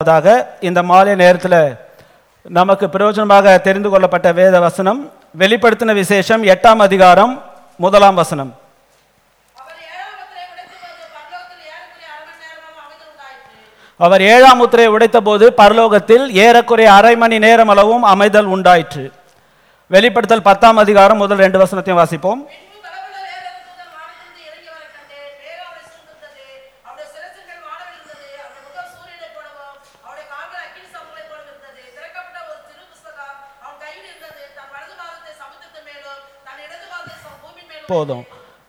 முதலாவதாக இந்த மாலை நேரத்தில் நமக்கு பிரயோஜனமாக தெரிந்து கொள்ளப்பட்ட வேத வசனம் வெளிப்படுத்தின விசேஷம் எட்டாம் அதிகாரம் முதலாம் வசனம் அவர் ஏழாம் முத்திரை உடைத்தபோது பரலோகத்தில் ஏறக்குறைய அரை மணி நேரமும் அமைதல் உண்டாயிற்று அவர் ஏழாம் முத்திரையை உடைத்தபோது பரலோகத்தில் ஏறக்குறைய அரை மணி நேரம் அளவும் அமைதல் உண்டாயிற்று வெளிப்படுத்தல் பத்தாம் அதிகாரம் முதல் ரெண்டு வசனத்தையும் வாசிப்போம் பின்பு கடவுளர் ஏழு தூதன் வானத்திலிருந்து இறங்கி வர கண்டேன் மேகம் அவரை சூழ்ந்திருந்தது அவருடைய சிரசுகள் வானவில் இருந்தது அவருடைய முகம் சூரியனைப் போலவும் அவருடைய கால்கள் அக்கினி சமங்களைப் போலவும் இருந்தது திறக்கப்பட்ட ஒரு திரு புஸ்தகம் அவன் கையில் இருந்தது தன் வலது பாதத்தை சமுத்திரத்தின் மேலும் தன் இடது பாதத்தை சம- பூமியின் மேலும் போதும்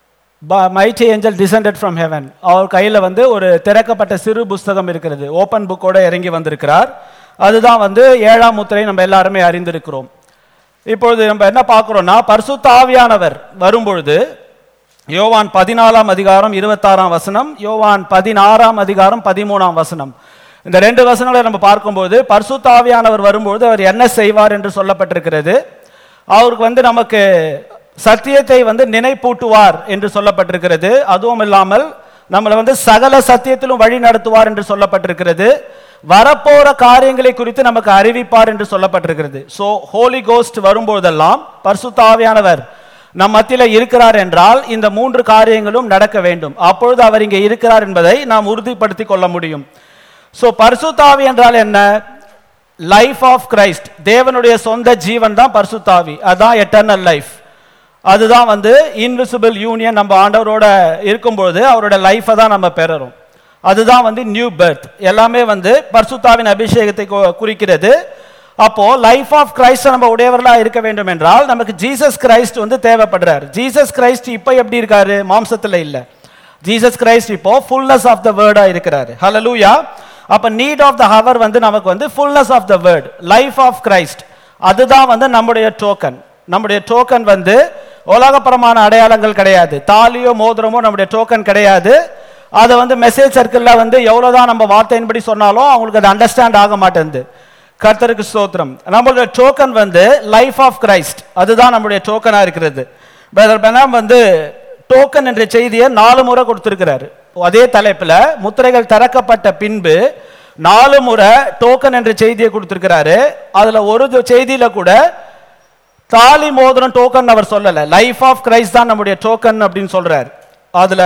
mighty angel descended from heaven அவர் கையில் வந்து ஒரு திறக்கப்பட்ட சிறு புஸ்தகம் இருக்கிறது ஓப்பன் புக்கோட இறங்கி வந்திருக்கிறார் அதுதான் வந்து ஏழாம் முத்திரை நம்ம எல்லாருமே அறிந்திருக்கிறோம் இப்பொழுது நம்ம என்ன பார்க்குறோம்னா பரிசுத்த ஆவியானவர் வரும்பொழுது யோவான் பதினாலாம் அதிகாரம் இருபத்தாறாம் வசனம் யோவான் பதினாறாம் அதிகாரம் பதிமூணாம் வசனம் இந்த ரெண்டு வசனங்களை நம்ம பார்க்கும்போது பரிசுத்த ஆவியானவர் வரும்பொழுது அவர் என்ன செய்வார் என்று சொல்லப்பட்டிருக்கிறது அவருக்கு வந்து நமக்கு சத்தியத்தை வந்து நினைப்பூட்டுவார் என்று சொல்லப்பட்டிருக்கிறது அதுவும் இல்லாமல் நம்மளை வந்து சகல சத்தியத்திலும் வழி நடத்துவார் என்று சொல்லப்பட்டிருக்கிறது வரப்போற காரியங்களை குறித்து நமக்கு அறிவிப்பார் என்று சொல்லப்பட்டிருக்கிறது ஸோ ஹோலி கோஸ்ட் வரும்போதெல்லாம் பரிசுத்த ஆவியானவர் நம் மத்தியில இருக்கிறார் என்றால் இந்த மூன்று காரியங்களும் நடக்க வேண்டும் அப்பொழுது அவர் இங்கே இருக்கிறார் என்பதை நாம் உறுதிப்படுத்திக் கொள்ள முடியும் ஸோ பரிசுத்தாவி என்றால் என்ன லைஃப் ஆஃப் கிரைஸ்ட் தேவனுடைய சொந்த ஜீவன் தான் பரிசுத்தாவி அதான் எட்டர்னல் லைஃப் அதுதான் வந்து இன்விசிபிள் யூனியன் நம்ம ஆண்டவரோட இருக்கும்பொழுது அவரோட லைஃப்பை தான் நம்ம பெறறோம் அதுதான் வந்து நியூ பர்த் எல்லாமே வந்து பரிசுத்தாவின் அபிஷேகத்தை கு- குறிக்கிறது அப்போ லைஃப் ஆஃப் கிரைஸ்ட் நம்ம உடையவர்களா இருக்க வேண்டும் என்றால் நமக்கு ஜீசஸ் கிரைஸ்ட் வந்து தேவைப்படுறார் ஜீசஸ் கிரைஸ்ட் இப்போ எப்படி இருக்காரு மாம்சத்துல இல்ல ஜீசஸ் கிரைஸ்ட் இப்போ ஃபுல்னஸ் ஆஃப் த வேர்டா இருக்கிறாரு ஹalleluya அப்ப நீட் ஆஃப் த ஹவர் வந்து நமக்கு வந்து fullness of the word life of Christ அதுதான் வந்து நம்முடைய டோக்கன் நம்முடைய டோக்கன் வந்து உலகப்பரமான அடையாளங்கள் கிடையாது தாலியோ மோதிரமோ நம்முடைய டோக்கன் கிடையாது அதை வந்து மெசேஜ் சர்க்கிளில் வந்து எவ்வளோதான் நம்ம வார்த்தையின்படி சொன்னாலும் அவங்களுக்கு அது அண்டர்ஸ்டாண்ட் ஆக மாட்டேங்குது கர்த்தருக்கு ஸ்தோத்திரம் நம்மளுடைய டோக்கன் வந்து லைஃப் ஆஃப் கிரைஸ்ட் அதுதான் நம்முடைய டோக்கனாக இருக்கிறது பிரதர் பெனாம் வந்து டோக்கன் என்ற செய்தியை நாலு முறை கொடுத்திருக்கிறாரு அதே தலைப்புல முத்திரைகள் திறக்கப்பட்ட பின்பு நாலு முறை டோக்கன் என்ற செய்தியை கொடுத்திருக்கிறாரு அதுல ஒரு து- செய்தியில கூட தாலி மோதிரம் டோக்கன் அவர் சொல்லல லைஃப் ஆஃப் கிரைஸ்ட் தான் நம்முடைய டோக்கன் அப்படின்னு சொல்றாரு அதுல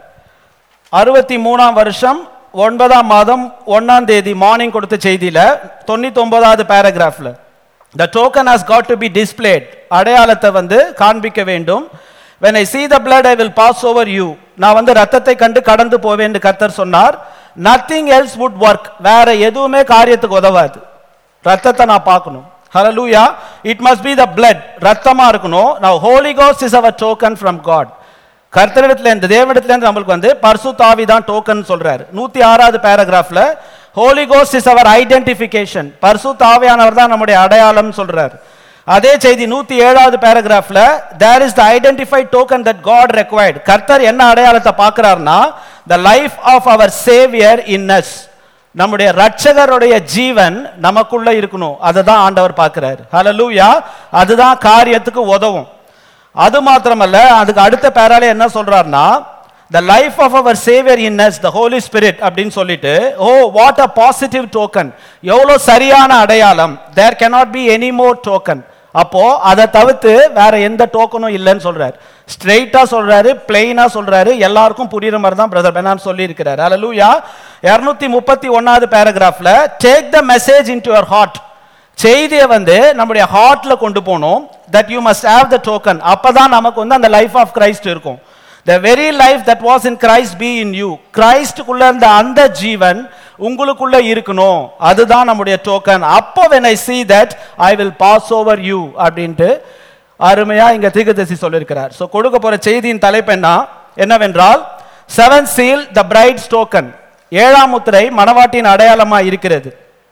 அறுபத்தி மூணாம் வருஷம் ஒன்பதாம் மாதம் ஒன்னாம் தேதி மார்னிங் கொடுத்த செய்தியில தொண்ணூத்தி ஒன்பதாவது பேராகிராஃப்ல the token has got to be displayed அடையாளத்தை வந்து காண்பிக்க வேண்டும் when i see the blood i will pass over you நான் வந்து ரத்தத்தை கண்டு கடந்து போவேன் என்று கர்த்தர் சொன்னார் nothing else would work வேற எதுவுமே காரியத்துக்கு உதவாது ரத்தத்தை நான் பார்க்கணும் ஹalleluya it must be the blood ரத்தமா இருக்கணும் now holy ghost is our token from god கர்த்தரிடத்துல இருந்து தேவனிடத்துல இருந்து நம்மளுக்கு வந்து பரிசுத்தாவி தான் டோக்கன் சொல்றாரு நூத்தி ஆறாவது பேராகிராஃப்ல Holy Ghost is our identification பரிசுத்தாவியானவர் தான் நம்முடைய அடையாளம் சொல்றாரு அதே செய்தி நூத்தி ஏழாவது பேராகிராஃப்ல there is the identified token that God required கர்த்தர் என்ன அடையாளத்தை பார்க்கிறார்னா the life of our saviour in us நம்முடைய ரட்சகருடைய ஜீவன் நமக்குள்ள இருக்கணும் அதை தான் ஆண்டவர் பார்க்கிறாரு ஹalleluya அதுதான் காரியத்துக்கு உதவும் அது மாத்திரமல்ல அதுக்கு அடுத்த பேரால என்ன சொல்றாருன்னா the life of our saviour in us the Holy Spirit அப்படின்னு சொல்லிட்டு oh what a positive token எவ்வளோ சரியான அடையாளம் there cannot be any more token அப்போ அதை தவிர்த்து வேற எந்த டோக்கனும் இல்லைன்னு சொல்றாரு ஸ்ட்ரெயிட்டா சொல்றாரு பிளெயினா சொல்றாரு எல்லாருக்கும் புரியுற மாதிரி தான் பிரதர் பெனான் சொல்லி இருக்கிறாரு அல்லூயா இருநூத்தி முப்பத்தி ஒன்னாவது பேராகிராஃப்ல take the message in your heart செய்தியை வந்து நம்முடைய ஹார்ட்ல கொண்டு போகணும் that you must have the token அப்பதான் நமக்கு வந்து அந்த லைஃப் ஆஃப் கிரைஸ்ட் இருக்கும் the very life that was in Christ be in you கிரைஸ்டுக்குள்ள இருந்த அந்த ஜீவன் உங்களுக்குள்ள இருக்கணும் அதுதான் நம்முடைய டோக்கன் அப்போ when I see that I will pass over you அப்படின்ட்டு அருமையா இங்க தீர்க்கதரிசி சொல்லியிருக்கிறார் ஸோ கொடுக்க போற செய்தியின் தலைப்பு என்ன என்னவென்றால் seven seal the bride's token ஏழாம் முத்திரை மணவாட்டின் அடையாளமா இருக்கிறது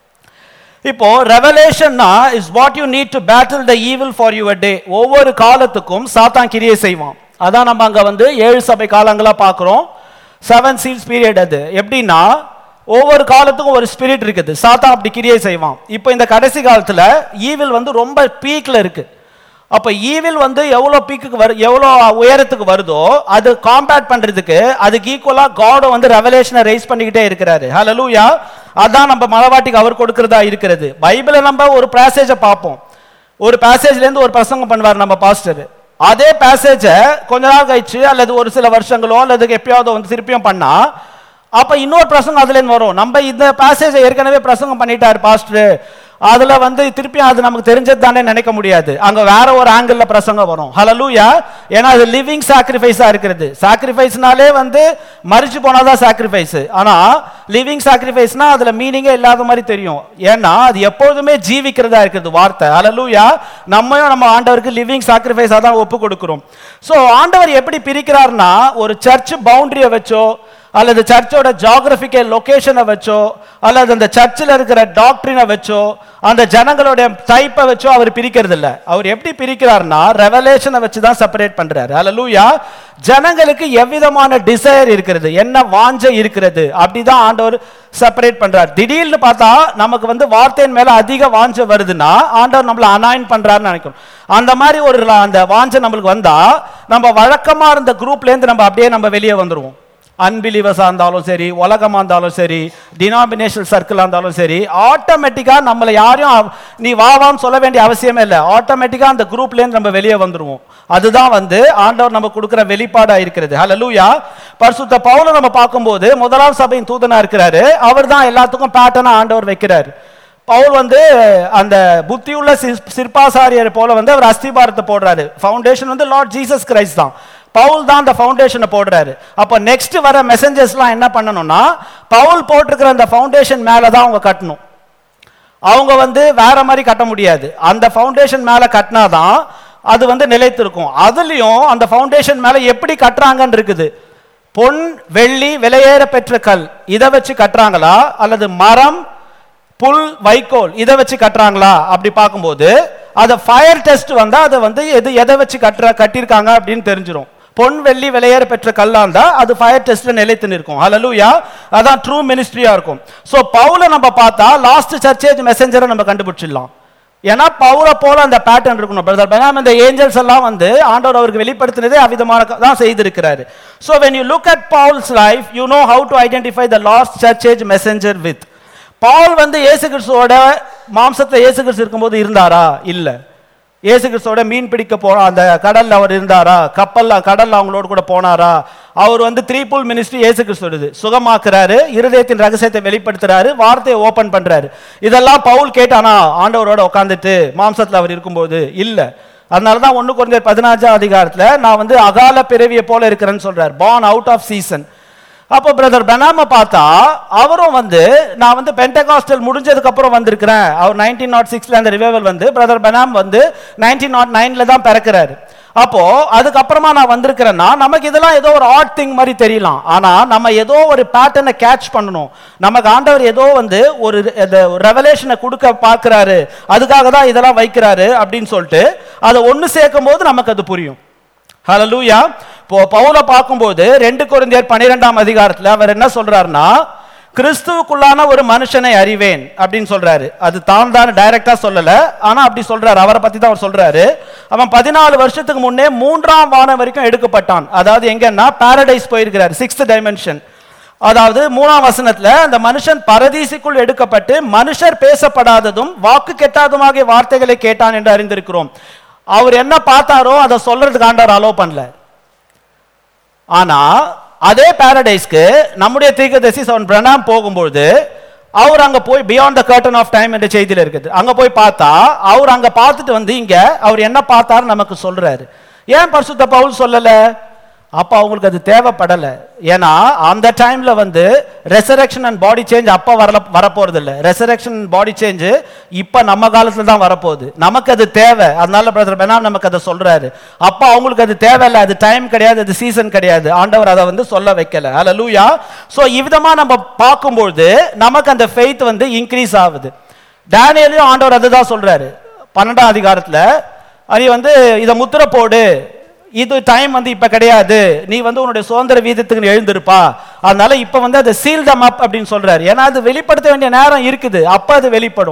இப்போ ரெவலேஷன்னா is what you need to battle the evil for your day ஒவ்வொரு காலத்துக்கும் சாத்தான் கிரியை செய்வான் அதான் நம்ம அங்க வந்து ஏழு சபை காலங்களா பார்க்குறோம் செவன் சீல்ஸ் பீரியட் அது எப்படின்னா ஒவ்வொரு காலத்துக்கும் ஒரு ஸ்பிரிட் இருக்குது சாத்தான் அப்படி கிரியை செய்வான் இப்போ இந்த கடைசி காலத்துல ஈவில் வந்து ரொம்ப பீக்ல இருக்கு அப்ப ஈவில் வந்து எவ்வளவு பீக்குக்கு வரு எவ்வளோ உயரத்துக்கு வருதோ அது காம்பேட் பண்றதுக்கு அதுக்கு ஈக்குவலா காட் வந்து ரெவலேஷனை ரைஸ் பண்ணிக்கிட்டே இருக்கிறாரு ஹalleluya அதான் நம்ம மலவாட்டிக்கு அவர் கொடுக்கிறதா இருக்கிறது பைபிளை நம்ம ஒரு பேசேஜை பார்ப்போம் ஒரு பேசேஜ்ல இருந்து ஒரு பிரசங்கம் பண்ணுவார் நம்ம பாஸ்டர் அதே பேசேஜை கொஞ்ச நாள் கழிச்சு அல்லது ஒரு சில வருஷங்களோ அல்லது எப்பயாவது வந்து திருப்பியும் பண்ணா அப்ப இன்னொரு பிரசங்கம் அதுல இருந்து வரும் நம்ம இந்த பேசேஜை ஏற்கனவே பிரசங்கம் பண்ணிட்டாரு பாஸ்டர் அதுல வந்து திருப்பி அது நமக்கு தெரிஞ்சது தானே நினைக்க முடியாது அங்க வேற ஒரு ஆங்கிள் பிரசங்கம் வரும் ஹalleluya ஏன்னா அது லிவிங் சாக்ரிஃபைஸா இருக்கிறது சாக்ரிஃபைஸ்னாலே வந்து மரிச்சு போனாதான் சாக்ரிஃபைஸ் ஆனா லிவிங் சாக்ரிஃபைஸ்னா அதுல மீனிங்கே இல்லாத மாதிரி தெரியும் ஏன்னா அது எப்பொழுதுமே ஜீவிக்கிறதா இருக்குது வார்த்தை ஹalleluya நம்மையும் நம்ம ஆண்டவருக்கு லிவிங் சாக்ரிஃபைஸா தான் ஒப்பு கொடுக்கிறோம் சோ ஆண்டவர் எப்படி பிரிக்கிறார்னா ஒரு சர்ச் பவுண்டரியை வச்சோ அல்லது சர்ச்சோட ஜாகிரபிக்கல் லொகேஷனை வச்சோ அல்லது அந்த சர்ச்சில் இருக்கிற டாக்டரினை வச்சோ அந்த ஜனங்களுடைய டைப்பை வச்சோ அவர் பிரிக்கிறது இல்ல அவர் எப்படி பிரிக்கிறார்னா ரெவலேஷனை வச்சு தான் செப்பரேட் பண்றாரு அல்லூயா ஜனங்களுக்கு எவ்விதமான டிசைர் இருக்கிறது என்ன வாஞ்சை இருக்கிறது அப்படிதான் ஆண்டவர் செப்பரேட் பண்றார் திடீர்னு பார்த்தா நமக்கு வந்து வார்த்தையின் மேல அதிக வாஞ்சை வருதுன்னா ஆண்டவர் நம்மள அனாயின் பண்றாருன்னு நினைக்கிறோம் அந்த மாதிரி ஒரு அந்த வாஞ்சை நம்மளுக்கு வந்தா நம்ம வழக்கமா இருந்த குரூப்ல இருந்து நம்ம அப்படியே நம்ம வெளியே வந்துருவோம் அன்பிலீவர்ஸாக இருந்தாலும் சரி உலகமாக இருந்தாலும் சரி டினாமினேஷனல் சர்க்கிளாக இருந்தாலும் சரி ஆட்டோமேட்டிக்காக நம்மளை யாரையும் அவ- நீ வா வான்னு சொல்ல வேண்டிய அவசியமே இல்லை ஆட்டோமேட்டிக்காக அந்த குரூப்லேருந்து நம்ம வெளியே வந்துருவோம் அதுதான் வந்து ஆண்டவர் நம்ம கொடுக்குற வெளிப்பாடா இருக்கிறது ஹalleluya பரிசுத்த பவுலை நம்ம பார்க்கும்போது முதலாம் சபையின் தூதனா இருக்கிறாரு அவர் தான் எல்லாத்துக்கும் பேட்டர்னா ஆண்டவர் வைக்கிறார் பவுல் வந்து அந்த புத்தியுள்ள சிற்- சிற்பாசாரியர் போல வந்து அவர் அஸ்திபாரத்தை போடுறாரு ஃபவுண்டேஷன் வந்து லார்ட் ஜீசஸ் கிரைஸ்ட் தான் பவுல் தான் அந்த ஃபவுண்டேஷனை போடுறாரு அப்போ நெக்ஸ்ட் வர மெசஞ்சர்ஸ்லாம் என்ன பண்ணணும்னா பவுல் போட்டிருக்கிற அந்த ஃபவுண்டேஷன் மேலே தான் அவங்க கட்டணும் அவங்க வந்து வேற மாதிரி கட்ட முடியாது அந்த ஃபவுண்டேஷன் மேல கட்டினாதான் அது வந்து நிலைத்திருக்கும் அதுலயும் அந்த ஃபவுண்டேஷன் மேல எப்படி கட்டுறாங்கன்னு இருக்குது பொன் வெள்ளி விலையேற பெற்ற கல் இதை வச்சு கட்டுறாங்களா அல்லது மரம் புல் வைக்கோல் இதை வச்சு கட்டுறாங்களா அப்படி பார்க்கும்போது அதை ஃபயர் டெஸ்ட் வந்தா அதை வந்து எது எதை வச்சு கட்டுற கட்டியிருக்காங்க அப்படின்னு தெரிஞ்சிரும் பொன் வெள்ளி விலையேற பெற்ற கல்லா இருந்தா அது ஃபயர் டெஸ்ட்ல நிலைத்து நிற்கும் ஹalleluya அதான் ட்ரூ மினிஸ்ட்ரியா இருக்கும் சோ பவுலை நம்ம பார்த்தா லாஸ்ட் சர்ச்சேஜ் மெசஞ்சரை நம்ம கண்டுபிடிச்சிடலாம் ஏன்னா பவுலை போல அந்த பேட்டர்ன் இருக்கணும் பிரதர் பெனாம் இந்த ஏஞ்சல்ஸ் எல்லாம் வந்து ஆண்டவர் அவருக்கு வெளிப்படுத்தினதே அவிதமான க- தான் செய்திருக்கிறாரு so when you look at Paul's life you know how to identify the last church age messenger with Paul வந்து இயேசு கிறிஸ்துவோட மாம்சத்தை இயேசு கிறிஸ்து இருக்கும்போது இருந்தாரா இல்ல இயேசு கிறிஸ்துவோட மீன் பிடிக்க போ அந்த கடல்ல அவர் இருந்தாரா கப்பல்ல கடல்ல அவங்களோட கூட போனாரா அவர் வந்து த்ரீ புல் மினிஸ்ட்ரி இயேசு கிறிஸ்துவோடது சுகமாக்குறாரு இருதயத்தின் ரகசியத்தை வெளிப்படுத்துறாரு வார்த்தையை ஓபன் பண்றாரு இதெல்லாம் பவுல் கேட்டானா ஆண்டவரோட உட்காந்துட்டு மாம்சத்துல அவர் இருக்கும்போது இல்ல அதனால தான் ஒன்று குறைஞ்ச பதினஞ்சாம் அதிகாரத்துல நான் வந்து அகால பிறவியை போல இருக்கிறேன்னு சொல்றாரு born அவுட் ஆஃப் சீசன் அப்போ பிரதர் பெனாம பார்த்தா அவரும் வந்து நான் வந்து பென்டகாஸ்டல் முடிஞ்சதுக்கு அப்புறம் வந்திருக்கிறேன் அவர் நைன்டீன் நாட் சிக்ஸ்ல அந்த ரிவைவல் வந்து பிரதர் பெனாம் வந்து நைன்டீன் நாட் நைன்ல தான் பிறக்கிறாரு அப்போ அதுக்கப்புறமா நான் வந்திருக்கிறேன்னா நமக்கு இதெல்லாம் ஏதோ ஒரு ஆட் திங் மாதிரி தெரியலாம் ஆனா நம்ம ஏதோ ஒரு பேட்டர்னை கேட்ச் பண்ணணும் நமக்கு ஆண்டவர் ஏதோ வந்து ஒரு ரெவலேஷனை கொடுக்க பார்க்கறாரு அதுக்காக தான் இதெல்லாம் வைக்கிறாரு அப்படின்னு சொல்லிட்டு அதை ஒன்று சேர்க்கும் போது நமக்கு அது புரியும் ஹalleluya இப்போ பவுலை பார்க்கும்போது ரெண்டு கொரிந்தியர் பன்னிரெண்டாம் அதிகாரத்துல அவர் என்ன சொல்றாருன்னா கிறிஸ்துவுக்குள்ளான ஒரு மனுஷனை அறிவேன் அப்படின்னு சொல்றாரு அது தான் தான் டைரக்டா சொல்லல ஆனா அப்படி சொல்றாரு அவரை பத்தி தான் அவர் சொல்றாரு அவன் பதினாலு வருஷத்துக்கு முன்னே மூன்றாம் வானம் வரைக்கும் எடுக்கப்பட்டான் அதாவது எங்கன்னா பாரடைஸ் போயிருக்கிறார் சிக்ஸ்த் டைமென்ஷன் அதாவது மூணாம் வசனத்துல அந்த மனுஷன் பரதீசிக்குள் எடுக்கப்பட்டு மனுஷர் பேசப்படாததும் வாக்கு கெட்டாதுமாகிய வார்த்தைகளை கேட்டான் என்று அறிந்திருக்கிறோம் அவர் என்ன பார்த்தாரோ அதை சொல்றதுக்கு ஆண்டவர் அலோ பண்ணல ஆனா அதே பாரடைஸ்க்கு நம்முடைய தீர்க்கதரிசி அவன் பிரணாம் போகும்போது அவர் அங்க போய் beyond the curtain of time என்ற செய்தியில இருக்குது அங்க போய் பார்த்தா அவர் அங்க பார்த்துட்டு வந்து இங்க அவர் என்ன பார்த்தாரு நமக்கு சொல்றாரு ஏன் பரிசுத்த பவுல் சொல்லல அப்ப அவங்களுக்கு அது தேவைப்படல ஏன்னா அந்த டைம்ல வந்து ரெசரக்ஷன் அண்ட் பாடி சேஞ்ச் அப்ப வரல வரப்போறது இல்ல ரெசரக்ஷன் பாடி சேஞ்ச் இப்ப நம்ம காலத்துல தான் வரப்போகுது நமக்கு அது தேவை அதனால பிரதர் பெனாம் நமக்கு அதை சொல்றாரு அப்ப அவங்களுக்கு அது தேவையில்ல அது டைம் கிடையாது அது சீசன் கிடையாது ஆண்டவர் அதை வந்து சொல்ல வைக்கல அல்லூயா சோ இவ்விதமா நம்ம பார்க்கும்போது நமக்கு அந்த ஃபெய்த் வந்து இன்க்ரீஸ் ஆகுது டேனியலையும் ஆண்டவர் அதுதான் சொல்றாரு பன்னெண்டாம் அதிகாரத்துல நீ வந்து இதை முத்திர போடு இது டைம் வந்து இப்ப கிடையாது நீ வந்து உன்னுடைய சுதந்திர வீதத்துக்கு எழுந்திருப்பா அதனால இப்ப வந்து அதை சீல் தம் அப் அப்படின்னு சொல்றாரு ஏன்னா அது வெளிப்படுத்த வேண்டிய நேரம் இருக்குது அப்ப அது வெளிப்படும்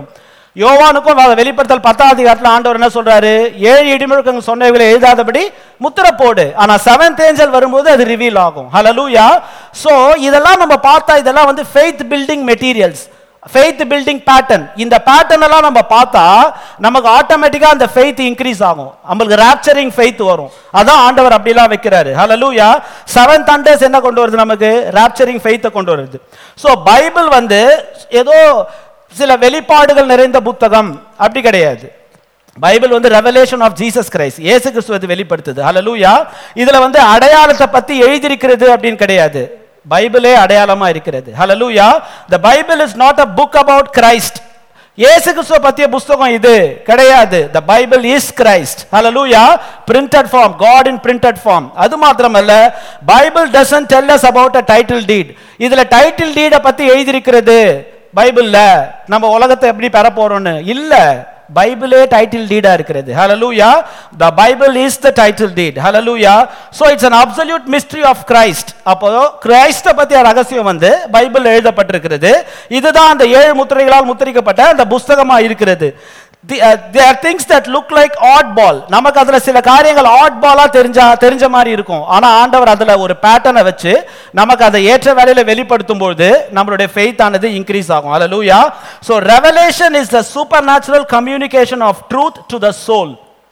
யோவானுக்கும் வ- வெளிப்படுத்தல் பத்தாம் அதிகாரத்தில் ஆண்டவர் என்ன சொல்றாரு ஏழு இடிமுழக்கங்கள் சொன்னவைகளை எழுதாதபடி முத்திரை போடு ஆனா செவன்த் ஏஞ்சல் வரும்போது அது ரிவீல் ஆகும் ஹalleluya சோ இதெல்லாம் நம்ம பார்த்தா இதெல்லாம் வந்து faith building materials faith building pattern இந்த பேட்டர்ன் எல்லாம் நம்ம பார்த்தா நமக்கு ஆட்டோமேட்டிக்கா அந்த ஃபெய்த் இன்க்ரீஸ் ஆகும் நம்மளுக்கு ராப்சரிங் ஃபெய்த் வரும் அதான் ஆண்டவர் அப்படிலாம் வைக்கிறாரு ஹalleluya செவன் தண்டர்ஸ் என்ன கொண்டு வருது நமக்கு ராப்சரிங் ஃபெய்த்தை கொண்டு வருது ஸோ பைபிள் வந்து ஏதோ சில வெளிப்பாடுகள் நிறைந்த புத்தகம் அப்படி கிடையாது பைபிள் வந்து ரெவலேஷன் ஆஃப் ஜீசஸ் கிரைஸ்ட் இயேசு கிறிஸ்துவத்தை வெளிப்படுத்துது ஹalleluya இதுல வந்து அடையாளத்தை பத்தி எழுதியிருக்கிறது அப்படின்னு கிடையாது பைபிளே அடையாளமா இருக்கிறது ஹalleluya the bible is not a book about christ இயேசு கிறிஸ்துவ பத்திய புஸ்தகம் இது கிடையாது the bible is christ hallelujah printed form god in printed form அது மாத்திரமல்ல Bible doesn't tell us about a title deed இதுல டைட்டில் டீட பத்தி எழுதியிருக்கிறது பைபிள்ல நம்ம உலகத்தை எப்படி பெற போறோம்னு இல்ல பைபிளே டைட்டில் டீடா இருக்கிறது ஹalleluya the bible is the title deed hallelujah so it's an absolute mystery of christ அப்போ கிறிஸ்த பத்திய ரகசியம் வந்து பைபிள் எழுதப்பட்டிருக்கிறது இதுதான் அந்த ஏழு முத்திரைகளால் முத்திரிக்கப்பட்ட அந்த புஸ்தகமா இருக்கிறது The- uh, there are things that look like odd ball நமக்கு அதுல சில காரியங்கள் odd ball-ஆ தெரிஞ்சா தெரிஞ்ச மாதிரி இருக்கும் ஆனா ஆண்டவர் அதுல ஒரு பேட்டர்னை வச்சு நமக்கு அதை ஏற்ற வேலையில வெளிப்படுத்தும் பொழுது நம்மளுடைய ஃபெய்த் ஆனது இன்க்ரீஸ் ஆகும் ஹalleluya so revelation is the supernatural communication of truth to the soul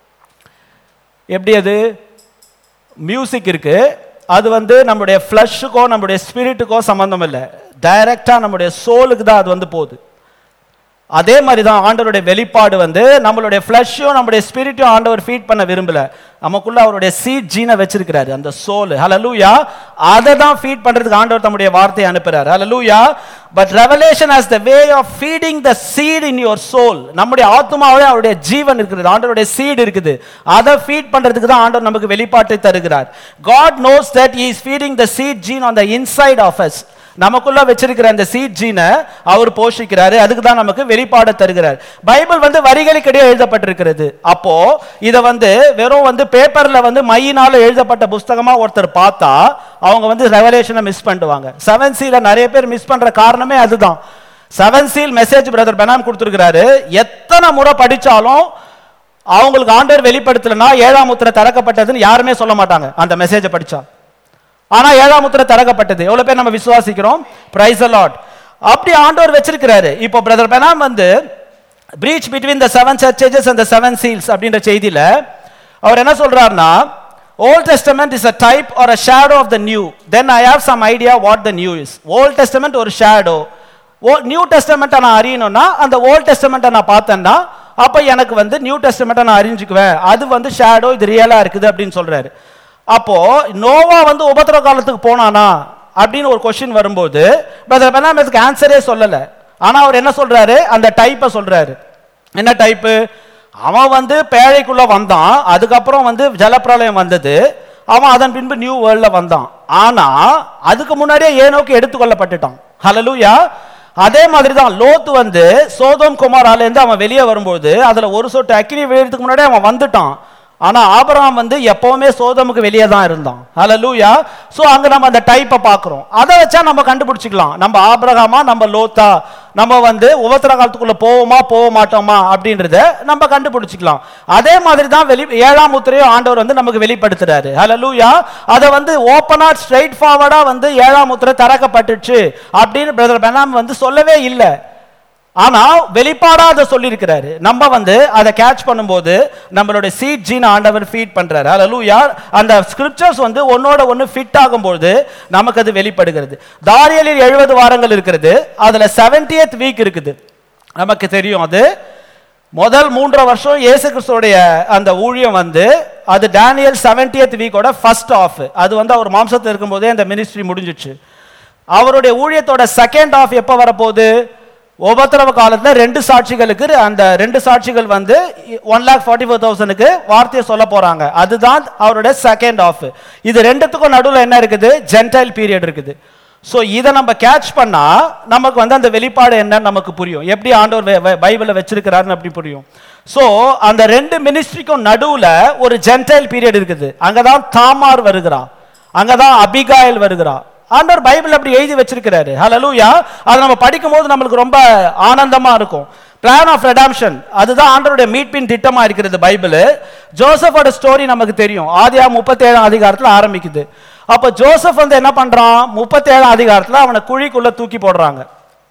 எப்படி அது மியூசிக் இருக்கு அது வந்து நம்முடைய ஃப்ளஷுக்கோ நம்முடைய ஸ்பிரிட்டுக்கோ சம்பந்தம் இல்லை டைரக்டா நம்முடைய சோலுக்கு தான் அது வந்து போகுது அதே மாதிரி தான் ஆண்டவருடைய வெளிப்பாடு வந்து நம்மளுடைய ஃப்ளஷையும் நம்மளுடைய ஸ்பிரிட்டையும் ஆண்டவர் ஃபீட் பண்ண விரும்பல நமக்குள்ள அவருடைய சீட் ஜீனை வச்சிருக்கிறாரு அந்த சோல் ஹalleluya அதை தான் ஃபீட் பண்றதுக்கு ஆண்டவர் தம்முடைய வார்த்தையை அனுப்புறாரு hallelujah but revelation as the way of feeding the seed in your soul நம்முடைய ஆத்மாவே அவருடைய ஜீவன் இருக்குது ஆண்டவருடைய சீட் இருக்குது அதை ஃபீட் பண்றதுக்கு தான் ஆண்டவர் நமக்கு வெளிப்பாட்டை தருகிறார் God knows that he is feeding the seed gene on the inside of us நமக்குள்ள வச்சிருக்கிற அந்த சீட் ஜீனை அவர் போஷிக்கிறாரு அதுக்கு தான் நமக்கு வெளிப்பாட தருகிறார் பைபிள் வந்து வரிகளுக்கிடையே எழுதப்பட்டிருக்கிறது அப்போ இதை வந்து வெறும் வந்து பேப்பர்ல வந்து மையினால எழுதப்பட்ட புஸ்தகமா ஒருத்தர் பார்த்தா அவங்க வந்து ரெவலேஷனை மிஸ் பண்ணுவாங்க செவன் சீல நிறைய பேர் மிஸ் பண்ற காரணமே அதுதான் seven seal message brother Branham கொடுத்துருக்கிறாரு எத்தனை முறை படிச்சாலும் அவங்களுக்கு ஆண்டவர் வெளிப்படுத்தலைன்னா ஏழாம் முத்திரை திறக்கப்பட்டதுன்னு யாருமே சொல்ல மாட்டாங்க அந்த மெசேஜை படிச்சா ஆனா ஏழாம் முத்திரை திறக்கப்பட்டது எவ்வளவு பேர் நம்ம விசுவாசிக்கிறோம் பிரைஸ் லார்ட் அப்படி ஆண்டவர் வச்சிருக்கிறாரு இப்போ பிரதர் பெனாம் வந்து preach between the seven church ages and the seven seals அப்படின்ற செய்தியில அவர் என்ன சொல்றாருன்னா old testament is a type or a shadow of the new then I have some idea what the new is old testament ஒரு shadow oh new டெஸ்டமெண்ட்டை நான் அறியணும்னா அந்த ஓல்ட் டெஸ்டமெண்ட்டை நான் பார்த்தேன்னா அப்போ எனக்கு வந்து நியூ டெஸ்டமெண்ட்டை நான் அறிஞ்சுக்குவேன் அது வந்து ஷேடோ இது ரியலா இருக்குது அப்படின்னு சொல்றாரு அப்போ நோவா வந்து உபத்திர காலத்துக்கு போனானா அப்படின்னு ஒரு கொஸ்டின் வரும்போது பிரதர் பெனாம் இதுக்கு ஆன்சரே சொல்லல ஆனா அவர் என்ன சொல்றாரு அந்த டைப்பை சொல்றாரு என்ன டைப்பு அவன் வந்து பேழைக்குள்ள வந்தான் அதுக்கப்புறம் வந்து ஜலப்பிரளயம் வந்தது அவன் அதன் பின்பு நியூ வேர்ல்ட்ல வந்தான் ஆனா அதுக்கு முன்னாடியே ஏனோக்கு எடுத்துக்கொள்ளப்பட்டுட்டான் ஹalleluya அதே மாதிரி தான் லோத்து வந்து சோதோம் குமாரால இருந்து அவன் வெளியே வரும்போது அதுல ஒரு சொட்டு அக்கினி விழுறதுக்கு முன்னாடி அவன் வந்துட்டான் ஆனா ஆபிரகாம் வந்து எப்பவுமே சோதமுக்கு வெளியே தான் இருந்தான் ஹalleluya சோ அங்க நம்ம அந்த டைப்பை பார்க்கிறோம் அதை வச்சா நம்ம கண்டுபிடிச்சிக்கலாம் நம்ம ஆபிரகாமா நம்ம லோத்தா நம்ம வந்து உபத்திர காலத்துக்குள்ள போவோமா போக மாட்டோமா அப்படின்றத நம்ம கண்டுபிடிச்சிக்கலாம் அதே மாதிரி தான் வெளி ஏழாம் முத்திரையும் ஆண்டவர் வந்து நமக்கு வெளிப்படுத்துறாரு ஹalleluya அதை வந்து ஓப்பனா ஸ்ட்ரைட் ஃபார்வர்டா வந்து ஏழாம் முத்திரை திறக்கப்பட்டுச்சு அப்படின்னு பிரதர் பெனாம் வந்து சொல்லவே இல்லை ஆனா வெளிப்பாடா அதை சொல்லியிருக்கிறாரு நம்ம வந்து அதை கேட்ச் பண்ணும்போது நம்மளுடைய சீட் ஜீன் ஆண்டவர் ஃபீட் பண்றாரு ஹalleluya அந்த ஸ்கிரிப்சர்ஸ் வந்து ஒன்னோட ஒன்னு ஃபிட் ஆகும்போது நமக்கு அது வெளிப்படுகிறது தானியேலில் எழுபது வாரங்கள் இருக்கிறது அதுல 70th வீக் இருக்குது நமக்கு தெரியும் அது முதல் மூன்றரை வருஷம் இயேசு கிறிஸ்துவோடைய அந்த ஊழியம் வந்து அது டேனியல் 70th வீக்கோட ஃபர்ஸ்ட் ஆஃப் அது வந்து அவர் மாம்சத்தில் இருக்கும்போதே அந்த மினிஸ்ட்ரி முடிஞ்சிச்சு அவருடைய ஊழியத்தோட செகண்ட் ஆஃப் எப்போ வரப்போகுது உபத்திரவ காலத்துல ரெண்டு சாட்சிகளுக்கு அந்த ரெண்டு சாட்சிகள் வந்து ஒன் லேக் ஃபார்ட்டி ஃபோர் தௌசண்ட்க்கு வார்த்தையை சொல்ல போறாங்க அதுதான் அவருடைய செகண்ட் ஆஃப் இது ரெண்டுத்துக்கும் நடுவில் என்ன இருக்குது ஜென்டைல் பீரியட் இருக்குது ஸோ இதை நம்ம கேட்ச் பண்ணா நமக்கு வந்து அந்த வெளிப்பாடு என்னன்னு நமக்கு புரியும் எப்படி ஆண்டவர் வே- வே- பைபிளை வச்சிருக்கிறாருன்னு அப்படி புரியும் ஸோ அந்த ரெண்டு மினிஸ்ட்ரிக்கும் நடுவுல ஒரு ஜென்டைல் பீரியட் இருக்குது அங்கதான் தாமார் வருகிறா அங்கதான் அபிகாயல் வருகிறா ஆண்டவர் பைபிள் அப்படி எழுதி வச்சிருக்கிறாரு ஹalleluya அதை நம்ம படிக்கும் போது நம்மளுக்கு ரொம்ப ஆனந்தமா இருக்கும் பிளான் ஆஃப் ரெடாம்ஷன் அதுதான் ஆண்டவருடைய மீட்பின் திட்டமா இருக்கிறது பைபிள் ஜோசஃபோட ஸ்டோரி நமக்கு தெரியும் ஆதியா முப்பத்தி ஏழாம் அதிகாரத்துல ஆரம்பிக்குது அப்ப ஜோசப் வந்து என்ன பண்றான் முப்பத்தி ஏழாம் அதிகாரத்துல அவனை குழிக்குள்ள தூக்கி போடுறாங்க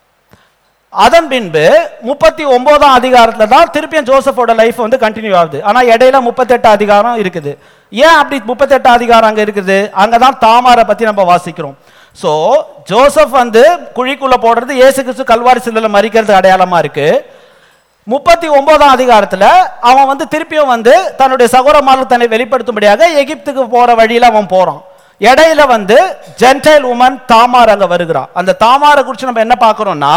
அதன் பின்பு முப்பத்தி ஒன்பதாம் அதிகாரத்துல தான் திருப்பியும் ஜோசஃபோட லைஃப் வந்து கண்டினியூ ஆகுது ஆனா இடையில முப்பத்தெட்டு அதிகாரம் இருக்குது ஏன் அப்படி முப்பத்தெட்டு அதிகாரம் அங்க இருக்குது அங்கதான் தாமாரை பத்தி நம்ம வாசிக்கிறோம் சோ ஜோசப் வந்து குழிக்குள்ள போடுறது இயேசு கிறிஸ்து கல்வாரி சிலையில மறிக்கிறது அடையாளமா இருக்கு முப்பத்தி ஒன்பதாம் அதிகாரத்துல அவன் வந்து திருப்பியும் வந்து தன்னுடைய சகோதரமாக தன்னை வெளிப்படுத்தும்படியாக எகிப்துக்கு போற வழியில அவன் போறான் இடையில வந்து ஜென்டைல் உமன் தாமார் அங்க வருகிறான் அந்த தாமாரை குறித்து நம்ம என்ன பார்க்கறோம்னா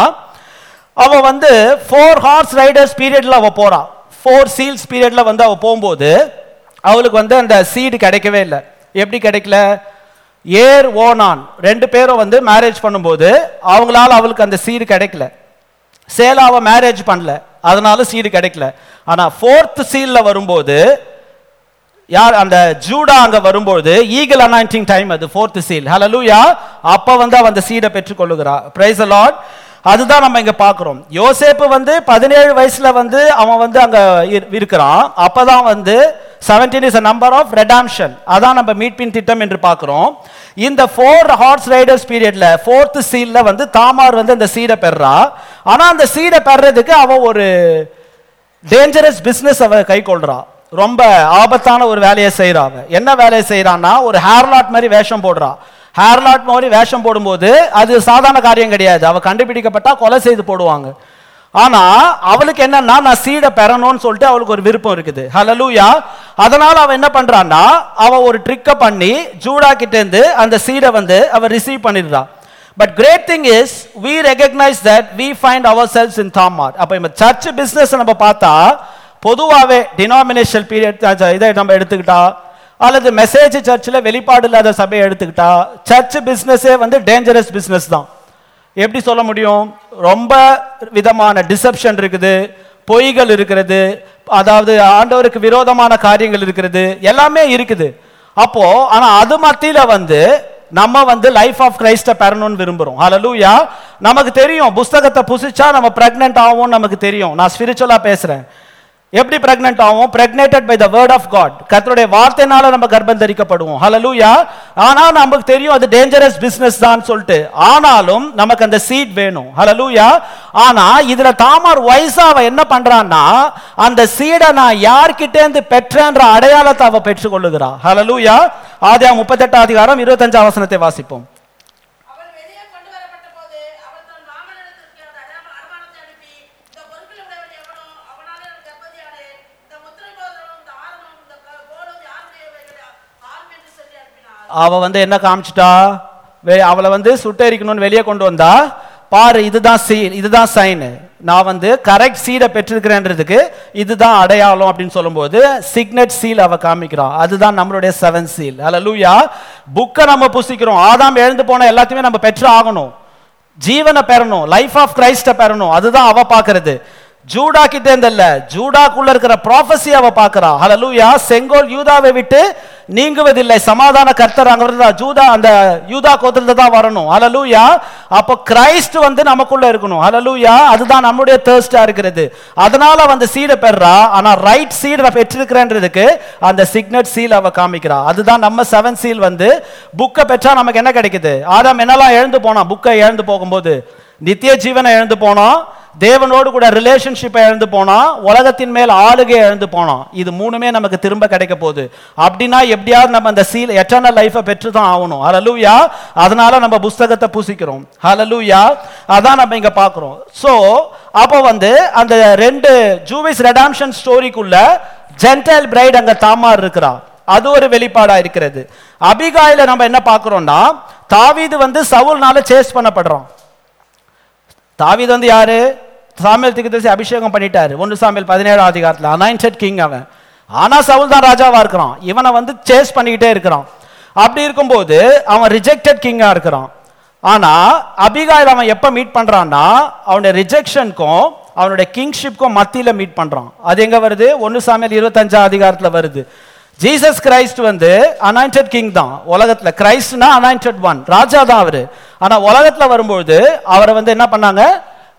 அவ வந்து ஃபோர் ஹார்ஸ் ரைடர்ஸ் பீரியட்ல அவ போறா ஃபோர் சீல்ஸ் பீரியட்ல வந்து அவ போகும்போது அவளுக்கு வந்து அந்த சீடு கிடைக்கவே இல்லை எப்படி கிடைக்கல ஏர் ஓனான் ரெண்டு பேரும் வந்து மேரேஜ் பண்ணும்போது அவங்களால அவளுக்கு அந்த சீடு கிடைக்கல சேலாவை மேரேஜ் பண்ணல அதனால சீடு கிடைக்கல ஆனா ஃபோர்த் சீல்ல வரும்போது யார் அந்த ஜூடா அங்க வரும்போது ஈகிள் அனாயிண்டிங் டைம் அது ஃபோர்த் சீல் ஹalleluya அப்ப வந்து அவன் அந்த சீடை பெற்றுக்கொள்ளுகிறா பிரைஸ் லார்ட் அதுதான் நம்ம இங்க பார்க்கிறோம் யோசேப்பு வந்து பதினேழு வயசுல வந்து அவன் வந்து அங்க இரு- இருக்கிறான் அப்பதான் வந்து 17 is a number of redemption அதான் நம்ம மீட்பின் திட்டம் என்று பார்க்கிறோம் இந்த ஃபோர் ஹார்ஸ் ரைடர்ஸ் பீரியட்ல ஃபோர்த் சீல்ல வந்து தாமார் வந்து அந்த சீடை பெறா ஆனா அந்த சீடை பெறதுக்கு அவ ஒரு டேஞ்சரஸ் பிசினஸ் அவ கை கொள்றா ரொம்ப ஆபத்தான ஒரு வேலையை செய்றா அவ என்ன வேலையை செய்றான்னா ஒரு ஹேர்லாட் மாதிரி வேஷம் போடுறா ஹேர்லாட் மாதிரி வேஷம் போடும்போது அது சாதாரண காரியம் கிடையாது அவ கண்டுபிடிக்கப்பட்டா கொலை செய்து போடுவாங்க ஆனா அவளுக்கு என்னன்னா நான் சீடை பெறணும்னு சொல்லிட்டு அவளுக்கு ஒரு விருப்பம் இருக்குது ஹalleluya அதனால அவ என்ன பண்றான்னா அவ ஒரு ட்ரிக்க பண்ணி ஜூடா கிட்ட இருந்து அந்த சீடை வந்து அவ ரிசீவ் பண்ணிடுறா but great thing is we recognise that we find ourselves in தாமார் அப்போ இந்த சர்ச் பிஸ்னஸ் நம்ம பார்த்தா பொதுவாகவே டினாமினேஷன் பீரியட் இதை நம்ம எடுத்துக்கிட்டா அல்லது மெசேஜ் சர்ச்சில் வெளிப்பாடு இல்லாத சபையை எடுத்துக்கிட்டா சர்ச் பிஸ்னஸே வந்து டேஞ்சரஸ் பிஸ்னஸ் தான் எப்படி சொல்ல முடியும் ரொம்ப விதமான டிசப்ஷன் இருக்குது பொய்கள் இருக்கிறது அதாவது ஆண்டவருக்கு விரோதமான காரியங்கள் இருக்கிறது எல்லாமே இருக்குது அப்போ ஆனா அது மத்தியில வந்து நம்ம வந்து லைஃப் ஆஃப் கிரைஸ்ட பெறணும்னு விரும்புறோம் ஹalleluya நமக்கு தெரியும் புஸ்தகத்தை புசிச்சா நம்ம பிரெக்னென்ட் ஆகும் நமக்கு தெரியும் நான் ஸ்பிரிச்சுவலா பேசுறேன் எப்படி பிரெக்னென்ட் ஆகும் pregnated by the word of God கர்த்தருடைய வார்த்தைனால நம்ம கர்ப்பம் தரிக்கப்படுவோம் ஹalleluya ஆனா நமக்கு தெரியும் அது டேஞ்சரஸ் பிசினஸ் தான் சொல்லிட்டு ஆனாலும் நமக்கு அந்த சீட் வேணும் ஹalleluya ஆனா இதுல தாமார் வயசா அவ என்ன பண்றான்னா அந்த சீடை நான் யார்கிட்ட இருந்து பெற்றேன்ற அடையாளத்தை அவ பெற்றுக்கொள்ளுகிறா ஹalleluya ஆதியா முப்பத்தெட்டாம் அதிகாரம் இருபத்தஞ்சாம் வசனத்தை வாசிப்போம் அவள் வெளியே கொண்டு வரப்பட்ட போது அவள் தன் மாமனிடத்திற்கு அந்த அடையாள- அடையாளத்தை அனுப்பி இந்த பொறுப்பில் உடையவன் எவனோ அவனாலே நான் கர்ப்பவதியானேன் இந்த முத்திரை போதலும் இந்த ஆரமும் இந்த க- கோலும் யாருடையவைகள் ஆம் என்று சொல்லி அனுப்பினாள் அவ வந்து என்ன காமிச்சிட்டா வெ- அவளை வந்து சுட்டெரிக்கணும்னு வெளியே கொண்டு வந்தா பாரு இதுதான் சீல் இதுதான் சைன் நான் வந்து கரெக்ட் சீடை பெற்றிருக்கிறேன்றதுக்கு இதுதான் அடையாளம் அப்படின்னு சொல்லும்போது சிக்னெட் சீல் அவ காமிக்கிறான் அதுதான் நம்மளுடைய செவன் சீல் அல்லூயா புக்கை நம்ம புசிக்கிறோம் ஆதாம் எழுந்து போன எல்லாத்தையுமே நம்ம பெற்று ஆகணும் ஜீவனை பெறணும் லைஃப் ஆஃப் கிரைஸ்ட பெறணும் அதுதான் அவ பாக்குறது ஜூடா கிட்ட இருந்து இல்ல ஜூடாக்குள்ள இருக்கிற ப்ராஃபஸி அவ பாக்குறா ஹalleluya செங்கோல் யூதாவை விட்டு நீங்குவதில்லை சமாதான கர்த்தர் அங்க வருதா ஜூதா அந்த யூதா கோத்திரத்துல தான் வரணும் ஹalleluya அப்போ கிரைஸ்ட் வந்து நமக்குள்ள இருக்கணும் ஹalleluya அதுதான் நம்முடைய தேர்ஸ்டா இருக்கிறது அதனால வந்து சீடை பெறா ஆனா ரைட் சீடை பெற்றிருக்கிறேன்றதுக்கு அந்த சிக்னட் சீல் அவ காமிக்கிறா அதுதான் நம்ம செவன் சீல் வந்து புக்கை பெற்றா நமக்கு என்ன கிடைக்குது ஆதாம் என்னெல்லாம் எழுந்து போனான் புக்கை எழுந்து போகும்போது நித்திய ஜீவனை எழுந்து போனோம் தேவனோடு கூட ரிலேஷன்ஷிப்பை இழந்து போனோம் உலகத்தின் மேல் ஆளுகை இழந்து போனோம் இது மூணுமே நமக்கு திரும்ப கிடைக்க போகுது அப்படின்னா எப்படியாவது நம்ம அந்த சீல் எட்டர்னல் லைஃபை பெற்று தான் ஆகணும் ஹalleluya அதனால நம்ம புஸ்தகத்தை பூசிக்கிறோம் ஹalleluya அதான் நம்ம இங்க பார்க்கிறோம் சோ அப்போ வந்து அந்த ரெண்டு ஜூவிஸ் ரெடாம்ஷன் ஸ்டோரிக்குள்ள ஜென்டைல் பிரைட் அங்க தாமார் இருக்கிறா அது ஒரு வெளிப்பாடா இருக்கிறது அபிகாயில நம்ம என்ன பார்க்கிறோம்னா தாவீது வந்து சவுல்னால சேஸ் பண்ணப்படுறான் தாவீது வந்து யாரு சாமியல் திகுதசி அபிஷேகம் பண்ணிட்டாரு ஒன்று சாமியல் பதினேழாம் அதிகாரத்தில் அனாயின்டட் கிங் அவன் ஆனா சவுல் தான் ராஜாவா இருக்கிறான் இவனை வந்து சேஸ் பண்ணிக்கிட்டே இருக்கிறான் அப்படி இருக்கும்போது அவன் ரிஜெக்டட் கிங்கா இருக்கிறான் ஆனா அபிகாயில் அவன் எப்ப மீட் பண்றான்னா அவனுடைய ரிஜெக்ஷனுக்கும் அவனுடைய கிங்ஷிப்க்கும் மத்தியில மீட் பண்றான் அது எங்க வருது ஒன்று சாமியல் இருபத்தஞ்சாம் அதிகாரத்துல வருது ஜீசஸ் கிரைஸ்ட் வந்து அனாயிண்டட் கிங் தான் உலகத்துல கிரைஸ்ட்னா அனாயிண்டட் ஒன் ராஜா தான் அவரு ஆனா உலகத்துல வரும்போது அவரை வந்து என்ன பண்ணாங்க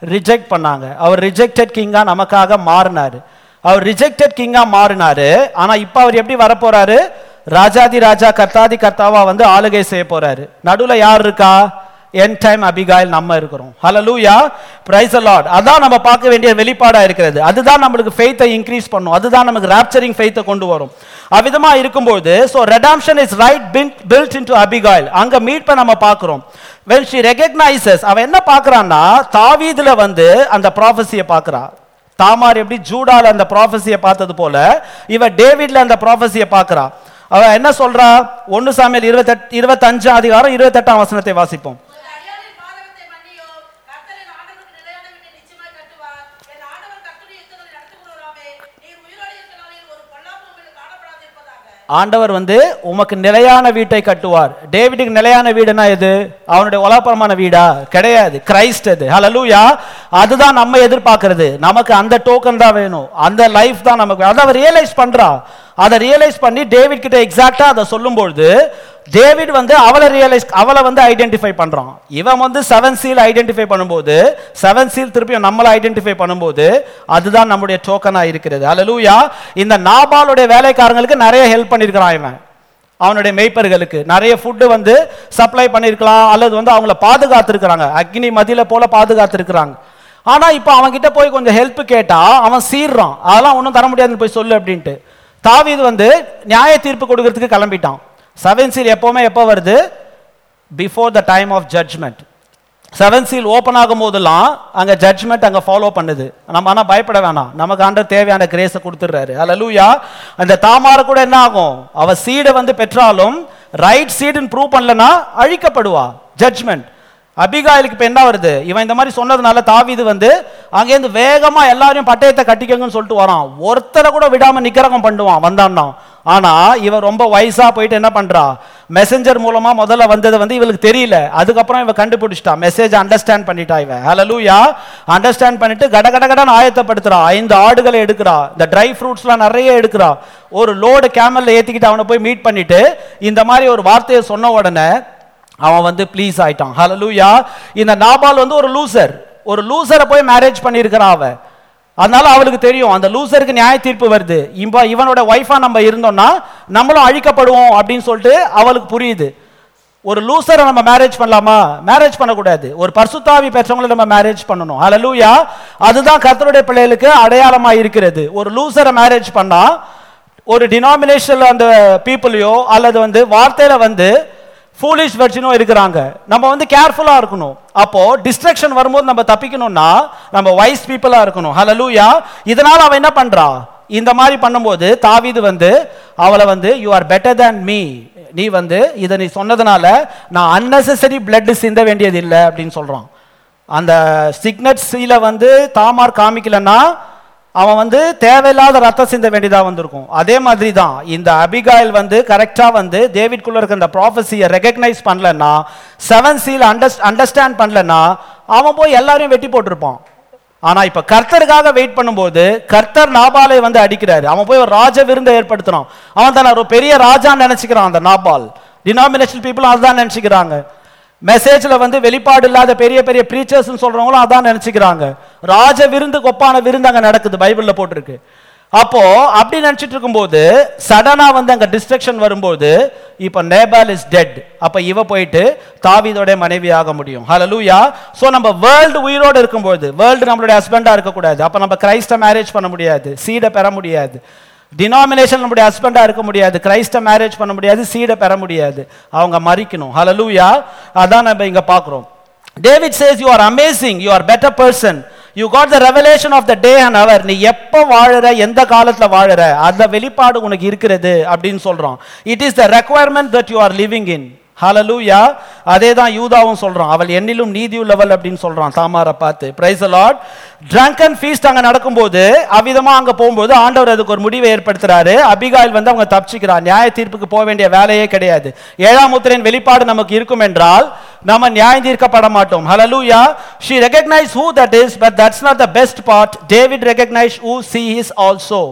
ரிஜெக்ட் பண்ணாங்க அவர் ரிஜெக்டட் கிங்கா நமக்காக மாறினாரு அவர் ரிஜெக்டட் கிங்கா மாறினாரு ஆனா இப்போ அவர் எப்படி வரப்போறாரு ராஜாதி ராஜா கர்த்தாதி கர்த்தாவா வந்து ஆளுகை செய்ய போறாரு நடுவுல யார் இருக்கா என் டைம் அபிகாயில் நம்ம இருக்கிறோம் ஹalleluya பிரைஸ் லார்ட் அதான் நம்ம பார்க்க வேண்டிய வெளிப்பாடா இருக்கிறது அதுதான் நம்மளுக்கு ஃபெய்த்தை இன்க்ரீஸ் பண்ணும் அதுதான் நமக்கு ராப்சரிங் ஃபெய்த்தை கொண்டு வரும் அவ்விதமா இருக்கும்போது so redemption is right built into அபிகாயில் அங்க மீட் பண்ண நம்ம பார்க்கிறோம் when she recognizes அவ என்ன பார்க்கறான்னா தாவீதுல வந்து அந்த ப்ராஃபஸியை பார்க்கறா தாமார் எப்படி ஜூடால அந்த ப்ராஃபஸியை பார்த்தது போல இவ டேவிட்ல அந்த ப்ராஃபஸியை பார்க்கறா அவ என்ன சொல்றா ஒன்னு சாமியல் இருபத்தெட்டு இருபத்தஞ்சாம் அதிகாரம் இருபத்தெட்டாம் வசனத்தை வாசிப்போம் உமது அடியாளின் பாதகத்தை மன்னியோ கர்த்தரின் ஆண்டவருக்கு நிலையான வீட்டை நிச்சயமாய் கட்டுவார் என் ஆண்டவர் கர்த்தருடைய யுத்தங்களை நடத்துகிறவராமே நீர் உயிரோடு இருக்கிற நாளில் ஒரு பொல்லாப்பு உங்களுக்கு காணப்படாதிருப்பதாக ஆண்டவர் வந்து உமக்கு நிலையான வீட்டை கட்டுவார் டேவிடுக்கு நிலையான வீடுனா எது அவனுடைய உலகப்பரமான வீடா கிடையாது கிரைஸ்ட் அது ஹalleluya அதுதான் நம்ம எதிர்பார்க்கிறது நமக்கு அந்த டோக்கன் தான் வேணும் அந்த லைஃப் தான் நமக்கு அதை அவர் ரியலைஸ் பண்றா அதை ரியலைஸ் பண்ணி டேவிட் கிட்ட எக்ஸாக்டா அதை சொல்லும்பொழுது டேவிட் வந்து அவளை ரியலைஸ் அவளை வந்து ஐடென்டிஃபை பண்றான் இவன் வந்து செவன் சீல் ஐடென்டிஃபை பண்ணும்போது செவன் சீல் திருப்பியும் நம்மளை ஐடென்டிஃபை பண்ணும்போது அதுதான் நம்முடைய டோக்கனா இருக்கிறது ஹalleluya இந்த நாபாலுடைய வேலைக்காரங்களுக்கு நிறைய ஹெல்ப் பண்ணியிருக்கிறான் இவன் அவனுடைய மெய்ப்பர்களுக்கு நிறைய ஃபுட்டு வந்து சப்ளை பண்ணியிருக்கலாம் அல்லது வந்து அவங்கள பாதுகாத்திருக்கிறாங்க அக்னி மதியில போல பாதுகாத்திருக்கிறாங்க ஆனா இப்போ அவன்கிட்ட போய் கொஞ்சம் ஹெல்ப் கேட்டா அவன் சீர்றான் அதெல்லாம் ஒன்றும் தர முடியாதுன்னு போய் சொல்லு அப்படின்ட்டு தாவீது வந்து நியாய தீர்ப்பு கொடுக்கறதுக்கு கிளம்பிட்டான் செவன் சீல் எப்பவுமே எப்போ வருது before the time of judgment seven seal open ஆகும் போதெல்லாம் அங்க ஜட்ஜ்மெண்ட் அங்க ஃபாலோ பண்ணுது நம்ம ஆனா பயப்பட வேணாம் நமக்கு ஆண்ட தேவையான கிரேஸை கொடுத்துடுறாரு அல்லூயா அந்த தாமார கூட என்ன ஆகும் அவ சீடை வந்து பெற்றாலும் ரைட் சீடுன்னு ப்ரூவ் பண்ணலனா அழிக்கப்படுவா ஜட்ஜ்மெண்ட் அபிகாயிலுக்கு இப்ப என்ன வருது இவன் இந்த மாதிரி சொன்னதுனால தாவீது வந்து அங்கேருந்து வேகமா எல்லாரையும் பட்டயத்தை கட்டிக்கங்கன்னு சொல்லிட்டு வரான் ஒருத்தரை கூட விடாம நிக்கரகம் பண்ணுவான் வந்தான்னா ஆனா இவன் ரொம்ப வயசா போயிட்டு என்ன பண்றா மெசஞ்சர் மூலமா முதல்ல வந்தது வந்து இவளுக்கு தெரியல அதுக்கப்புறம் இவ கண்டுபிடிச்சிட்டா மெசேஜ் அண்டர்ஸ்டாண்ட் பண்ணிட்டா இவன் ஹalleluya அண்டர்ஸ்டாண்ட் பண்ணிட்டு கட கட கடன்னு ஆயத்தப்படுத்துறா ஐந்து ஆடுகளை எடுக்கிறா இந்த ட்ரை ஃப்ரூட்ஸ்லாம் நிறைய எடுக்கிறா ஒரு லோடு கேமல்ல ஏத்திக்கிட்டு அவனை போய் மீட் பண்ணிட்டு இந்த மாதிரி ஒரு வார்த்தையை சொன்ன உடனே அவன் வந்து ப்ளீஸ் ஆயிட்டான் ஹalleluya இந்த நாபால் வந்து ஒரு லூசர் ஒரு லூசரை போய் மேரேஜ் பண்ணியிருக்கிறான் அவ அதனால அவளுக்கு தெரியும் அந்த லூசருக்கு நியாய தீர்ப்பு வருது இம்ப இவனோட ஒய்ஃபா நம்ம இருந்தோம்னா நம்மளும் அழிக்கப்படுவோம் அப்படின்னு சொல்லிட்டு அவளுக்கு புரியுது ஒரு லூசரை நம்ம மேரேஜ் பண்ணலாமா மேரேஜ் பண்ணக்கூடாது ஒரு பரிசுத்தாவி பெற்றவங்களை நம்ம மேரேஜ் பண்ணணும் ஹalleluya அதுதான் கர்த்தருடைய பிள்ளைகளுக்கு அடையாளமா இருக்கிறது ஒரு லூசரை மேரேஜ் பண்ணா ஒரு டினாமினேஷன்ல அந்த பீப்புளையோ அல்லது வந்து வார்த்தையில வந்து ஃபூலிஷ் வெர்ஜினும் இருக்கிறாங்க நம்ம வந்து கேர்ஃபுல்லா இருக்கணும் அப்போ டிஸ்ட்ரக்ஷன் வரும்போது நம்ம தப்பிக்கணும்னா நம்ம வைஸ் பீப்புளா இருக்கணும் ஹalleluya இதனால அவ என்ன பண்றா இந்த மாதிரி பண்ணும்போது தாவீது வந்து அவளை வந்து you are better than me நீ வந்து இதை நீ சொன்னதுனால நான் unnecessary blood சிந்த வேண்டியது இல்லை அப்படின்னு சொல்றான் அந்த சிக்னட் சீல வந்து தாமார் காமிக்கலன்னா அவன் வந்து தேவையில்லாத ரத்தம் சிந்த வேண்டியதா வந்திருக்கும் அதே மாதிரி தான் இந்த அபிகாயில் வந்து கரெக்டா வந்து டேவிட்குள்ள இருக்க அந்த ப்ராஃபஸியை ரெகக்னைஸ் பண்ணலன்னா செவன் சீல் அண்டர் அண்டர்ஸ்டாண்ட் பண்ணலன்னா அவன் போய் எல்லாரையும் வெட்டி போட்டிருப்பான் ஆனா இப்ப கர்த்தருக்காக வெயிட் பண்ணும்போது கர்த்தர் நாபாலை வந்து அடிக்கிறாரு அவன் போய் ஒரு ராஜ விருந்தை ஏற்படுத்துறான் அவன் தான் ஒரு பெரிய ராஜான்னு நினைச்சுக்கிறான் அந்த நாபால் டினாமினேஷன் பீப்புளும் அதுதான் நினைச்சுக்கிறாங்க மெசேஜ்ல வந்து வெளிப்பாடு இல்லாத பெரிய பெரிய ப்ரீச்சர்ஸ் சொல்றவங்களும் அதான் நினைச்சுக்கிறாங்க ராஜ விருந்து கொப்பான விருந்து அங்க நடக்குது பைபிள்ல போட்டிருக்கு அப்போ அப்படி நினைச்சிட்டு இருக்கும்போது சடனா வந்து அங்க டிஸ்ட்ரக்ஷன் வரும்போது இப்போ நேபால் இஸ் டெட் அப்ப இவ போயிட்டு தாவீதோட மனைவி ஆக முடியும் ஹalleluya சோ நம்ம வேர்ல்டு உயிரோடு இருக்கும்போது வேர்ல்டு நம்மளுடைய ஹஸ்பண்டா இருக்கக்கூடாது அப்ப நம்ம கிரைஸ்ட மேரேஜ் பண்ண முடியாது சீடை பெற முடியாது டினாமினேஷன் நம்முடைய ஹஸ்பண்டா இருக்க முடியாது கிரைஸ்ட மேரேஜ் பண்ண முடியாது சீடை பெற முடியாது அவங்க மறிக்கணும் ஹalleluya அதான் நம்ம இங்க பார்க்கிறோம் David says you are amazing you are better person you got the revelation of the day and அவர் நீ எப்போ வாழுற எந்த காலத்துல வாழுற அந்த வெளிப்பாடு உனக்கு இருக்கிறது அப்படின்னு சொல்றான் it is the requirement that you are living in hallelujah அதே தான் யூதாவும் சொல்றான் அவள் என்னிலும் நீதியுள்ளவள் அப்படின்னு சொல்றான் தாமாரை பார்த்து பிரைஸ் லார்ட் ட்ரங்கன் ஃபீஸ்ட் அங்க நடக்கும்போது அவ்விதமா அங்க போகும்போது ஆண்டவர் அதுக்கு ஒரு முடிவை ஏற்படுத்துறாரு அபிகாயில் வந்து அவங்க தப்பிச்சுக்கிறார் நியாய தீர்ப்புக்கு போக வேண்டிய வேலையே கிடையாது ஏழாம் முத்திரையின் வெளிப்பாடு நமக்கு இருக்கும் என்றால் நம்ம நியாயம் தீர்க்கப்பட மாட்டோம் ஹalleluya she recognized who that is but that's not the best part david recognized who she is also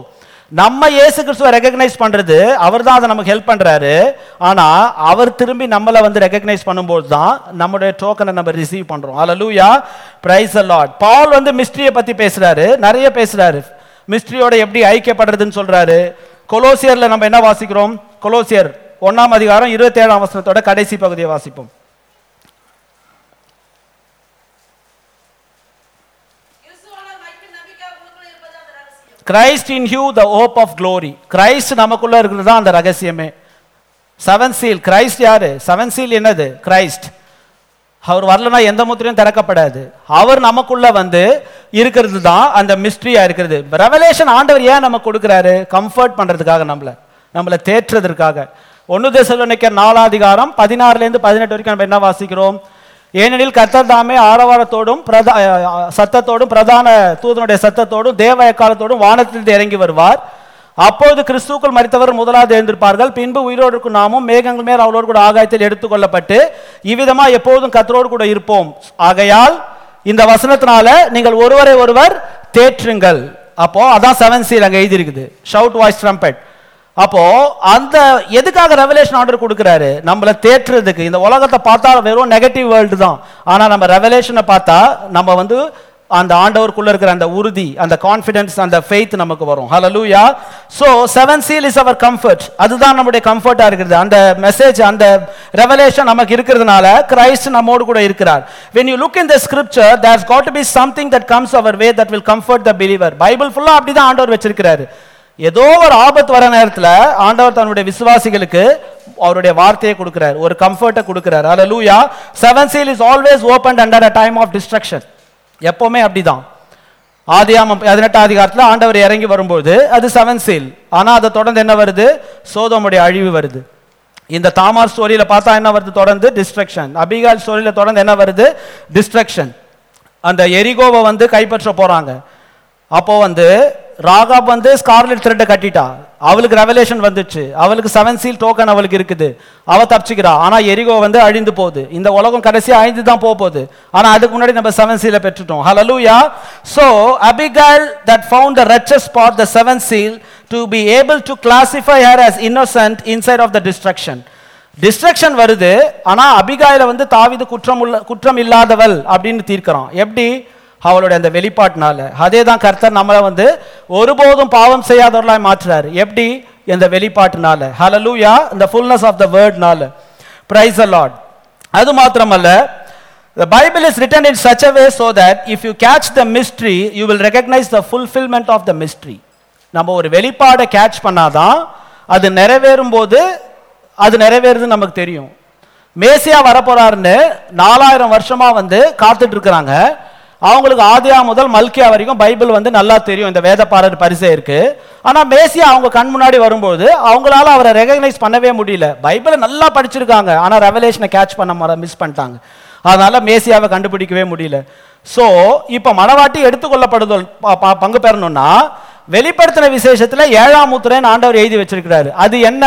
நம்ம இயேசு கிறிஸ்துவை ரெகக்னைஸ் பண்றது அவர் தான் அதை நமக்கு ஹெல்ப் பண்றாரு ஆனா அவர் திரும்பி நம்மளை வந்து ரெகக்னைஸ் பண்ணும்போது தான் நம்முடைய டோக்கனை நம்ம ரிசீவ் பண்றோம் அல்லூயா பிரைஸ் லார்ட் பால் வந்து மிஸ்ட்ரியை பத்தி பேசுறாரு நிறைய பேசுறாரு மிஸ்ட்ரியோட எப்படி ஐக்கியப்படுறதுன்னு சொல்றாரு கொலோசியர்ல நம்ம என்ன வாசிக்கிறோம் கொலோசியர் ஒண்ணாம் அதிகாரம் இருபத்தி ஏழாம் வசனத்தோட கடைசி பகுதியை வாசிப்போம் கிறிஸ்துவான மைப்பின் நம்பிக்கை உங்களுக்குள்ள இருப்பது அந்த ரகசியம் Christ in you the hope of glory Christ நமக்குள்ள இருக்கிறது தான் அந்த ரகசியமே செவன் சீல் கிரைஸ்ட் யாரு செவன் சீல் என்னது கிரைஸ்ட் அவர் வரலனா எந்த முத்திரையும் திறக்கப்படாது அவர் நமக்குள்ள வந்து இருக்கிறது தான் அந்த மிஸ்ட்ரியா இருக்கிறது ரெவலேஷன் ஆண்டவர் ஏன் நமக்கு கொடுக்குறாரு கம்ஃபர்ட் பண்றதுக்காக நம்மள நம்மளை தேற்றுறதுக்காக ஒன்னு தேசலோனிக்க நாலாதிகாரம் பதினாறுல இருந்து பதினெட்டு வரைக்கும் நம்ம என்ன வாசிக்கிறோம் ஏனெனில் கர்த்தர் தாமே ஆரவாரத்தோடும் பிரதா அஹ், சத்தத்தோடும் பிரதான தூதனுடைய சத்தத்தோடும் தேவ எக்காலத்தோடும் வானத்திலிருந்து இறங்கி வருவார் அப்பொழுது கிறிஸ்துக்குள் மரித்தவர் முதலாவது எழுந்திருப்பார்கள் பின்பு உயிரோடு இருக்கும் நாமும் மேகங்கள் மேல் அவளோடு கூட ஆகாயத்தில் எடுத்துக்கொள்ளப்பட்டு இவ்விதமா எப்போதும் கத்தரோடு கூட இருப்போம் ஆகையால் இந்த வசனத்தினால நீங்கள் ஒருவரை ஒருவர் தேற்றுங்கள் அப்போ அதான் செவன் சீல் அங்க எழுதியிருக்குது ஷவுட் வாய்ஸ் ட்ரம்பெட் அப்போ அந்த எதுக்காக ரெவலேஷன் ஆர்டர் கொடுக்குறாரு நம்மளை தேற்றுறதுக்கு இந்த உலகத்தை பார்த்தா வெறும் நெகட்டிவ் வேர்ல்டு தான் ஆனா நம்ம ரெவலேஷனை பார்த்தா நம்ம வந்து அந்த ஆண்டவருக்குள்ள இருக்கிற அந்த உறுதி அந்த கான்ஃபிடன்ஸ் அந்த ஃபெய்த் நமக்கு வரும் hallelujah so seven seal is our comfort அதுதான் நம்முடைய கம்ஃபர்ட்டா இருக்குது அந்த மெசேஜ் அந்த ரெவலேஷன் நமக்கு இருக்கிறதுனால கிரைஸ்ட் நம்மோடு கூட இருக்கிறார் when you look in the scripture there's got to be something that comes our way that will comfort the believer Bible ஃபுல்லா அப்படிதான் ஆண்டவர் வச்சிருக்கிறாரு ஏதோ ஒரு ஆபத்து வர நேரத்துல ஆண்டவர் தன்னுடைய விசுவாசிகளுக்கு அவருடைய வார்த்தையை கொடுக்கிறார் ஒரு கம்ஃபர்ட்டை கொடுக்கிறார் ஹalleluya seven seal is always opened under a time of destruction எப்பவுமே அப்படிதான் ஆதியாமம் பதினெட்டாம் அதிகாரத்துல ஆண்டவர் இறங்கி வரும்போது அது செவன் சீல் ஆனா அதை தொடர்ந்து என்ன வருது சோதோமுடைய அழிவு வருது இந்த தாமார் ஸ்டோரியில பார்த்தா என்ன வருது தொடர்ந்து டிஸ்ட்ரக்ஷன் அபிகால் ஸ்டோரியில தொடர்ந்து என்ன வருது டிஸ்ட்ரக்ஷன் அந்த எரிகோவை வந்து கைப்பற்ற போறாங்க அப்போ வந்து ராகாப் வந்து ஸ்கார்லெட் த்ரெட்டை கட்டிட்டா அவளுக்கு ரெவலேஷன் வந்துச்சு அவளுக்கு செவன் சீல் டோக்கன் அவளுக்கு இருக்குது அவ தப்பிச்சுக்கிறா ஆனா எரிகோ வந்து அழிந்து போகுது இந்த உலகம் கடைசியா அழிந்து தான் போக போகுது ஆனா அதுக்கு முன்னாடி நம்ம செவன் சீலை பெற்றுட்டோம் hallelujah so abigail that found the wretched spot the seventh seal to be able to classify her as innocent inside of the destruction destruction வருது ஆனா அபிகாயில வந்து தாவிது குற்றம் உள்ள குற்றம் இல்லாதவள் அப்படின்னு தீர்க்கிறான் எப்படி அவளுடைய அந்த வெளிப்பாட்டினால அதே தான் கர்த்தர் நம்மளை வந்து ஒருபோதும் பாவம் செய்யாதவர்களாய் மாற்றுறாரு எப்படி இந்த வெளிப்பாட்டினால ஹalleluya இந்த ஃபுல்னஸ் ஆஃப் த வேர்ட்னால பிரைஸ் the லார்ட் அது மாத்திரமல்ல The Bible is written in such a way so that if you catch the mystery, you will recognize the fulfillment of the mystery. நம்ம ஒரு வெளிப்பாடை கேட்ச் பண்ணாதான் அது நிறைவேறும் போது அது நிறைவேறுதுன்னு நமக்கு தெரியும் மேசியா வரப்போறாருன்னு நாலாயிரம் வருஷமா வந்து காத்துட்டு இருக்கிறாங்க அவங்களுக்கு ஆதியா முதல் மல்கியா வரைக்கும் பைபிள் வந்து நல்லா தெரியும் இந்த வேதப்பாரர் பரிசை இருக்கு ஆனா மேசியா அவங்க கண் முன்னாடி வரும்போது அவங்களால அவரை ரெகக்னைஸ் பண்ணவே முடியல பைபிளை நல்லா படிச்சிருக்காங்க ஆனா ரெவலேஷனை கேட்ச் பண்ண மிஸ் பண்ணிட்டாங்க அதனால மேசியாவை கண்டுபிடிக்கவே முடியல சோ இப்ப மணவாட்டி எடுத்துக்கொள்ளப்படுதல் ப- ப- பங்கு பெறணும்னா வெளிப்படுத்தின விசேஷத்துல ஏழாம் முத்திரைன்னு ஆண்டவர் எழுதி வச்சிருக்கிறாரு அது என்ன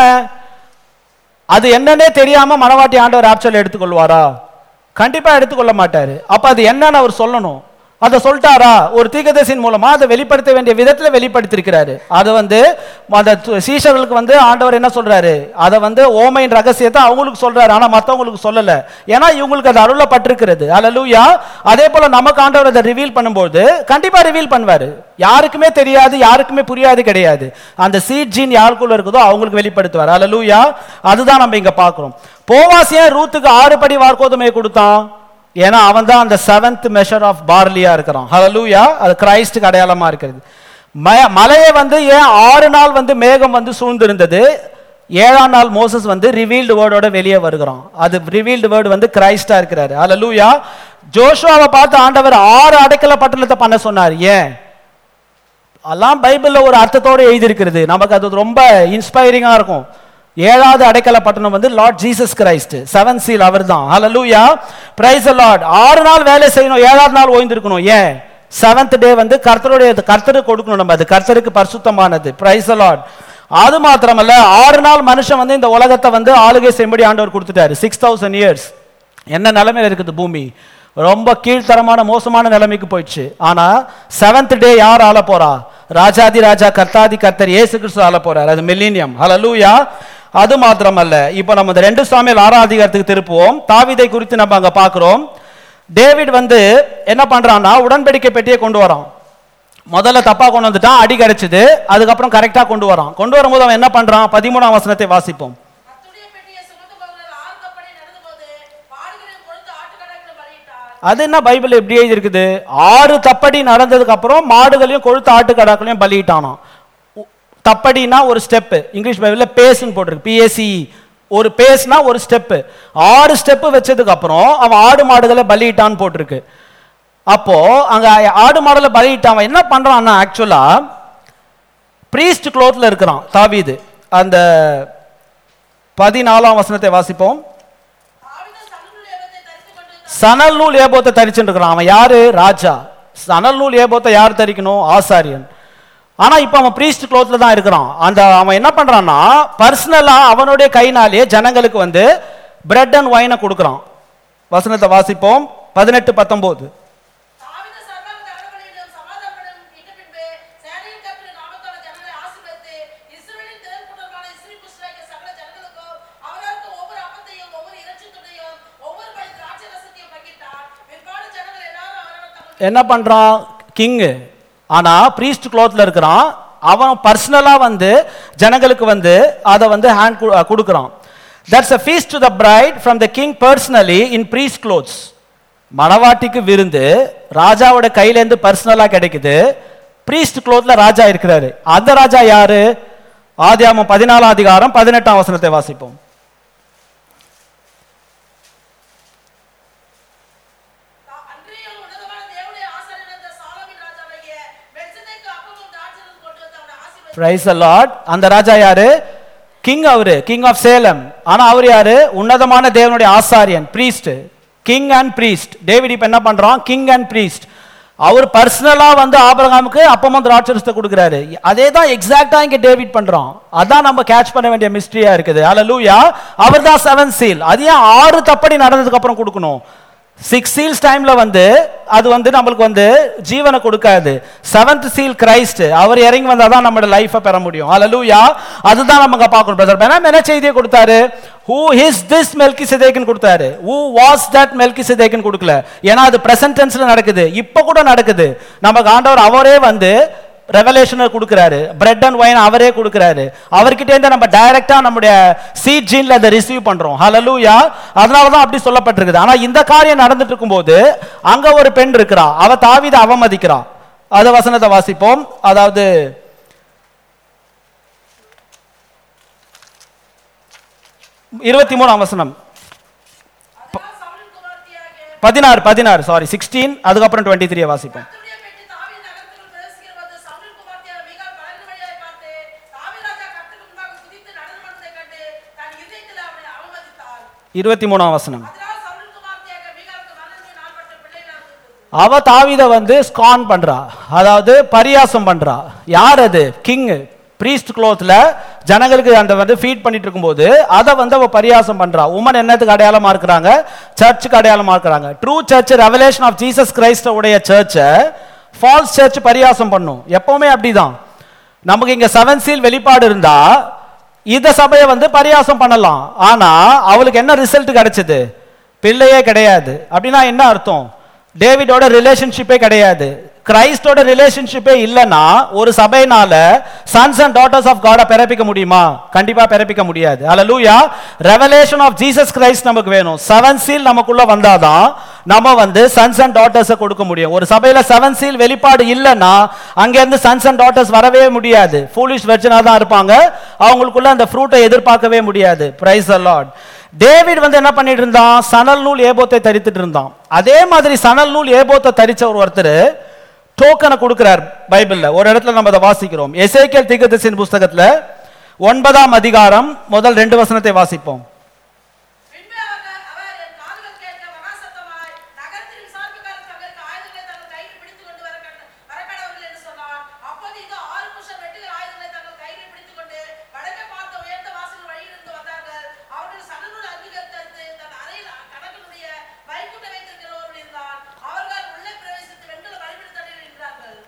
அது என்னன்னே தெரியாம மணவாட்டி ஆண்டவர் ஆப்சல் எடுத்துக்கொள்வாரா கண்டிப்பா எடுத்துக்கொள்ள மாட்டாரு அப்ப அது என்னன்னு அவர் சொல்லணும் அதை சொல்லிட்டாரா ஒரு தீர்க்கதரிசியின் மூலமா அதை வெளிப்படுத்த வேண்டிய விதத்துல வெளிப்படுத்திருக்கிறாரு அதை வந்து அந்த து- சீஷர்களுக்கு வந்து ஆண்டவர் என்ன சொல்றாரு அதை வந்து ஓமையின் ரகசியத்தை அவங்களுக்கு சொல்றாரு ஆனா மத்தவங்களுக்கு சொல்லல ஏன்னா இவங்களுக்கு அது அருளப்பட்டிருக்கிறது அல்லூயா அதே போல நமக்கு ஆண்டவர் அதை ரிவீல் பண்ணும்போது கண்டிப்பா ரிவீல் பண்ணுவாரு யாருக்குமே தெரியாது யாருக்குமே புரியாது கிடையாது அந்த சீட் ஜீன் யாருக்குள்ள இருக்குதோ அவங்களுக்கு வெளிப்படுத்துவார் அல்லூயா அதுதான் நம்ம இங்க பார்க்கிறோம் போவாசியன் ரூத்துக்கு ஆறு படி வார்க்கோதுமையை கொடுத்தான் ஏன்னா அவன் தான் அந்த செவன்த் மெஷர் ஆஃப் பார்லியா இருக்கிறான் ஹalleluya அது கிரைஸ்டுக்கு அடையாளமா இருக்கிறது ம- மலையை வந்து ஏன் ஆறு நாள் வந்து மேகம் வந்து சூழ்ந்திருந்தது ஏழாம் நாள் மோசஸ் வந்து ரிவீல்டு வேர்டோட வெளியே வருகிறான் அது ரிவீல்டு வேர்டு வந்து கிரைஸ்டா இருக்கிறாரு ஹalleluya ஜோஷுவாவை பார்த்து ஆண்டவர் ஆறு அடைக்கல பட்டணத்தை பண்ண சொன்னார் ஏன் எல்லாம் பைபிள்ல ஒரு அர்த்தத்தோட எழுதியிருக்கிறது நமக்கு அது ரொம்ப இன்ஸ்பைரிங்கா இருக்கும் ஏழாவது அடைக்கல பட்டணம் வந்து Lord Jesus Christ seven seal அவர் தான் ஹalleluya பிரைஸ் லார்ட் ஆறு நாள் வேலை செய்யணும் ஏழாவது நாள் ஓய்ந்திருக்கணும் ஏன் செவன்த் டே வந்து கர்த்தருடைய கர்த்தருக்கு கொடுக்கணும் நம்ம அது கர்த்தருக்கு பரிசுத்தமானது பிரைஸ் லார்ட் அது மாத்திரமல்ல ஆறு நாள் மனுஷன் வந்து இந்த உலகத்தை வந்து ஆளுகை செய்யும்படி ஆண்டவர் கொடுத்துட்டாரு சிக்ஸ் தௌசண்ட் இயர்ஸ் என்ன நிலைமையில இருக்குது பூமி ரொம்ப கீழ்த்தரமான மோசமான நிலைமைக்கு போயிடுச்சு ஆனா செவன்த் டே யார் ஆள போறா ராஜாதி ராஜா கர்த்தாதி கர்த்தர் இயேசு கிறிஸ்து ஆள போறார் அது மில்லினியம் ஹalleluya அது மாத்திரமல்ல இப்போ நம்ம இந்த ரெண்டு சாமியல் ஆறாம் அதிகாரத்துக்கு திருப்புவோம் தாவீதை குறித்து நம்ம அங்க பார்க்கிறோம் டேவிட் வந்து என்ன பண்றான்னா உடன்படிக்கை பெட்டியை கொண்டு வரான் முதல்ல தப்பா கொண்டு வந்துட்டான் அடி கிடைச்சது அதுக்கப்புறம் கரெக்டா கொண்டு வரான் கொண்டு வரும்போது அவன் என்ன பண்றான் பதிமூணாம் வசனத்தை வாசிப்போம் கர்த்தருடைய பெட்டியை சுமந்துபவர்கள் ஆறு கப்பலை நடந்தபோது பாடுகளையும் கொழுத்து ஆட்டுக்கடாக்களும் பலியிட்டார் அது என்ன பைபிள் எப்படி எழுதியிருக்குது ஆறு தப்படி நடந்ததுக்கு அப்புறம் மாடுகளையும் கொழுத்த ஆட்டுக்கடாக்களையும் பலியிட்டானாம் உ- தப்படினா ஒரு ஸ்டெப் இங்கிலீஷ் பைபிள்ல பேஸ்ன்னு போட்டிருக்கு பிஎஸ்சி ஒரு பேஸ்னா ஒரு ஸ்டெப் ஆறு ஸ்டெப் வச்சதுக்கு அப்புறம் அவன் ஆடு மாடுகளை பலியிட்டான்னு போட்டிருக்கு அப்போ அங்க ஆடு மாடுகளை பலியிட்டான் அவன் என்ன பண்றான்னா ஆக்சுவலா பிரீஸ்ட் க்ளோத்ல இருக்கிறான் தாவீது அந்த பதினாலாம் வசனத்தை வாசிப்போம் தாவீது சல்லுல் ஏபத்தை தரித்துக் கொண்டு சணல் நூல் ஏபோத்தை தரிச்சுட்டு இருக்கிறான் அவன் யாரு ராஜா சணல் நூல் ஏபோத்தை யார் தரிக்கணும் ஆசாரியன் ஆனா இப்ப அவன் பிரீஸ்ட் க்ளோத்ல தான் இருக்கிறான் அந்த அவன் என்ன பண்றான்னா பர்சனலா அவனுடைய கைனாலேயே ஜனங்களுக்கு வந்து பிரெட் அண்ட் ஒயினை கொடுக்குறான் வசனத்தை வாசிப்போம் பதினெட்டு பத்தொன்பது தாவீது சர்வாங்க தகவலிலும் சமாதானங்களும் இட்ட பின்பு சேனையின் கர்த்தரின் நாமத்தால் ஜனங்களை ஆசீர்வதித்து இஸ்ரவேலின் திரள் கூட்டமான இஸ்ரீ புஷ்டாகிய சகல ஜனங்களுக்கும் அவரவருக்கு ஒவ்வொரு அப்பத்தையும் ஒவ்வொரு இறைச்சி துண்டையும் ஒவ்வொரு படி திராட்சை ரசத்தையும் பங்கிட்டார் பிற்பாடு ஜனங்கள் எல்லாரும் அவரவர் தங்கள் என்ன பண்றான் கிங்கு ஆனா பிரீஸ்ட் க்ளோத்ல இருக்கிறான் அவன் பர்சனலா வந்து ஜனங்களுக்கு வந்து அதை வந்து ஹேண்ட் கொடுக்குறான் that's a feast to the bride from the king personally in priest clothes மணவாட்டிக்கு விருந்து ராஜாவோட கையில இருந்து பர்சனலா கிடைக்குது பிரீஸ்ட் க்ளோத்ல ராஜா இருக்கிறாரு அந்த ராஜா யாரு ஆதியாமம் பதினாலாம் அதிகாரம் பதினெட்டாம் வசனத்தை வாசிப்போம் அன்றியும் உன்னதமான தேவனுடைய ஆசாரியன் என்ற சாலோமின் ராஜாவாகிய மெல்கிசேதேக்கு அப்பமும் திராட்சைரசமும் கொண்டு வந்து அவனை ஆசீர்வதித்தார். பிரைஸ் லார்ட் அந்த ராஜா யாரு கிங் அவரு கிங் ஆஃப் சேலம் ஆனா அவர் யாரு உன்னதமான தேவனுடைய ஆசாரியன் priest king and priest David இப்ப என்ன பண்றான் கிங் அண்ட் பிரீஸ்ட் அவர் பர்சனலா வந்து ஆபிரகாமுக்கு அப்பமும் திராட்சரசத்தை கொடுக்குறாரு அதே தான் எக்ஸாக்டா இங்க டேவிட் பண்றான் அதான் நம்ம கேட்ச் பண்ண வேண்டிய மிஸ்ட்ரியா இருக்குது அல்லூயா அவர் தான் செவன் சீல் அது ஏன் ஆறு தப்படி நடந்ததுக்கு அப்புறம் கொடுக்கணும் சிக்ஸ் சீல்ஸ் டைம்ல வந்து அது வந்து நம்மளுக்கு வந்து ஜீவனை கொடுக்காது செவன்த் சீல் கிரைஸ்ட் அவர் இறங்கி வந்தா தான் நம்மளோட லைஃபை பெற முடியும் அல்லூயா அதுதான் நம்ம பார்க்கணும் பிரதர் பெனாம் என்ன செய்தியை கொடுத்தாரு ஹூ ஹிஸ் திஸ் மெல்கி சிதேக்குன்னு கொடுத்தாரு ஹூ வாஸ் தட் மெல்கி சிதேக்குன்னு கொடுக்கல ஏன்னா அது பிரசன்ட் டென்ஸ்ல நடக்குது இப்போ கூட நடக்குது நமக்கு ஆண்டவர் அவரே வந்து ரெவலேஷனை கொடுக்குறாரு பிரெட் அண்ட் ஒயின் அவரே கொடுக்குறாரு அவர்கிட்ட இருந்து நம்ம டைரக்டா நம்முடைய சீட் ஜீன்ல அதை ரிசீவ் பண்றோம் ஹalleluya அதனால தான் அப்படி சொல்லப்பட்டிருக்குது ஆனா இந்த காரியம் நடந்துட்டு இருக்கும்போது அங்க ஒரு பெண் இருக்கிறா அவ தாவீதை அவமதிக்கிறா அத வசனத்தை வாசிப்போம் அதாவது இருபத்தி மூணாம் வசனம் அதனால் சவுலின் குமாரத்தியாகிய பதினாறு பதினாறு சாரி சிக்ஸ்டீன் அதுக்கப்புறம் டுவெண்ட்டி த்ரீ வாசிப்போம் கர்த்தருடைய பெட்டி தாவீது நகரத்துக்குள் பிரவேசிக்கிறபோது சவுலின் குமாரத்தியார் மிகாள் வலது வழியாய் பார்த்து, தாவீது ராஜா கர்த்தருக்கு முன்பாக குதித்து நடந்து வந்ததைக் கண்டு தன் இதயத்தில் அவனை அவமதித்தாள். இருபத்தி மூணாம் வசனம் அதனால் சவுலின் குமாரத்தியாக மிகாளுக்கு மனதிலே நாள்பட்ட பிள்ளைகளாக இருந்தது. அவ தாவீத வந்து ஸ்கான் பண்றா அதாவது பரியாசம் பண்றா யார் அது கிங் பிரீஸ்ட் க்ளோத்ல ஜனங்களுக்கு அந்த வந்து ஃபீட் பண்ணிட்டு இருக்கும்போது அதை வந்து அவ பரியாசம் பண்றா உமன் என்னத்துக்கு அடையாளமா இருக்கிறாங்க சர்ச்சுக்கு அடையாளமா இருக்கிறாங்க true church revelation of Jesus Christ உடைய சர்ச்சை ஃபால்ஸ் சர்ச் பரியாசம் பண்ணும் எப்பவுமே அப்படிதான் நமக்கு இங்க செவன் சீல் வெளிப்பாடு இருந்தா இந்த சபையை வந்து பரியாசம் பண்ணலாம் ஆனா அவளுக்கு என்ன ரிசல்ட் கிடைச்சது பிள்ளையே கிடையாது அப்படின்னா என்ன அர்த்தம் டேவிடோட ரிலேஷன்ஷிப்பே கிடையாது கிரைஸ்டோட ரிலேஷன்ஷிப்பே இல்லைன்னா ஒரு சபையினால சன்ஸ் அண்ட் டாட்டர்ஸ் ஆஃப் காட பிறப்பிக்க முடியுமா கண்டிப்பா பிறப்பிக்க முடியாது அல்லூயா ரெவலேஷன் ஆஃப் ஜீசஸ் கிரைஸ்ட் நமக்கு வேணும் செவன் சீல் நமக்குள்ள வந்தாதான் நம்ம வந்து சன்ஸ் அண்ட் டாட்டர்ஸை கொடுக்க முடியும் ஒரு சபையில செவன் சீல் வெளிப்பாடு இல்லைன்னா அங்க இருந்து சன்ஸ் அண்ட் டாட்டர்ஸ் வரவே முடியாது ஃபூலிஷ் வெர்ஜனா தான் இருப்பாங்க அவங்களுக்குள்ள அந்த ஃப்ரூட்டை எதிர்பார்க்கவே முடியாது பிரைஸ் லார்ட் டேவிட் வந்து என்ன பண்ணிட்டு இருந்தான் சணல் நூல் ஏபோத்தை தரித்துட்டு இருந்தான் அதே மாதிரி சணல் நூல் ஏபோத்தை தரிச்ச ஒரு ஒருத்தர் டோக்கனை கொடுக்கிறார் பைபிள்ல ஒரு இடத்துல நம்ம அதை வாசிக்கிறோம் எசேக்கியல் தீர்க்கதரிசியின் புஸ்தகத்துல ஒன்பதாம் அதிகாரம் முதல் ரெண்டு வசனத்தை வாசிப்போம் பின்பு அவர் அவர் என் காதுகள் கேட்க மகா சத்தமாய், நகரத்தின் விசாரிப்புக்காரர் தங்களுக்கு ஆயுதங்களை தங்கள் கையில் பிடித்துக் கொண்டு வர கண்ட- வரக்கடவர்கள் என்று சொன்னான். அப்போது இதோ ஆறு புருஷர் வெட்டுகிற ஆயுதங்களை தங்கள் கையில் பிடித்துக் கொண்டு வடக்கே பார்த்த உயர்ந்த வாசல் வழியிலிருந்து வந்தார்கள். அவர்கள் சணநூல் அங்கிகள் தரித்து தன் அறையில் கணக்கனுடைய வைகுண்ட வைத்திருக்கிறவர்கள் இருந்தார். அவர்கள் உள்ளே பிரவேசித்து வெண்கல பலிபீடத்தடியில் நின்றார்கள்.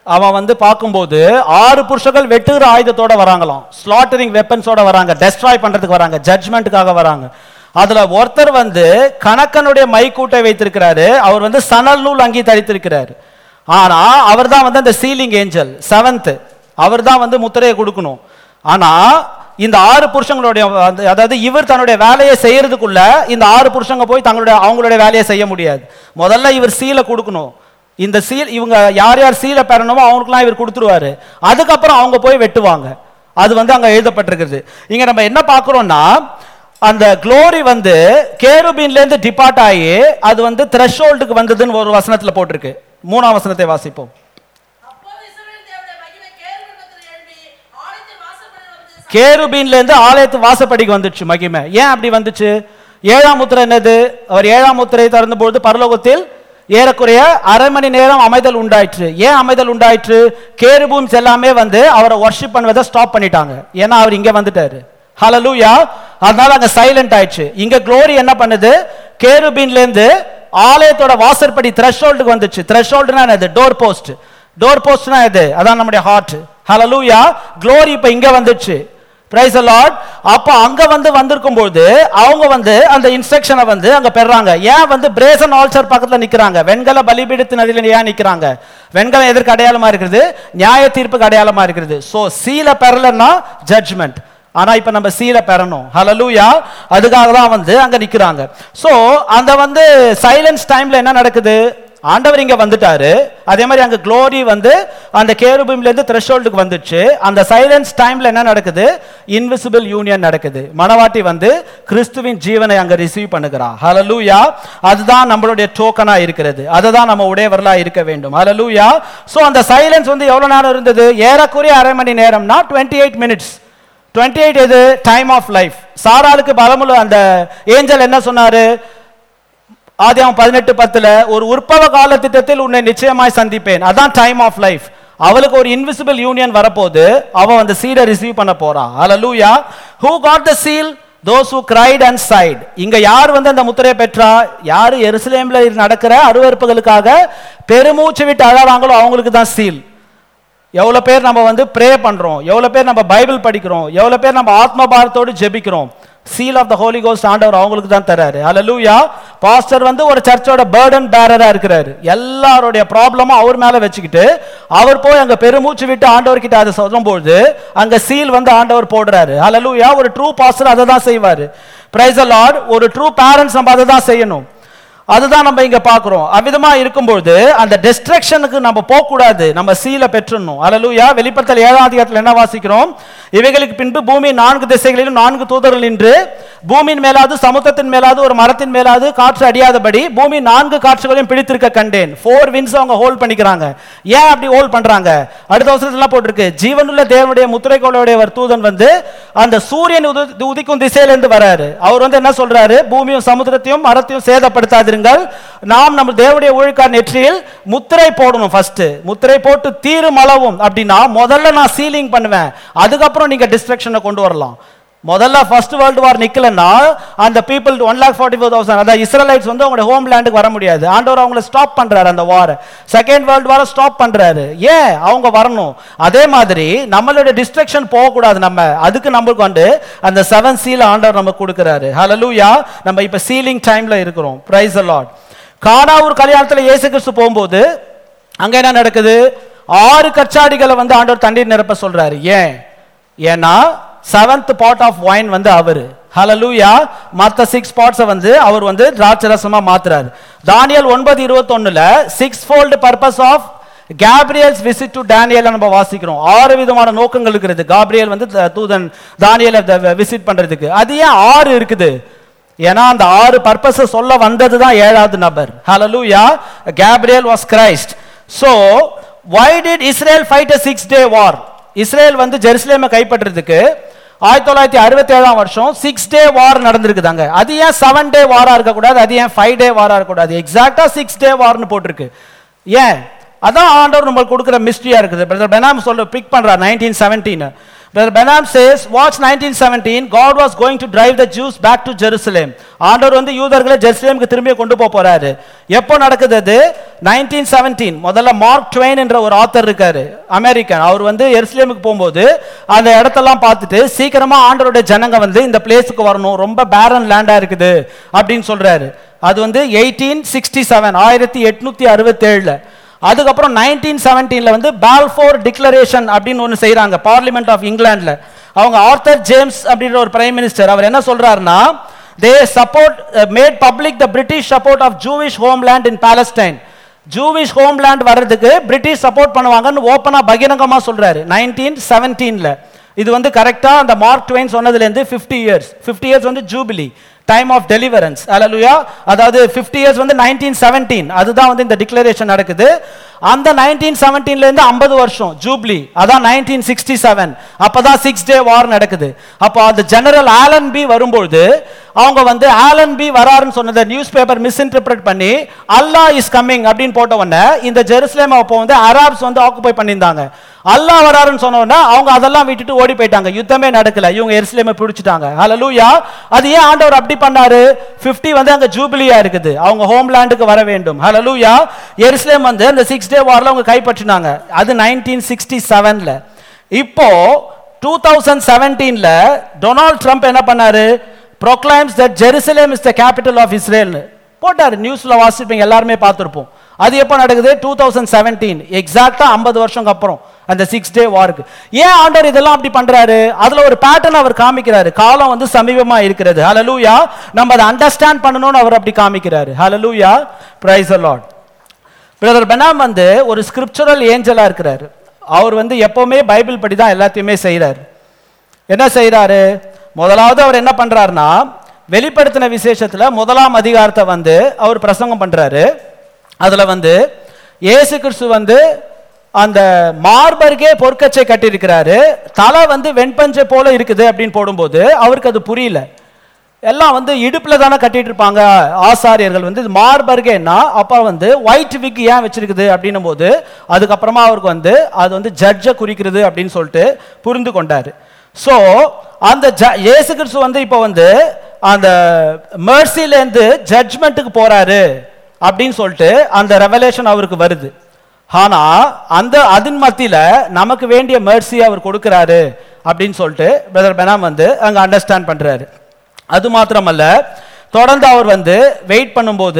அவன் வந்து பார்க்கும்போது ஆறு புருஷர்கள் வெட்டுகிற ஆயுதத்தோட வராங்களாம் ஸ்லாட்டரிங் வெப்பன்ஸோட வராங்க டெஸ்ட்ராய் பண்றதுக்கு வராங்க ஜட்ஜ்மெண்ட்டுக்காக வராங்க அதுல ஒருத்தர் வந்து கணக்கனுடைய மைக்கூட்டை வைத்திருக்கிறாரு அவர் வந்து சணல் நூல் அங்கி தரித்திருக்கிறாரு ஆனா அவர் தான் வந்து அந்த சீலிங் ஏஞ்சல் செவன்த் அவர் தான் வந்து முத்திரையை கொடுக்கணும் ஆனா இந்த ஆறு புருஷங்களுடைய அந்த- அதாவது இவர் தன்னுடைய வேலையை செய்யறதுக்குள்ள இந்த ஆறு புருஷங்க போய் தங்களுடைய அவங்களுடைய வேலையை செய்ய முடியாது முதல்ல இவர் சீலை கொடுக்கணும் இந்த சீல் இவங்க யார் யார் சீலை பெறணுமோ அவங்களுக்குலாம் இவர் கொடுத்துருவாரு அதுக்கப்புறம் அவங்க போய் வெட்டுவாங்க அது வந்து அங்க எழுதப்பட்டிருக்குது இங்க நம்ம என்ன பார்க்குறோம்னா அந்த க்ளோரி வந்து கேருபீன்ல இருந்து டிபார்ட் ஆகி அது வந்து த்ரெஷோல்டுக்கு வந்ததுன்னு ஒரு வசனத்துல போட்டிருக்கு மூணாம் வசனத்தை வாசிப்போம் அப்போது இஸ்ரவேல் தேவனுடைய மகிமை கேருபீனிடத்தில் எழும்பி ஆலயத்தின் வாசற்படியில் வந்து கேருபீன்ல இருந்து ஆலயத்து வாசப்படிக்கு வந்துச்சு மகிமை ஏன் அப்படி வந்துச்சு ஏழாம் முத்திரை என்னது அவர் ஏழாம் முத்திரை திறந்தபொழுது பரலோகத்தில் ஏறக்குறைய அரை மணி நேரம் அமைதல் உண்டாயிற்று ஏன் அமைதல் உண்டாயிற்று கேருபூம்ஸ் எல்லாமே வந்து அவரை ஒர்ஷிப் பண்ணுவதை ஸ்டாப் பண்ணிட்டாங்க ஏன்னா அவர் இங்க வந்துட்டாரு ஹalleluya அதனால அங்க சைலண்ட் ஆயிடுச்சு இங்க க்ளோரி என்ன பண்ணுது கேருபீன்ல இருந்து ஆலயத்தோட வாசற்படி த்ரெஷோல்டுக்கு வந்துச்சு த்ரெஷோல்டுனா என்னது டோர் போஸ்ட் டோர் போஸ்ட்னா எது அதான் நம்முடைய ஹார்ட் ஹalleluya க்ளோரி இப்ப இங்க வந்துச்சு பிரைஸ் லார்ட் அப்ப அங்க வந்து வந்திருக்கும் பொழுது அவங்க வந்து அந்த இன்ஸ்ட்ரக்ஷனை வந்து அங்க பெறாங்க ஏன் வந்து பிரேசன் ஆல்சர் பக்கத்துல நிக்கிறாங்க வெண்கல பலிபீடத்தின் அடியில் ஏன் நிக்கிறாங்க வெண்கலம் எதற்கு அடையாளமா இருக்குது நியாய தீர்ப்புக்கு அடையாளமா இருக்குது சோ சீல பெறலன்னா ஜட்ஜ்மெண்ட் ஆனா இப்ப நம்ம சீலை பெறணும் ஹalleluya அதுக்காக தான் வந்து அங்க நிக்கிறாங்க சோ அந்த வந்து சைலன்ஸ் டைம்ல என்ன நடக்குது ஆண்டவர் இங்க வந்துட்டாரு அதே மாதிரி அங்க க்ளோரி வந்து அந்த கேருபீம்ல இருந்து த்ரெஷோல்டுக்கு வந்துச்சு அந்த சைலன்ஸ் டைம்ல என்ன நடக்குது இன்விசிபிள் யூனியன் நடக்குது மணவாட்டி வந்து கிறிஸ்துவின் ஜீவனை அங்க ரிசீவ் பண்ணுகிறா ஹalleluya அதுதான் நம்மளுடைய டோக்கனா இருக்கிறது அதை தான் நம்ம உடையவர்களா இருக்க வேண்டும் ஹalleluya சோ அந்த சைலன்ஸ் வந்து எவ்வளவு நேரம் இருந்தது ஏறக்குறைய அரை மணி நேரம்னா 28 எயிட் மினிட்ஸ் 28 எயிட் எது டைம் ஆஃப் லைஃப் சாராளுக்கு பலமுள்ள அந்த ஏஞ்சல் என்ன சொன்னாரு ஆதியாகம் பதினெட்டு பத்துல ஒரு உற்பவ கால திட்டத்தில் உன்னை நிச்சயமாய் சந்திப்பேன் அதான் டைம் ஆஃப் லைஃப் அவளுக்கு ஒரு இன்விசிபிள் யூனியன் வரப்போது அவ அந்த சீடை ரிசீவ் பண்ண போறா ஹalleluya who got the seal those who cried and sighed இங்க யார் வந்து அந்த முத்திரையை பெற்றா யார் எருசலேம்ல நடக்கிற அருவருப்புகளுக்காக பெருமூச்சு விட்டு அழறாங்களோ அவங்களுக்கு தான் சீல் எவ்வளவு பேர் நம்ம வந்து ப்ரே பண்றோம் எவ்வளவு பேர் நம்ம பைபிள் படிக்கிறோம் எவ்வளவு பேர் நம்ம ஆத்ம பாரத்தோடு ஜெபிக்கிறோம் seal of the Holy Ghost ஆண்டவர் அவங்களுக்கு தான் தராரு ஹalleluya பாஸ்டர் வந்து ஒரு சர்ச்சோட பேர்டன் பேரரா இருக்கிறாரு எல்லாருடைய ப்ராப்ளமும் அவர் மேல வச்சுக்கிட்டு அவர் போய் அங்க பெருமூச்சு விட்டு ஆண்டவர் கிட்ட அதை சொல்லும்போது அங்க சீல் வந்து ஆண்டவர் போடுறாரு ஹalleluya ஒரு ட்ரூ பாஸ்டர் அதை தான் செய்வாரு பிரைஸ் லார்ட் ஒரு ட்ரூ பேரண்ட்ஸ் நம்ம அதை தான் செய்யணும் அதுதான் நம்ம இங்க பார்க்கிறோம் அவ்விதமா இருக்கும்பொழுது அந்த டிஸ்ட்ரக்ஷனுக்கு நம்ம போக கூடாது நம்ம சீலை பெற்றுடணும் அல்லேலூயா வெளிப்படுத்தல் ஏழாம் அதிகாரத்தில் என்ன வாசிக்கிறோம் இவைகளுக்கு பின்பு பூமி நான்கு திசைகளிலும் நான்கு தூதர்கள் நின்று பூமியின் மேலாது சமுத்திரத்தின் மேலாது ஒரு மரத்தின் மேலாது காற்று அடியாதபடி பூமி நான்கு காற்றுகளையும் பிடித்திருக்க கண்டேன் ஃபோர் வின்ஸ் அவங்க ஹோல்ட் பண்ணிக்கிறாங்க ஏன் அப்படி ஹோல்ட் பண்றாங்க அடுத்த வருஷத்துல போட்டிருக்கு ஜீவனுள்ள தேவனுடைய முத்திரைக்கோளுடைய ஒரு தூதன் வந்து அந்த சூரியன் உதி- உதிக்கும் திசையிலிருந்து வராரு அவர் வந்து என்ன சொல்றாரு பூமியும் சமுத்திரத்தையும் மரத்தையும் சேதப்படுத்தாதிருங்கள் நாம் நம்ம தேவனுடைய ஊழிக்கார் நெற்றியில் முத்திரை போடணும் ஃபர்ஸ்ட் முத்திரை போட்டு தீரும் அளவும் அப்படின்னா முதல்ல நான் சீலிங் பண்ணுவேன் அதுக்கப்புறம் நீங்க டிஸ்ட்ரக்ஷனை கொண்டு வரலாம் முதல்ல ஃபர்ஸ்ட் வேர்ல்டு வார் நிக்கலன்னா அந்த people one lakh forty four thousand அதாவது இஸ்ரேலைட்ஸ் வந்து அவங்களுடைய ஹோம் லேண்டுக்கு வர முடியாது ஆண்டவர் அவங்கள ஸ்டாப் பண்றாரு அந்த வார் செகண்ட் வேர்ல்டு வார ஸ்டாப் பண்றாரு ஏன் அவங்க வரணும் அதே மாதிரி நம்மளோட டிஸ்ட்ரக்ஷன் போகக்கூடாது நம்ம அதுக்கு நம்மளுக்கு வந்து அந்த செவன் சீல் ஆண்டவர் நமக்கு கொடுக்குறாரு ஹalleluya நம்ம இப்ப சீலிங் டைம்ல இருக்கிறோம் பிரைஸ் லார்ட் கானாவூர் கல்யாணத்துல இயேசு கிறிஸ்து போகும்போது அங்க என்ன நடக்குது ஆறு கச்சாடிகளை வந்து ஆண்டவர் தண்ணீர் நிரப்ப சொல்றாரு ஏன் ஏன்னா செவன்த் பாட் ஆஃப் வைன் வந்து அவரு ஹalleluya மத்த சிக்ஸ் பாட்ஸை வந்து அவர் வந்து திராட்சரசமா மாத்துறாரு தானியல் ஒன்பது இருபத்தொன்னுல six fold purpose of Gabriel's visit to Daniel நம்ம வாசிக்கிறோம் ஆறு விதமான நோக்கங்கள் இருக்கிறது காப்ரியல் வந்து த- தூதன் தானியலை விசிட் பண்றதுக்கு அது ஏன் ஆறு இருக்குது ஏன்னா அந்த ஆறு பர்பஸ் சொல்ல வந்தது தான் ஏழாவது நபர் ஹalleluya Gabriel was Christ so why did Israel fight a six day war Israel வந்து ஜெருசலேமை கைப்பற்றுறதுக்கு ஆயிரத்தி தொள்ளாயிரத்தி அறுபத்தி ஏழாம் வருஷம் சிக்ஸ் டே வார் நடந்திருக்குதாங்க அது ஏன் செவன் டே வாரா இருக்கக்கூடாது அது ஏன் ஃபைவ் டே வாரா இருக்கக்கூடாது எக்ஸாக்டா சிக்ஸ் டே வார்னு போட்டிருக்கு ஏன் அதான் ஆண்டவர் நம்மளுக்கு கொடுக்குற மிஸ்ட்ரியா இருக்குது பிரதர் பெனாம் சொல்ல பிக் பண்றார் nineteen seventeen Brother Benham says, watch 1917, God was going to drive the Jews back to Jerusalem. ஆண்டவர் வந்து யூதர்களை ஜெருசலேமுக்கு திரும்பி கொண்டு போக போறாரு எப்போ நடக்குது அது 1917 முதல்ல மார்க் ட்වෙயின் என்ற ஒரு ஆத்தர் இருக்காரு அமெரிக்கன் அவர் வந்து எருசலேமுக்கு போகும்போது அந்த இடத்தெல்லாம் பார்த்துட்டு சீக்கிரமா ஆண்டவருடைய ஜனங்க வந்து இந்த பிளேஸுக்கு வரணும் ரொம்ப பேரன் லேண்டா இருக்குது அப்படின்னு சொல்றாரு அது வந்து எயிட்டீன் சிக்ஸ்டி செவன் ஆயிரத்தி எட்நூத்தி அறுபத்தேழுல அதுக்கப்புறம் நைன்டீன் செவன்டீன்ல வந்து பால்ஃபோர் டிக்ளரேஷன் அப்படின்னு ஒன்று செய்றாங்க பார்லிமெண்ட் ஆஃப் இங்கிலாந்துல அவங்க ஆர்த்தர் ஜேம்ஸ் அப்படின்ற ஒரு பிரைம் மினிஸ்டர் அவர் என்ன சொல்றாருன்னா they support made public the British support of Jewish homeland in Palestine Jewish homeland வர்றதுக்கு பிரிட்டிஷ் சப்போர்ட் பண்ணுவாங்கன்னு ஓப்பனா பகிரங்கமா சொல்றாரு நைன்டீன் செவன்டீன்ல இது வந்து கரெக்டா அந்த மார்க் ட்வைன் சொன்னதுலேருந்து ஃபிஃப்டி இயர்ஸ் ஃபிஃப்டி இயர்ஸ் வந்து ஜூபிலி டைம் ஆஃப் டெலிவரன்ஸ் அலலுயா அதாவது ஃபிஃப்டி இயர்ஸ் வந்து நைன்டீன் செவன்டீன் அதுதான் வந்து இந்த டிக்ளரேஷன் நடக்குது அந்த நைன்டீன் செவன்டீன்லேருந்து ஐம்பது வருஷம் ஜூப்ளி அதான் நைன்டீன் சிக்ஸ்டி செவன் அப்பதான் சிக்ஸ் டே வார் நடக்குது அப்போ அந்த ஜெனரல் ஆலன் பி வரும்பொழுது அவங்க வந்து ஆலன் பி வராருன்னு சொன்னதை நியூஸ் பேப்பர் மிஸ்இன்டர்பிரட் பண்ணி அல்லாஹ் இஸ் கம்மிங் அப்படின்னு போட்ட உடனே இந்த ஜெருசலேம் அப்போ வந்து அராப்ஸ் வந்து ஆக்குபை பண்ணியிருந்தாங்க அல்லாஹ் வராருன்னு சொன்ன உடனே அவங்க அதெல்லாம் விட்டுட்டு ஓடி போயிட்டாங்க யுத்தமே நடக்கல இவங்க எருசலேமை பிடிச்சிட்டாங்க ஹalleluya அது ஏன் ஆண்டவர் அப்படி பண்ணாரு 50 வந்து அங்க ஜூபிலியா இருக்குது அவங்க ஹோம்லாண்டுக்கு வர வேண்டும் ஹalleluya எருசலேம் வந்து அந்த சிக்ஸ் டே வார்ல அவங்க கைப்பற்றினாங்க அது நைன்டீன் சிக்ஸ்டி செவன்ல இப்போ டூ தௌசண்ட் செவன்டீன்ல டொனால்ட் ட்ரம்ப் என்ன பண்ணாரு proclaims that Jerusalem is the capital of Israel போட்டாரு நியூஸ்ல வாசிப்பீங்க எல்லாருமே பார்த்திருப்போம் அது எப்போ நடக்குது டூ தௌசண்ட் செவன்டீன் எக்ஸாக்டா ஐம்பது வருஷம் அப்புறம் அந்த சிக்ஸ் டே வாருக்கு ஏன் ஆண்டவர் இதெல்லாம் அப்படி பண்றாரு அதுல ஒரு பேட்டர்ன் அவர் காமிக்கிறாரு காலம் வந்து சமீபமா இருக்கிறது ஹalleluya நம்ம அதை அண்டர்ஸ்டாண்ட் பண்ணணும்னு அவர் அப்படி காமிக்கிறாரு ஹalleluya praise the lord brother Branham வந்து ஒரு ஸ்கிரிப்சுரல் ஏஞ்சலா இருக்கிறாரு அவர் வந்து எப்பவுமே பைபிள் படி தான் எல்லாத்தையுமே செய்றாரு என்ன செய்றாரு முதலாவது அவர் என்ன பண்றாருன்னா வெளிப்படுத்தின விசேஷத்துல முதலாம் அதிகாரத்தை வந்து அவர் பிரசங்கம் பண்றாரு அதுல வந்து இயேசு கிறிஸ்து வந்து அந்த மார்பர்கே பொற்கச்சை கட்டியிருக்கிறாரு தலை வந்து வெண்பஞ்சை போல இருக்குது அப்படின்னு போடும்போது அவருக்கு அது புரியல எல்லாம் வந்து இடுப்புல தானே கட்டிட்டு இருப்பாங்க ஆசாரியர்கள் வந்து மார்பர்கேன்னா அப்ப வந்து ஒயிட் விக் ஏன் வச்சிருக்குது அப்படின்னும் போது அதுக்கப்புறமா அவருக்கு வந்து அது வந்து ஜட்ஜை குறிக்கிறது அப்படின்னு சொல்லிட்டு புரிந்து கொண்டாரு ஸோ அந்த ஜ- இயேசு கிறிஸ்து வந்து இப்போ வந்து அந்த மேர்சிலேருந்து ஜட்ஜ்மெண்ட்டுக்கு போறாரு அப்படின்னு சொல்லிட்டு அந்த ரெவலேஷன் அவருக்கு வருது ஆனா அந்த அதன் மத்தியில நமக்கு வேண்டிய mercy அவர் கொடுக்கிறாரு அப்படின்னு சொல்லிட்டு பிரதர் பெனாம் வந்து அங்க அண்டர்ஸ்டாண்ட் பண்றாரு அது மாத்திரமல்ல தொடர்ந்து அவர் வந்து வெயிட் பண்ணும்போது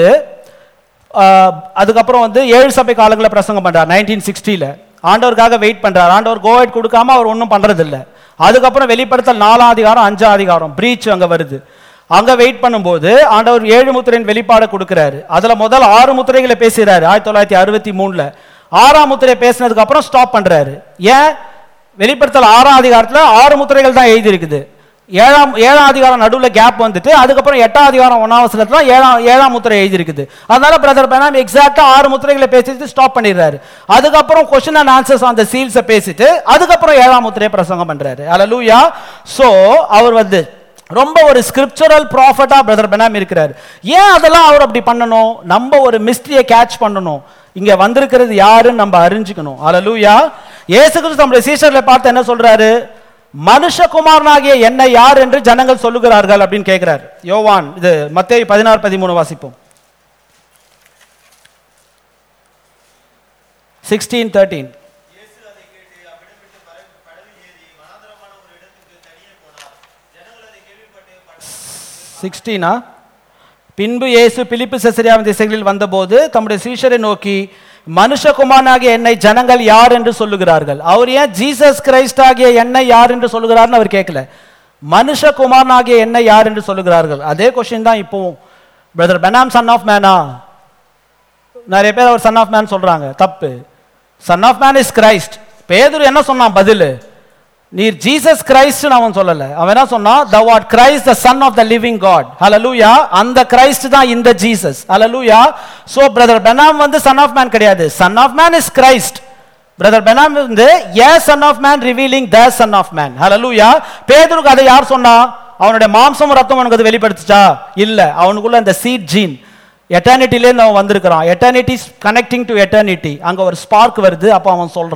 ஆஹ், அதுக்கப்புறம் வந்து ஏழு சபை காலங்களில் பிரசங்கம் பண்றார் நைன்டீன் சிக்ஸ்டியில் ஆண்டவருக்காக வெயிட் பண்றார் ஆண்டவர் கோவைட் கொடுக்காம அவர் ஒன்றும் பண்றதில்ல அதுக்கப்புறம் வெளிப்படுத்தல் நாலாம் அதிகாரம் அஞ்சாம் அதிகாரம் பிரீச் அங்க வருது அங்க வெயிட் பண்ணும்போது ஆண்டவர் ஏழு முத்திரையின் வெளிப்பாடை கொடுக்கிறாரு அதுல முதல் ஆறு முத்திரைகளை பேசுறாரு ஆயிரத்தி தொள்ளாயிரத்தி அறுபத்தி மூணுல ஆறாம் முத்திரை பேசினதுக்கு அப்புறம் ஸ்டாப் பண்றாரு ஏன் வெளிப்படுத்தல் ஆறாம் அதிகாரத்துல ஆறு முத்திரைகள் தான் எழுதி இருக்குது ஏழாம் ஏழாம் அதிகாரம் நடுவுல கேப் வந்துட்டு அதுக்கப்புறம் எட்டாம் அதிகாரம் ஒன்னாம் வசனத்துல ஏழாம் ஏழாம் முத்திரை எழுதி இருக்குது அதனால பிரதர் பெனாம் எக்ஸாக்டா ஆறு முத்திரைகளை பேசிட்டு ஸ்டாப் பண்ணிடுறாரு அதுக்கப்புறம் கொஸ்டின் அண்ட் ஆன்சர்ஸ் அந்த சீல்ஸை பேசிட்டு அதுக்கப்புறம் ஏழாம் முத்திரையை பிரசங்கம் பண்றாரு அல்லூயா சோ அவர் வந்து ரொம்ப ஒரு ஸ்கிரிப்சுரல் ப்ராஃபட்டா பிரதர் பெனாம் இருக்கிறார் ஏன் அதெல்லாம் அவர் அப்படி பண்ணணும் நம்ம ஒரு மிஸ்ட்ரியை கேட்ச் பண்ணணும் இங்க வந்திருக்கிறது யாருன்னு நம்ம அறிஞ்சுக்கணும் அல்லூயா இயேசு கிறிஸ்து நம்முடைய சீசர்களை பார்த்து என்ன சொல்றாரு மனுஷகுமாரனாகிய என்னை யார் என்று ஜனங்கள் சொல்லுகிறார்கள் அப்படின்னு கேட்கிறார் யோவான் இது மத்தேயு பதினாறு பதிமூணு வாசிப்போம் சிக்ஸ்டீன் தேர்ட்டீன் இயேசு அதை கேட்டு அவ்விடம் விட்டு பர- படவில் ஏறி வனாந்தரமான ஒரு இடத்துக்கு தனியே போனார் ஜனங்கள் அதை கேள்விப்பட்டு சிக்ஸ்டீனா பின்பு இயேசு பிலிப்பு செசரியாவின் திசைகளில் வந்தபோது தம்முடைய சீஷரை நோக்கி மனுஷகுமாரனாகிய என்னை ஜனங்கள் யார் என்று சொல்லுகிறார்கள் அவர் ஏன் ஜீசஸ் கிரைஸ்ட் ஆகிய என்னை யார் என்று சொல்லுகிறார்னு அவர் கேட்கல மனுஷகுமாரனாகிய என்னை யார் என்று சொல்லுகிறார்கள் அதே கொஸ்டின் தான் இப்போ பிரதர் பெனாம் சன் ஆஃப் மேனா நிறைய பேர் அவர் சன் ஆஃப் மேன் சொல்றாங்க தப்பு son of man is Christ பேதுரு என்ன சொன்னான் பதில் நீர் ஜீசஸ் கிரைஸ்ட் அவன் சொல்லல அவன் என்ன சொன்னான் the what Christ the son of the living God ஹalleluya அந்த கிரைஸ்ட் தான் இந்த ஜீசஸ் ஹalleluya சோ பிரதர் பெனாம் வந்து சன் ஆஃப் மேன் கிடையாது son of man is Christ brother Branham வந்து a son of man revealing the son of man ஹalleluya பேதுருக்கு அதை யார் சொன்னா அவனுடைய மாம்சம் ரத்தம் அவனுக்கு அது வெளிப்படுத்துச்சா இல்ல அவனுக்குள்ள அந்த சீட் ஜீன் எட்டர்னிட்டிலேருந்து அவன் வந்திருக்கிறான் எட்டர்னிட்டி கனெக்டிங் டு எட்டர்னிட்டி அங்க ஒரு ஸ்பார்க் வருது அப்போ அவன் சொல்றான்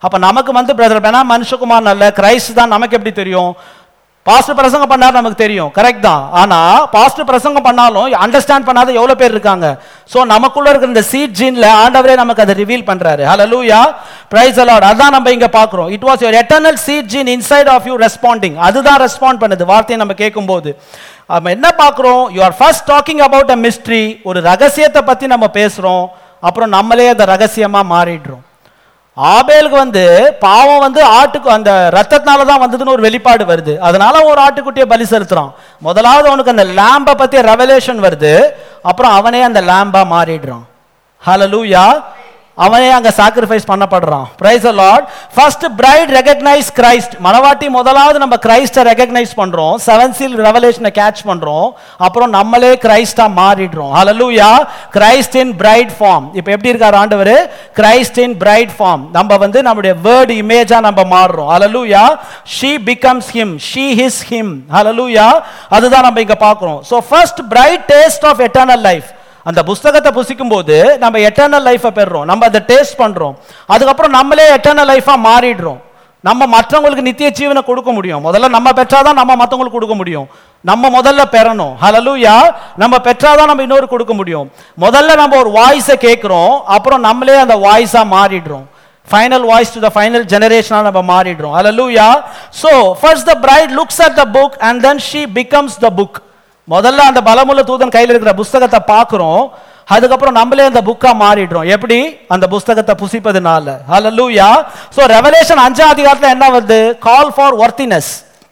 அப்ப நமக்கு வந்து பிரதர் பெனா மனுஷகுமார் நல்ல கிரைஸ்ட் தான் நமக்கு எப்படி தெரியும் பாஸ்டர் பிரசங்கம் பண்ணாரு நமக்கு தெரியும் கரெக்ட் தான் ஆனா பாஸ்டர் பிரசங்கம் பண்ணாலும் அண்டர்ஸ்டாண்ட் பண்ணாத எவ்வளவு பேர் இருக்காங்க சோ நமக்குள்ள இருக்கிற இந்த சீட் ஜீன்ல ஆண்டவரே நமக்கு அதை ரிவீல் பண்றாரு ஹalleluya பிரைஸ் the lord அதான் நம்ம இங்க பார்க்கிறோம் it was your eternal seed gene inside of you responding அதுதான் ரெஸ்பாண்ட் பண்ணுது வார்த்தையை நம்ம கேட்கும்போது நம்ம என்ன பார்க்கிறோம் you are first talking about a mystery ஒரு ரகசியத்தை பத்தி நம்ம பேசுறோம் அப்புறம் நம்மளே அந்த ரகசியமா மாறிடுறோம் ஆபேலுக்கு வந்து பாவம் வந்து ஆட்டுக்கு அந்த ரத்தத்தினால தான் வந்ததுன்னு ஒரு வெளிப்பாடு வருது அதனால ஒரு ஆட்டுக்குட்டியை பலி செலுத்துறான் முதலாவது அவனுக்கு அந்த லேம்பை பத்திய ரெவலேஷன் வருது அப்புறம் அவனே அந்த லேம்பா மாறிடுறான் ஹalleluya அவனே அங்க சாக்ரிஃபைஸ் பண்ணப்படுறான் praise Lord first bride recognize Christ மனவாட்டி முதலாவது நம்ம கிரைஸ்ட ரெகக்னைஸ் பண்றோம் செவன் சீல் ரெவலேஷனை கேட்ச் பண்றோம் அப்புறம் நம்மளே கிரைஸ்டா மாறிடுறோம் ஹalleluya கிரைஸ்ட் இன் பிரைட் ஃபார்ம் இப்போ எப்படி இருக்கார் ஆண்டவர் கிரைஸ்ட் இன் பிரைட் ஃபார்ம் நம்ம வந்து நம்முடைய வேர்ட் இமேஜா நம்ம மாறுறோம் ஹalleluya she becomes him she his him hallelujah அதுதான் நம்ம இங்க பார்க்கிறோம் so first bright taste of eternal life அந்த புஸ்தகத்தை புசிக்கும் போது நம்ம எட்டர்னல் லைஃபை பெறுறோம் நம்ம அதை டேஸ்ட் பண்றோம் அதுக்கப்புறம் நம்மளே எட்டர்னல் லைஃபா மாறிடுறோம் நம்ம மற்றவங்களுக்கு நித்திய ஜீவனை கொடுக்க முடியும் முதல்ல நம்ம பெற்றாதான் நம்ம மற்றவங்களுக்கு கொடுக்க முடியும் நம்ம முதல்ல பெறணும் ஹalleluya நம்ம பெற்றாதான் நம்ம இன்னொரு கொடுக்க முடியும் முதல்ல நம்ம ஒரு வாய்ஸை கேட்கிறோம் அப்புறம் நம்மளே அந்த வாய்ஸா மாறிடுறோம் final voice to the final ஜெனரேஷனா நம்ம மாறிடுறோம் ஹalleluya so first the bride looks at the book and then she becomes the book முதல்ல அந்த பலமுள்ள தூதன் கையில் இருக்கிற புஸ்தகத்தை பார்க்கிறோம் அதுக்கப்புறம் நம்மளே அந்த புக்கா மாறிடுறோம் எப்படி அந்த புஸ்தகத்தை புசிப்பதுனால ஹalleluya சோ ரெவலேஷன் அஞ்சாம் அதிகாரத்துல என்ன வருது கால் ஃபார் ஒர்த்தினஸ்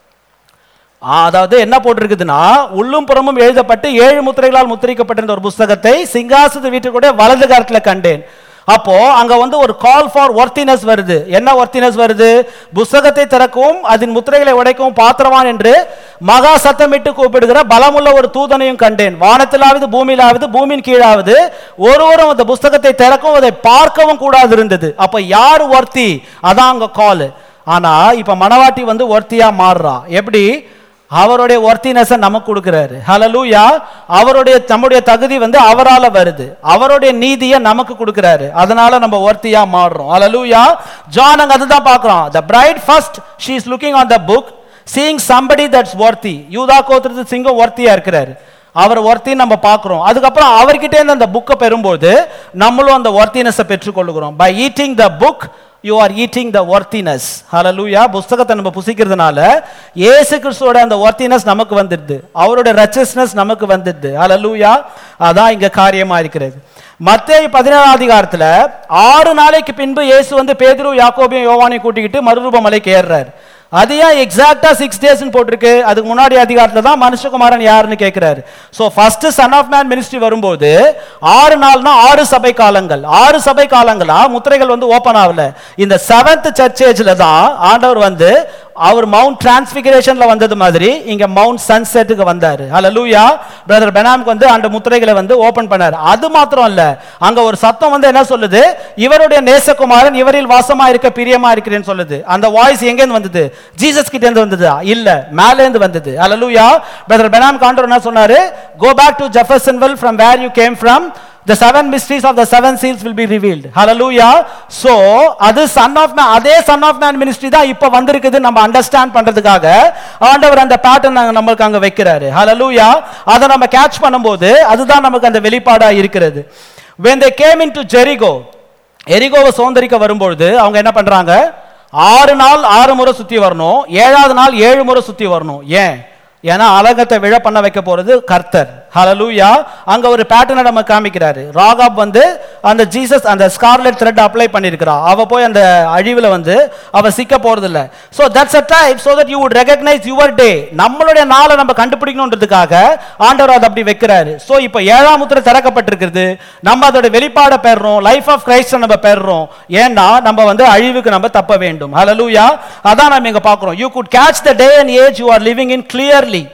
அதாவது என்ன போட்டிருக்குதுன்னா உள்ளும் புறமும் எழுதப்பட்டு ஏழு முத்திரைகளால் முத்திரிக்கப்பட்டிருந்த ஒரு புஸ்தகத்தை சிங்காசத்து வீட்டுக்குடைய வலது கரத்துல கண்டேன் அப்போ அங்க வந்து ஒரு கால் ஃபார் ஒர்த்தினஸ் வருது என்ன ஒர்த்தினஸ் வருது புஸ்தகத்தை திறக்கவும் அதன் முத்திரைகளை உடைக்கவும் பாத்திரவான் என்று மகா சத்தமிட்டு கூப்பிடுகிற பலமுள்ள ஒரு தூதனையும் கண்டேன் வானத்திலாவது பூமியிலாவது பூமியின் கீழாவது ஒருவரும் அந்த புஸ்தகத்தை திறக்கவும் அதை பார்க்கவும் கூடாது இருந்தது அப்ப யார் ஒர்த்தி அதான் அங்க கால் ஆனா இப்ப மணவாட்டி வந்து ஒர்த்தியா மாறுறா எப்படி அவருடைய ஒர்த்தினஸை நமக்கு கொடுக்கிறாரு ஹalleluya அவருடைய நம்முடைய தகுதி வந்து அவரால வருது அவருடைய நீதியை நமக்கு கொடுக்கிறாரு அதனால நம்ம ஒர்த்தியா மாறுறோம் ஹalleluya ஜான் அங்க அதுதான் பார்க்கறோம் the bride first she is looking on the book seeing somebody that's worthy யூதா கோத்திரத்து சிங்கம் ஒர்த்தியா இருக்கிறாரு அவர் ஒர்த்தி நம்ம பார்க்கிறோம் அதுக்கப்புறம் அவர்கிட்ட இருந்து அந்த புக்கை பெறும்போது நம்மளும் அந்த ஒர்த்தினஸை பெற்றுக்கொள்கிறோம் by eating the book you are eating the worthiness ஹalleluya புஸ்தகத்தை நம்ம புசிக்கிறதுனால இயேசு கிறிஸ்துவோட அந்த ஒர்த்தினஸ் நமக்கு வந்துடுது அவருடைய ரச்சஸ்னஸ் நமக்கு வந்துடுது ஹalleluya அதான் இங்க காரியமா இருக்கிறது மத்தேயு பதினேழாம் அதிகாரத்துல ஆறு நாளைக்கு பின்பு இயேசு வந்து பேதுரு யாக்கோபையும் யோவானையும் கூட்டிக்கிட்டு மறுரூப மலைக்கு ஏறுறாரு அது ஏன் எக்ஸாக்டா சிக்ஸ் டேஸ்னு போட்டிருக்கு அதுக்கு முன்னாடி அதிகாரத்துல தான் மனுஷகுமாரன் யாருன்னு கேட்கிறாரு so first son of man ministry வரும்போது ஆறு நாள்னா ஆறு சபை காலங்கள் ஆறு சபை காலங்களா முத்திரைகள் வந்து ஓபன் ஆகல இந்த செவன்த் சர்ச் ஏஜ்ல தான் ஆண்டவர் வந்து அவர் மவுண்ட் டிரான்ஸ்பிகரேஷன்ல வந்தது மாதிரி இங்க மவுண்ட் சன்செட்டுக்கு வந்தாரு ஹalleluya பிரதர் பெனாம்க்கு வந்து அந்த முத்திரைகளை வந்து ஓபன் பண்ணாரு அது மாத்திரம் இல்ல அங்க ஒரு சத்தம் வந்து என்ன சொல்லுது இவருடைய நேசகுமாரன் இவரில் வாசமா இருக்க பிரியமா இருக்கிறேன்னு சொல்லுது அந்த வாய்ஸ் எங்க இருந்து வந்தது ஜீசஸ் கிட்ட இருந்து வந்தது இல்ல மேல இருந்து வந்தது ஹalleluya பிரதர் பெனாம் காண்டர் என்ன சொன்னாரு go back to Jeffersonville from where you came from the seven mysteries of the seven seals will be revealed hallelujah so அது son of man அதே son of man ministry தான் இப்ப வந்திருக்குது நம்ம அண்டர்ஸ்டாண்ட் பண்றதுக்காக ஆண்டவர் அந்த பேட்டர்ன் நம்மளுக்கு அங்க வைக்கிறாரு hallelujah அதை நம்ம கேட்ச் பண்ணும்போது அதுதான் நமக்கு அந்த வெளிப்பாடா இருக்கிறது when they came into jericho எரிகோவை சுதந்திரிக்க வரும்பொழுது அவங்க என்ன பண்றாங்க ஆறு நாள் ஆறு முறை சுத்தி வரணும் ஏழாவது நாள் ஏழு முறை சுத்தி வரணும் ஏன் ஏன்னா அலங்கத்தை விழ பண்ண வைக்க போறது கர்த்தர் ஹalleluya அங்க ஒரு பேட்டர்னை நம்ம காமிக்கிறாரு ராகாப் வந்து அந்த ஜீசஸ் அந்த ஸ்கார்லெட் த்ரெட் அப்ளை பண்ணிருக்கிறா அவ போய் அந்த அழிவுல வந்து அவ சிக்க போறது இல்ல so that's a time so that you would recognize your day நம்மளுடைய நாளை நம்ம கண்டுபிடிக்கணுன்றதுக்காக ஆண்டவர் அதை அப்படி வைக்கிறாரு சோ இப்போ ஏழாம் முத்திரை திறக்கப்பட்டிருக்கிறது நம்ம அதோட வெளிப்பாட பெறுறோம் லைஃப் ஆஃப் கிரைஸ்ட் நம்ம பெறுறோம் ஏன்னா நம்ம வந்து அழிவுக்கு நம்ம தப்ப வேண்டும் ஹalleluya அதான் நம்ம இங்க பார்க்கிறோம் you could catch the day and age you are living in clearly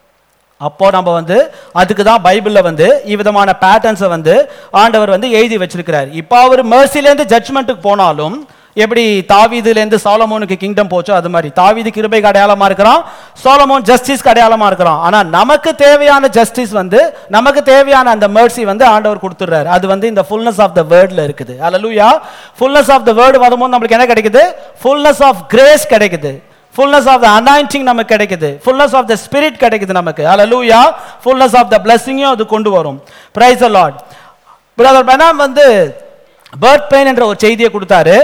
அப்போ நம்ம வந்து அதுக்கு தான் பைபிள்ல வந்து இவ்விதமான பேட்டர்ன்ஸை வந்து ஆண்டவர் வந்து எழுதி வச்சிருக்கிறார் இப்போ அவர் mercyல இருந்து ஜட்ஜ்மெண்ட்டுக்கு போனாலும் எப்படி தாவீதுலேருந்து சாலமோனுக்கு கிங்டம் போச்சோ அது மாதிரி தாவீது கிருபைக்கு அடையாளமா இருக்கிறான் சாலமோன் ஜஸ்டிஸ்க்கு அடையாளமா இருக்கிறான் ஆனா நமக்கு தேவையான ஜஸ்டிஸ் வந்து நமக்கு தேவையான அந்த mercy வந்து ஆண்டவர் கொடுத்துடுறாரு அது வந்து இந்த ஃபுல்னஸ் ஆஃப் த வேர்ட்ல இருக்குது அல்லேலூயா ஃபுல்னஸ் ஆஃப் த வேர்டு வரும்போது நம்மளுக்கு என்ன கிடைக்குது ஃபுல்னஸ் ஆஃப் கிரேஸ் கிடைக்குது ஃபுல்னஸ் ஆஃப் த அனாயிண்டிங் நமக்கு கிடைக்குது ஃபுல்னஸ் ஆஃப் த ஸ்பிரிட் கிடைக்குது நமக்கு அல்லேலூயா ஃபுல்னஸ் ஆஃப் த பிளஸ்ஸிங்கும் அது கொண்டு வரும் பிரைஸ் லார்ட் பிரதர் பெனாம் வந்து பேர்த் பெயின் என்ற ஒரு செய்தியை கொடுத்தாரு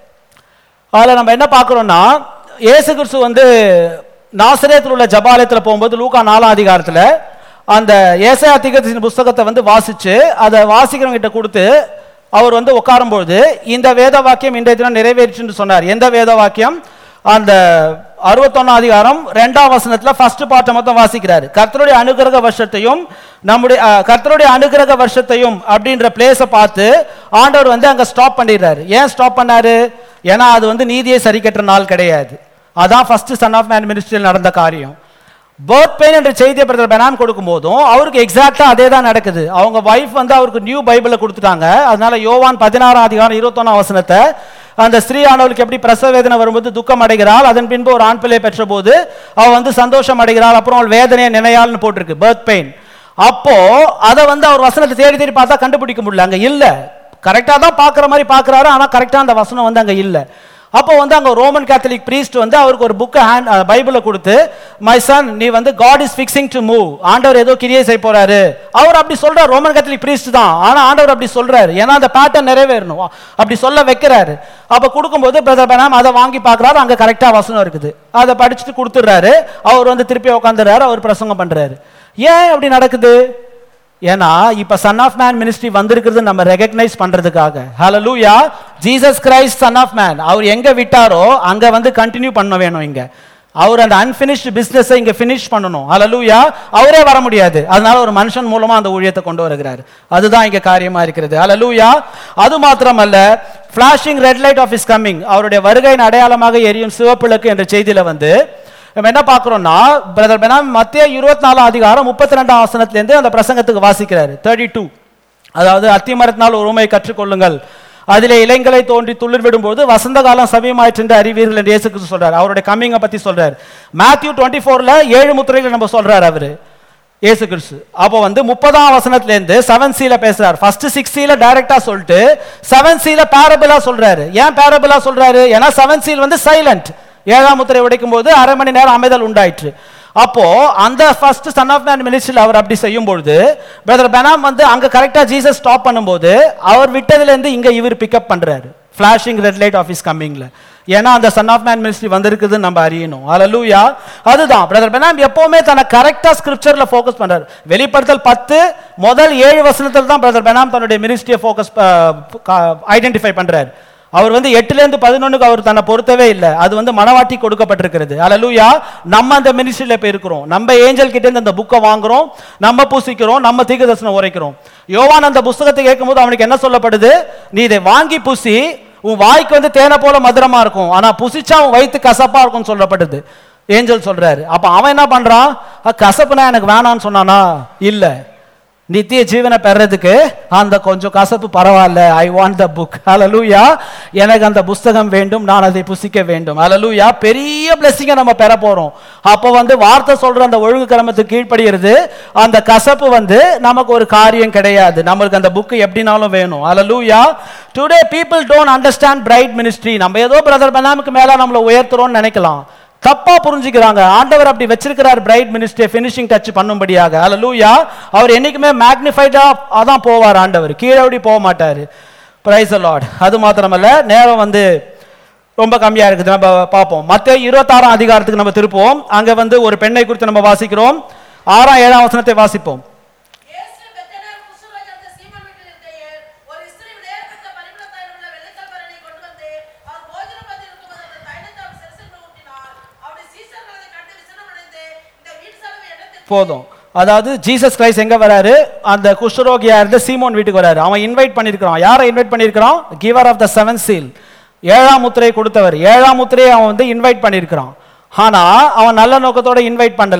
அதில் நம்ம என்ன பார்க்குறோம்னா இயேசு கிறிஸ்து வந்து நாசரேத்தில் உள்ள ஜபாலயத்தில் போகும்போது லூக்கா நாலாம் அதிகாரத்தில் அந்த ஏசாயா தீர்க்கதரிசியின் புஸ்தகத்தை வந்து வாசிச்சு அதை வாசிக்கிறவங்க கிட்ட கொடுத்து அவர் வந்து உட்காரும்பொழுது இந்த வேத வாக்கியம் இன்றைய தினம் நிறைவேற்றுன்னு சொன்னார் எந்த வேத வாக்கியம் அந்த அறுபத்தொன்னாம் அதிகாரம் ரெண்டாம் வசனத்துல ஃபர்ஸ்ட் பார்ட்டை மொத்தம் வாசிக்கிறாரு கர்த்தருடைய அனுகிரக வருஷத்தையும் நம்முடைய அஹ், கர்த்தருடைய அனுகிரக வருஷத்தையும் அப்படின்ற பிளேஸை பார்த்து ஆண்டவர் வந்து அங்க ஸ்டாப் பண்ணிடுறாரு ஏன் ஸ்டாப் பண்ணாரு ஏன்னா அது வந்து நீதியை சரி கட்டுற நாள் கிடையாது அதான் ஃபர்ஸ்ட் சன் ஆஃப் மேன் மினிஸ்ட்ரியில் நடந்த காரியம் பேர்த் பெயின் என்ற செய்தியை பிரதர் பெனாம் கொடுக்கும் போதும் அவருக்கு எக்ஸாக்டா அதே தான் நடக்குது அவங்க வைஃப் வந்து அவருக்கு நியூ பைபிளை கொடுத்துட்டாங்க அதனால யோவான் பதினாறாம் அதிகாரம் இருபத்தொன்னாம் வசனத்தை அந்த ஸ்திரீ ஆனவளுக்கு எப்படி பிரசவ வேதனை வரும்போது துக்கம் அடைகிறாள் அதன் பின்பு ஒரு ஆண் பிள்ளையை பெற்ற போது அவள் வந்து சந்தோஷம் அடைகிறாள் அப்புறம் அவள் வேதனையை நினையாள்னு போட்டிருக்கு பேர்த் பெயின் அப்போ அதை வந்து அவர் வசனத்தை தேடி தேடி பார்த்தா கண்டுபிடிக்க முடியல அங்க இல்ல கரெக்டா தான் பார்க்குற மாதிரி பார்க்குறாரு ஆனா கரெக்டா அந்த வசனம் வந்து அங்க இல்ல அப்போ வந்து அங்க ரோமன் கேத்தலிக் பிரீஸ்ட் வந்து அவருக்கு ஒரு புக்கை ஹேண்ட் பைபிளை கொடுத்து மை சன் நீ வந்து God is fixing to move ஆண்டவர் ஏதோ கிரியை செய்ய போறாரு அவர் அப்படி சொல்றாரு ரோமன் கேத்தலிக் பிரீஸ்ட் தான் ஆனா ஆண்டவர் அப்படி சொல்றாரு ஏன்னா அந்த பேட்டர்ன் நிறைவேறணும் அப்படி சொல்ல வைக்கிறாரு அப்ப கொடுக்கும்போது பிரதர் பெனாம் அதை வாங்கி பார்க்கறாரு அங்க கரெக்டா வசனம் இருக்குது அதை படிச்சுட்டு கொடுத்துட்றாரு அவர் வந்து திருப்பி உட்காந்துறாரு அவர் பிரசங்கம் பண்றாரு ஏன் அப்படி நடக்குது ஏன்னா இப்ப சன் ஆஃப் மேன் மினிஸ்ட்ரி வந்திருக்கிறது நம்ம ரெகக்னைஸ் பண்றதுக்காக ஹalleluya Jesus Christ son of man அவர் எங்க விட்டாரோ அங்க வந்து கண்டினியூ பண்ண வேணும் இங்க அவர் அந்த அன்பினிஷ்டு பிசினஸை இங்க ஃபினிஷ் பண்ணணும் ஹalleluya அவரே வர முடியாது அதனால ஒரு மனுஷன் மூலமா அந்த ஊழியத்தை கொண்டு வருகிறார் அதுதான் இங்க காரியமா இருக்கிறது ஹalleluya அது மாத்திரமல்ல flashing red light of is coming அவருடைய வருகையின் அடையாளமாக எரியும் சிவப்பிளக்கு என்ற செய்தியில வந்து நம்ம என்ன பார்க்குறோம்னா பிரதர் பெனாம் மத்திய இருபத்தி நாலாம் அதிகாரம் முப்பத்தி ரெண்டாம் ஆசனத்திலேருந்து அந்த பிரசங்கத்துக்கு வாசிக்கிறாரு தேர்ட்டி டூ அதாவது அத்திமரத்தினால் ஒரு உண்மையை கற்றுக்கொள்ளுங்கள் அதிலே இலைங்களை தோன்றி துளிர் விடும்போது வசந்த காலம் சமயமாயிற்று என்று அறிவீர்கள் என்று இயேசு கிறிஸ்து சொல்றாரு அவருடைய கம்மிங்கை பத்தி சொல்றாரு மேத்யூ டுவெண்ட்டி ஃபோர்ல ஏழு முத்திரைகளை நம்ம சொல்றாரு அவரு இயேசு கிறிஸ்து அப்போ வந்து முப்பதாம் வசனத்துல இருந்து செவன் சீல பேசுறாரு ஃபர்ஸ்ட் சிக்ஸ் சீல டைரக்டா சொல்லிட்டு செவன் சீல பேரபிளா சொல்றாரு ஏன் பேரபிளா சொல்றாரு ஏன்னா செவன் சீல் வந்து சைலண்ட் ஏழாம் முத்திரை உடைக்கும் போது அரை மணி நேரம் அமைதல் உண்டாயிற்று அப்போ அந்த ஃபர்ஸ்ட் சன் ஆஃப் மேன் மினிஸ்ட்ரியில் அவர் அப்படி செய்யும் பொழுது பிரதர் பெனாம் வந்து அங்க கரெக்டா ஜீசஸ் ஸ்டாப் பண்ணும்போது அவர் விட்டதுல இருந்து இங்க இவர் பிக்கப் பண்றாரு ஃபிளாஷிங் ரெட் லைட் ஆஃபீஸ் கம்மிங்ல ஏன்னா அந்த சன் ஆஃப் மேன் மினிஸ்ட்ரி வந்திருக்குதுன்னு நம்ம அறியணும் ஹalleluya அதுதான் பிரதர் பெனாம் எப்பவுமே தன்னை கரெக்டா ஸ்கிரிப்சர்ல ஃபோக்கஸ் பண்றாரு வெளிப்படுத்தல் பத்து முதல் ஏழு வசனத்தில் தான் பிரதர் பெனாம் தன்னுடைய மினிஸ்ட்ரியை ஃபோக்கஸ் ஐடென்டிஃபை பண்றாரு அவர் வந்து எட்டுல இருந்து பதினொன்னுக்கு அவர் தன்னை பொருத்தவே இல்லை அது வந்து மனவாட்டி கொடுக்கப்பட்டிருக்கிறது அல்லூயா நம்ம அந்த மினிஸ்ட்ரியில போய் இருக்கிறோம் நம்ம ஏஞ்சல் கிட்ட இருந்து அந்த புக்கை வாங்குறோம் நம்ம பூசிக்கிறோம் நம்ம தீர்க்க தரிசனம் உரைக்கிறோம் யோவான் அந்த புஸ்தகத்தை கேட்கும்போது அவனுக்கு என்ன சொல்லப்படுது நீ இதை வாங்கி பூசி உன் வாய்க்கு வந்து தேனை போல மதுரமா இருக்கும் ஆனா புசிச்சா உன் வயிற்று கசப்பா இருக்கும்னு சொல்லப்படுது ஏஞ்சல் சொல்றாரு அப்ப அவன் என்ன பண்றான் "அ, கசப்புனா எனக்கு வேணாம்னு சொன்னானா இல்ல நித்திய ஜீவனை பெறதுக்கு அந்த கொஞ்சம் கசப்பு பரவாயில்ல ஐ வாண்ட் த புக் ஹalleluya எனக்கு அந்த புஸ்தகம் வேண்டும் நான் அதை புசிக்க வேண்டும் ஹalleluya பெரிய பிளெஸிங்கை நம்ம பெற போறோம் அப்போ வந்து வார்த்தை சொல்ற அந்த ஒழுங்கு கிரமத்துக்கு கீழ்ப்படுகிறது அந்த கசப்பு வந்து நமக்கு ஒரு காரியம் கிடையாது நம்மளுக்கு அந்த புக் எப்படினாலும் வேணும் ஹalleluya today people don't understand bride ministry நம்ம ஏதோ பிரதர் பெனாமுக்கு மேல நம்மளை உயர்த்துறோம்னு நினைக்கலாம் தப்பா புரிஞ்சுக்கிறாங்க ஆண்டவர் அப்படி வச்சிருக்கிறார் பிரைட் மினிஸ்ட்ரி ஃபினிஷிங் டச் பண்ணும்படியாக அல்லூயா அவர் என்னைக்குமே மேக்னிஃபைடா அதான் போவார் ஆண்டவர் கீழே போக மாட்டாரு பிரைஸ் லார்ட் அது மாத்திரமல்ல நேரம் வந்து ரொம்ப கம்மியா இருக்குது நம்ம பார்ப்போம் மத்த இருபத்தாறாம் அதிகாரத்துக்கு நம்ம திருப்போம் அங்க வந்து ஒரு பெண்ணை குறித்து நம்ம வாசிக்கிறோம் ஆறாம் ஏழாம் வசனத்தை வாசிப்போம் இயேசு பெத்தேனார் குஷ்டரோகி அந்த சீமோன் வீட்டில் இருக்கையில், ஒரு ஸ்திரீ விலையேறப்பட்ட பரிமள தைலமுள்ள வெள்ளிக்கல் பரணியை கொண்டு வந்து, அவர் போஜன பந்தியில் இருக்கும்போது அந்த தைலத்தை அவர் சிரசில் ஊற்றினார். அவருடைய சீஷர்கள் அதைக் கண்டு விசனமடைந்து, இந்த வீட்டு செலவு என்னத்திற்கு? போதும் அதாவது ஜீசஸ் கிரைஸ்ட் எங்க வராரு அந்த குஷ்டரோகியா இருந்த சீமோன் வீட்டுக்கு வராரு அவன் இன்வைட் பண்ணியிருக்கிறான் யாரை இன்வைட் பண்ணியிருக்கிறான் giver of the seven seal ஏழாம் முத்திரையை கொடுத்தவர் ஏழாம் முத்திரையை அவன் வந்து இன்வைட் பண்ணியிருக்கிறான் ஆனா அவன் நல்ல நோக்கத்தோட இன்வைட் பண்ணல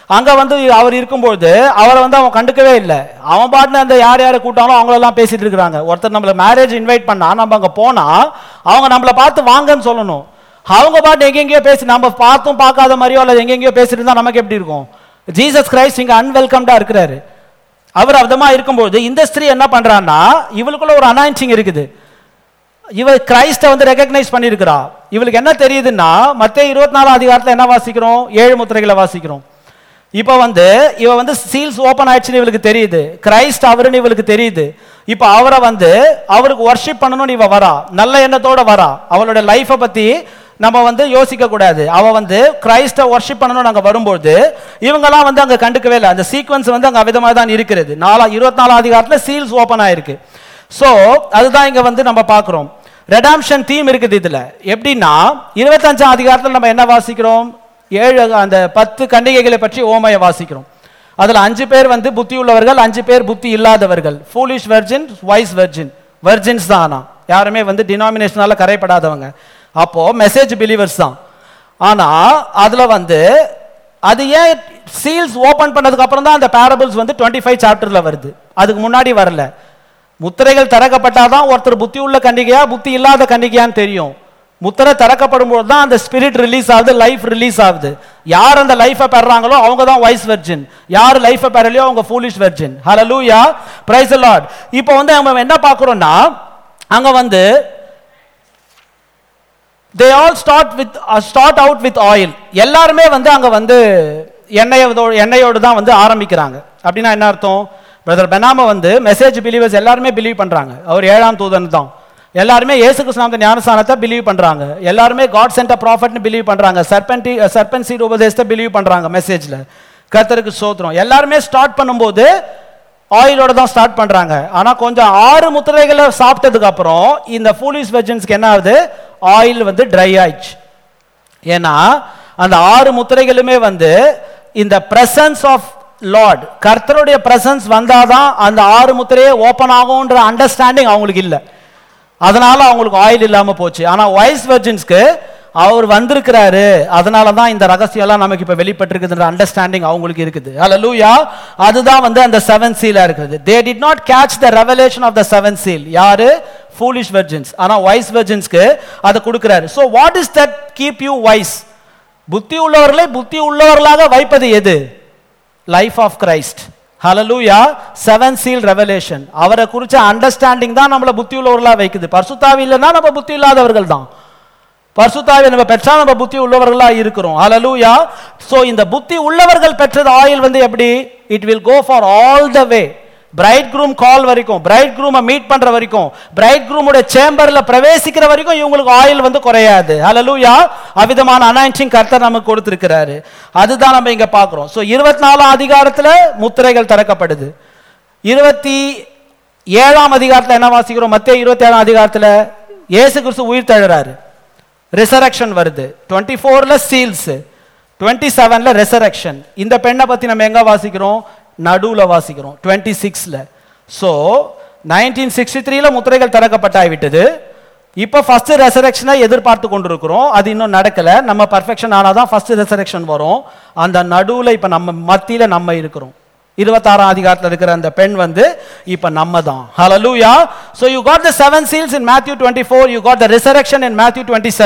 அங்க வந்து அவர் இருக்கும்போது அவரை வந்து அவன் கண்டுக்கவே இல்லை அவன் பாட்டுன்னு அந்த யார் யாரை கூட்டாலும் அவங்களெல்லாம் பேசிட்டு இருக்கிறாங்க ஒருத்தர் நம்மள மேரேஜ் இன்வைட் பண்ணா நம்ம அங்க போனா அவங்க நம்மள பார்த்து வாங்கன்னு சொல்லணும் அவங்க பாட்டு எங்கெங்கேயோ பேசி நம்ம பார்த்தும் பார்க்காத மாதிரியோ அல்லது எங்கெங்கேயோ பேசிட்டு இருந்தா நமக்கு எப்படி இருக்கும் ஜீசஸ் கிரைஸ்ட் இங்க அன்வெல்கம்டா இருக்கிறாரு அவர் விதமா இருக்கும்போது இந்த ஸ்திரீ என்ன பண்றான்னா இவளுக்குள்ள ஒரு அனாயின்சிங் இருக்குது இவ கிரைஸ்ட வந்து ரெகக்னைஸ் பண்ணியிருக்கிறா இவளுக்கு என்ன தெரியுதுன்னா மத்திய இருபத்தி நாலாம் அதிகாரத்துல என்ன வாசிக்கிறோம் ஏழு முத்திரைகளை வாசிக்கிறோம் இப்போ வந்து இவ வந்து சீல்ஸ் ஓபன் ஆயிடுச்சுன்னு இவளுக்கு தெரியுது கிரைஸ்ட் அவருன்னு இவளுக்கு தெரியுது இப்போ அவரை வந்து அவருக்கு வர்ஷிப் பண்ணணும்னு இவ வரா நல்ல எண்ணத்தோட வரா அவளோட லைஃபை பத்தி நம்ம வந்து யோசிக்க கூடாது அவ வந்து கிரைஸ்ட வர்ஷிப் பண்ணணும்னு அங்க வரும்போது இவங்கெல்லாம் வந்து அங்க கண்டுக்கவே இல்லை அந்த சீக்வன்ஸ் வந்து அங்க அவிதமாக தான் இருக்கிறது நாலா இருபத்தி நாலாம் அதிகாரத்துல சீல்ஸ் ஓபன் ஆயிருக்கு ஸோ அதுதான் இங்க வந்து நம்ம பார்க்கிறோம் ரெடாம்ஷன் தீம் இருக்குது இதுல எப்படின்னா இருபத்தஞ்சாம் அதிகாரத்துல நம்ம என்ன வாசிக்கிறோம் ஏழு அந்த பத்து கன்னிகைகளை பற்றி ஓமையை வாசிக்கிறோம் அதுல அஞ்சு பேர் வந்து புத்தி உள்ளவர்கள் அஞ்சு பேர் புத்தி இல்லாதவர்கள் foolish virgin wise virgin virgins தான் ஆனா யாருமே வந்து டினாமினேஷனால கரைப்படாதவங்க அப்போ மெசேஜ் பிலீவர்ஸ் தான் ஆனா அதுல வந்து அது ஏன் சீல்ஸ் ஓபன் பண்ணதுக்கு அப்புறம் தான் அந்த பேரபிள்ஸ் வந்து டுவெண்ட்டி ஃபைவ் சாப்டர்ல வருது அதுக்கு முன்னாடி வரல முத்திரைகள் திறக்கப்பட்டாதான் ஒருத்தர் புத்தி உள்ள கன்னிகையா புத்தி இல்லாத கன்னிகையான்னு தெரியும் முத்திரை திறக்கப்படும் போது தான் அந்த ஸ்பிரிட் ரிலீஸ் ஆகுது லைஃப் ரிலீஸ் ஆகுது யார் அந்த லைஃபை பெறாங்களோ அவங்க தான் வைஸ் வெர்ஜின் யார் லைஃபை பெறலையோ அவங்க ஃபூலிஷ் வெர்ஜின் ஹalleluya பிரைஸ் the லார்ட் இப்போ வந்து நம்ம என்ன பார்க்குறோம்னா அங்க வந்து they all start with start out with oil எல்லாருமே வந்து அங்க வந்து எண்ணெயோட எண்ணெயோடு தான் வந்து ஆரம்பிக்கிறாங்க அப்படின்னா என்ன அர்த்தம் பிரதர் பெனாம வந்து மெசேஜ் பிலீவர்ஸ் எல்லாருமே பிலீவ் பண்றாங்க அவர் ஏழாம் தூதன் தான் எல்லாருமே இயேசு கிருஷ்ணாந்த ஞானஸ்தானத்தை பிலீவ் பண்றாங்க எல்லாருமே காட் சென்ட் ப்ராஃபட்னு பிலீவ் பண்றாங்க சர்பன்டி சர்பன்சி உபதேசத்தை பிலீவ் பண்றாங்க மெசேஜ்ல கர்த்தருக்கு சோத்திரம் எல்லாருமே ஸ்டார்ட் பண்ணும்போது ஆயிலோட தான் ஸ்டார்ட் பண்றாங்க ஆனா கொஞ்சம் ஆறு முத்திரைகளை சாப்பிட்டதுக்கு அப்புறம் இந்த ஃபூலிஸ் வெர்ஜன்ஸ்க்கு என்ன ஆகுது ஆயில் வந்து ட்ரை ஆயிடுச்சு ஏன்னா அந்த ஆறு முத்திரைகளுமே வந்து இந்த பிரசன்ஸ் ஆஃப் லார்ட் கர்த்தருடைய பிரசன்ஸ் வந்தாதான் அந்த ஆறு முத்திரையே ஓப்பன் ஆகும்ன்ற அண்டர்ஸ்டாண்டிங் அவங்களுக்கு இல்லை அதனால அவங்களுக்கு ஆயில் இல்லாம போச்சு ஆனா வைஸ் வெர்ஜின்ஸ்க்கு அவர் வந்திருக்கிறாரு அதனால தான் இந்த ரகசியம் எல்லாம் நமக்கு இப்ப வெளிப்பட்டிருக்குதுன்ற அண்டர்ஸ்டாண்டிங் அவங்களுக்கு இருக்குது ஹalleluya அதுதான் வந்து அந்த செவன் சீலா இருக்குது they did not catch the revelation of the seven seal யாரு ஃபூலிஷ் வெர்ஜின்ஸ் ஆனா வைஸ் வெர்ஜின்ஸ்க்கு அதை கொடுக்கிறாரு so what is that keep you wise புத்தி உள்ளவர்களை புத்தி உள்ளவர்களாக வைப்பது எது லைஃப் ஆஃப் கிரைஸ்ட் ஹalleluya செவன் சீல் ரெவலேஷன் அவரை குறிச்ச அண்டர்ஸ்டாண்டிங் தான் நம்மள புத்தி உள்ளவர்களா வைக்குது பரிசுத்தாவி இல்லைன்னா நம்ம புத்தி இல்லாதவர்கள் தான் பரிசுத்தாவி நம்ம பெற்றா நம்ம புத்தி உள்ளவர்களா இருக்கிறோம் ஹalleluya சோ இந்த புத்தி உள்ளவர்கள் பெற்றது ஆயில் வந்து எப்படி it will go for all the way bridegroom call வரைக்கும் பிரைட் குரூமை மீட் பண்ற வரைக்கும் பிரைட் குரூமோட சேம்பர்ல பிரவேசிக்கிற வரைக்கும் இவங்களுக்கு ஆயில் வந்து குறையாது ஹalleluya அவிதமான அனாயிண்டிங் கர்த்தர் நமக்கு கொடுத்திருக்கிறாரு அதுதான் நம்ம இங்க பார்க்கிறோம் சோ இருபத்தி நாலாம் அதிகாரத்துல முத்திரைகள் திறக்கப்படுது இருபத்தி ஏழாம் அதிகாரத்துல என்ன வாசிக்கிறோம் மத்திய இருபத்தி ஏழாம் அதிகாரத்துல இயேசு கிறிஸ்து உயிர் தழுறாரு ரிசரக்ஷன் வருது டுவெண்ட்டி ஃபோர்ல சீல்ஸ் டுவெண்ட்டி செவன்ல ரெசரக்ஷன் இந்த பெண்ணை பத்தி நம்ம எங்க வாசிக்கிறோம் நடுவுல வாசிக்கிறோம் டுவெண்ட்டி சிக்ஸ்ல ஸோ நைன்டீன் சிக்ஸ்டி த்ரீல முத்திரைகள் திறக்கப்பட்டாய் விட்டது இப்போ ஃபர்ஸ்ட் ரெசரக்ஷனை எதிர்பார்த்து கொண்டிருக்கிறோம் அது இன்னும் நடக்கல நம்ம பர்ஃபெக்ஷன் ஆனாதான் ஃபர்ஸ்ட் ரெசரக்ஷன் வரும் அந்த நடுவுல இப்ப நம்ம மத்தியில நம்ம இருக்கிறோம் இருபத்தாறாம் அதிகாரத்தில் இருக்கிற அந்த பெண் வந்து இப்ப நம்ம தான் ஹalleluya so you got the seven seals in Matthew 24 you got the resurrection in Matthew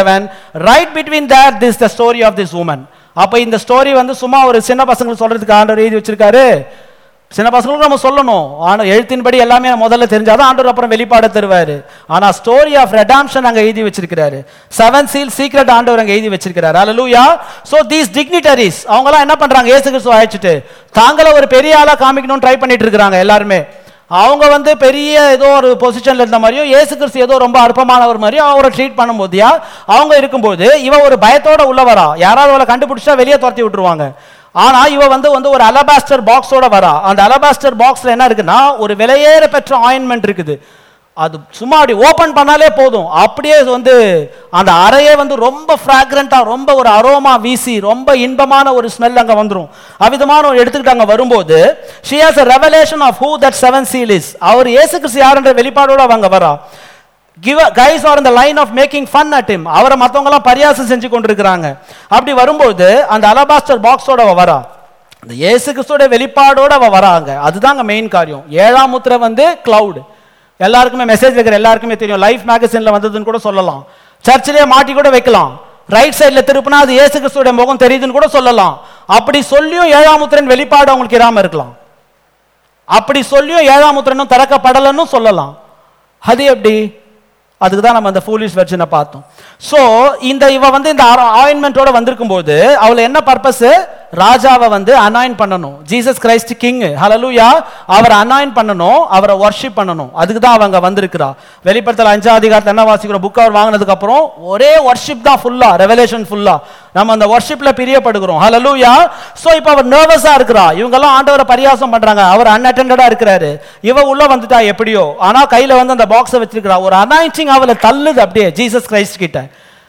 27 right between that this the story of this woman அப்ப இந்த ஸ்டோரி வந்து சும்மா ஒரு சின்ன பசங்களுக்கு சொல்றதுக்கு ஆண்டவர் எழுதி வச்சிருக்காரு சின்ன பசங்களுக்கு நம்ம சொல்லணும் ஆனா எழுத்தின்படி எல்லாமே முதல்ல தெரிஞ்சாதான் ஆண்டவர் அப்புறம் வெளிப்பாடு தருவாரு ஆனா ஸ்டோரி ஆஃப் ரெடாம்ஷன் அங்க எழுதி வச்சிருக்கிறாரு செவன் சீல் சீக்ரெட் ஆண்டவர் அங்க எழுதி வச்சிருக்கிறாரு ஹalleluya சோ தீஸ் டிக்னிட்டரிஸ் அவங்க எல்லாம் என்ன பண்றாங்க இயேசு கிறிஸ்து அழைச்சிட்டு தாங்கள ஒரு பெரிய ஆளா காமிக்கணும்னு ட்ரை பண்ணிட்டு இருக்காங்க எல்லாருமே அவங்க வந்து பெரிய ஏதோ ஒரு பொசிஷன்ல இருந்த மாதிரியும் இயேசு கிறிஸ்து ஏதோ ரொம்ப அற்பமானவர் மாதிரியும் அவரை ட்ரீட் பண்ணும்போதியா அவங்க இருக்கும்போது இவ ஒரு பயத்தோட உள்ள வரா யாராவது அவளை கண்டுபிடிச்சா வெளியே துரத்தி விட்டுருவாங்க ஆனா இவ வந்து வந்து ஒரு அலபாஸ்டர் பாக்ஸோட வரா அந்த அலபாஸ்டர் பாக்ஸ்ல என்ன இருக்குன்னா ஒரு விலையேற பெற்ற ஆயின்மெண்ட் இருக்குது அது சும்மா அப்படி ஓபன் பண்ணாலே போதும் அப்படியே வந்து அந்த அறையே வந்து ரொம்ப ஃப்ராக்ரண்டா ரொம்ப ஒரு அரோமா வீசி ரொம்ப இன்பமான ஒரு ஸ்மெல் அங்க வந்துரும் அவிதமான ஒரு எடுத்துக்கிட்டு அங்க வரும்போது she has a revelation of who that seven seal is அவர் இயேசு கிறிஸ்து யாருன்ற வெளிப்பாடோட அவங்க வரா கிவ் கைஸ் ஆர் இந்த line of making fun at him அவரை மத்தவங்க எல்லாம் பரியாசம் செஞ்சு கொண்டிருக்கிறாங்க அப்படி வரும்போது அந்த அலபாஸ்டர் பாக்ஸோட அவ வரா இந்த இயேசு கிறிஸ்துவோட வெளிப்பாடோட அவ வராங்க அதுதாங்க மெயின் காரியம் ஏழாம் முத்திரை வந்து கிளவுட் எல்லாருக்குமே மெசேஜ் இருக்கிற எல்லாருக்குமே தெரியும் லைஃப் மேகசின்ல வந்ததுன்னு கூட சொல்லலாம் சர்ச்சிலே மாட்டி கூட வைக்கலாம் ரைட் சைடுல திருப்பினா அது இயேசு கிறிஸ்துவோட முகம் தெரியுதுன்னு கூட சொல்லலாம் அப்படி சொல்லியும் ஏழாம் முத்திரன் வெளிப்பாடு அவங்களுக்கு இராம இருக்கலாம் அப்படி சொல்லியும் ஏழாம் முத்திரனும் திறக்கப்படலைன்னு சொல்லலாம் அது எப்படி அதுக்கு தான் நம்ம அந்த ஃபூலிஷ் வெர்ஷனை பார்த்தோம் ஸோ இந்த இவ வந்து இந்த ஆயின்மெண்ட்டோட வந்திருக்கும் போது அவளை என்ன பர்பஸ் ராஜாவை வந்து அனாயின் பண்ணணும் ஜீசஸ் கிரைஸ்ட் கிங் ஹalleluya அவரை அனாயின் பண்ணணும் அவரை வர்ஷிப் பண்ணணும் அதுக்கு தான் அவங்க வந்திருக்கிறா வெளிப்படுத்தல அஞ்சாம் அதிகாரத்தில் என்ன வாசிக்கிறோம் புக் அவர் வாங்கினதுக்கு அப்புறம் ஒரே வர்ஷிப் தான் ஃபுல்லா ரெவலேஷன் ஃபுல்லா நம்ம அந்த வர்ஷிப்ல பிரியப்படுகிறோம் ஹalleluya சோ இப்போ அவர் நர்வஸா இருக்கிறா இவங்க எல்லாம் ஆண்டவரை பரியாசம் பண்றாங்க அவர் அன்அட்டெண்டடா இருக்கிறாரு இவ உள்ள வந்துட்டா எப்படியோ ஆனா கையில வந்து அந்த பாக்ஸை வச்சிருக்கிறா ஒரு அனாயிண்டிங் அவளை தள்ளுது அப்படியே ஜீசஸ் கிரைஸ்ட் கிட்ட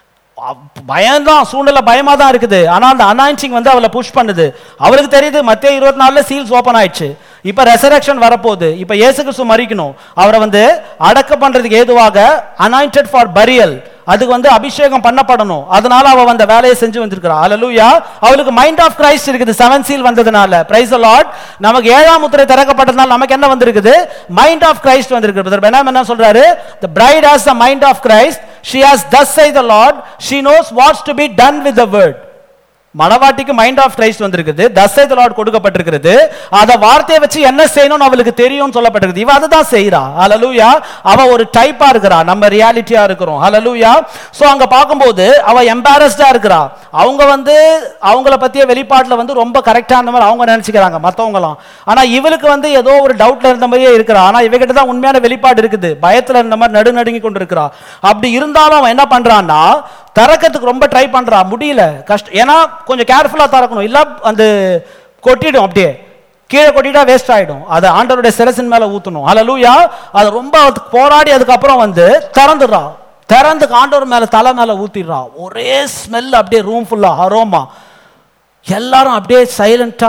பயம்தான் சூழ்நிலை பயமா தான் இருக்குது ஆனா அந்த அனாயிண்டிங் வந்து அவளை புஷ் பண்ணுது அவருக்கு தெரியுது மத்திய இருபத்தி நாலுல சீல்ஸ் ஓபன் ஆயிடுச்சு இப்ப ரெசரக்ஷன் வரப்போகுது இப்ப இயேசு கிறிஸ்து மறிக்கணும் அவரை வந்து அடக்க பண்றதுக்கு ஏதுவாக அனாயிண்டட் ஃபார் பரியல் அதுக்கு வந்து அபிஷேகம் பண்ணப்படணும் அதனால அவ அந்த வேலையை செஞ்சு வந்திருக்கிறா அல்லேலூயா அவளுக்கு மைண்ட் ஆஃப் கிரைஸ்ட் இருக்குது செவன் சீல் வந்ததுனால பிரைஸ் லார்ட் நமக்கு ஏழாம் முத்திரை திறக்கப்பட்டதுனால நமக்கு என்ன வந்திருக்குது மைண்ட் ஆஃப் கிரைஸ்ட் வந்திருக்கு பிரதர் பெனாம் என்ன சொல்றாரு the bride has the mind of christ she has thus say the lord she knows what's to be done with the word மணவாட்டிக்கு மைண்ட் ஆஃப் கிரைஸ்ட் வந்திருக்குது தசை லார்ட் கொடுக்கப்பட்டிருக்கிறது அத வார்த்தையை வச்சு என்ன செய்யணும்னு அவளுக்கு தெரியும்னு சொல்லப்பட்டிருக்குது இவ அதுதான் செய்றா ஹalleluya அவ ஒரு டைப்பா இருக்கிறா நம்ம ரியாலிட்டியா இருக்கிறோம் ஹalleluya சோ அங்க பார்க்கும்போது அவ எம்பாரஸ்டா இருக்கிறா அவங்க வந்து அவங்கள பத்திய வெளிப்பாட்டுல வந்து ரொம்ப கரெக்டா அந்த மாதிரி அவங்க நினைச்சுக்கிறாங்க மத்தவங்கலாம் ஆனா இவளுக்கு வந்து ஏதோ ஒரு டவுட்ல இருந்த மாதிரியே இருக்கிறா ஆனா இவகிட்ட தான் உண்மையான வெளிப்பாடு இருக்குது பயத்துல இருந்த மாதிரி நடு நடுங்கி கொண்டு இருக்கிறா அப்படி இருந்தாலும் அவன் என்ன பண்றான்னா திறக்கிறதுக்கு ரொம்ப ட்ரை பண்றா முடியல கஷ்டம் ஏன்னா கொஞ்சம் கேர்ஃபுல்லா திறக்கணும் இல்ல அந்த கொட்டிடும் அப்படியே கீழே கொட்டிட்டா வேஸ்ட் ஆயிடும் அதை ஆண்டவருடைய சிரசின் மேல ஊத்தணும் ஹalleluya அது ரொம்ப அதுக்கு போராடி அதுக்கப்புறம் வந்து திறந்துடுறா திறந்து ஆண்டவர் மேல தலை மேல ஊத்திடுறா ஒரே ஸ்மெல் அப்படியே ரூம் ஃபுல்லா அரோமா எல்லாரும் அப்படியே சைலண்டா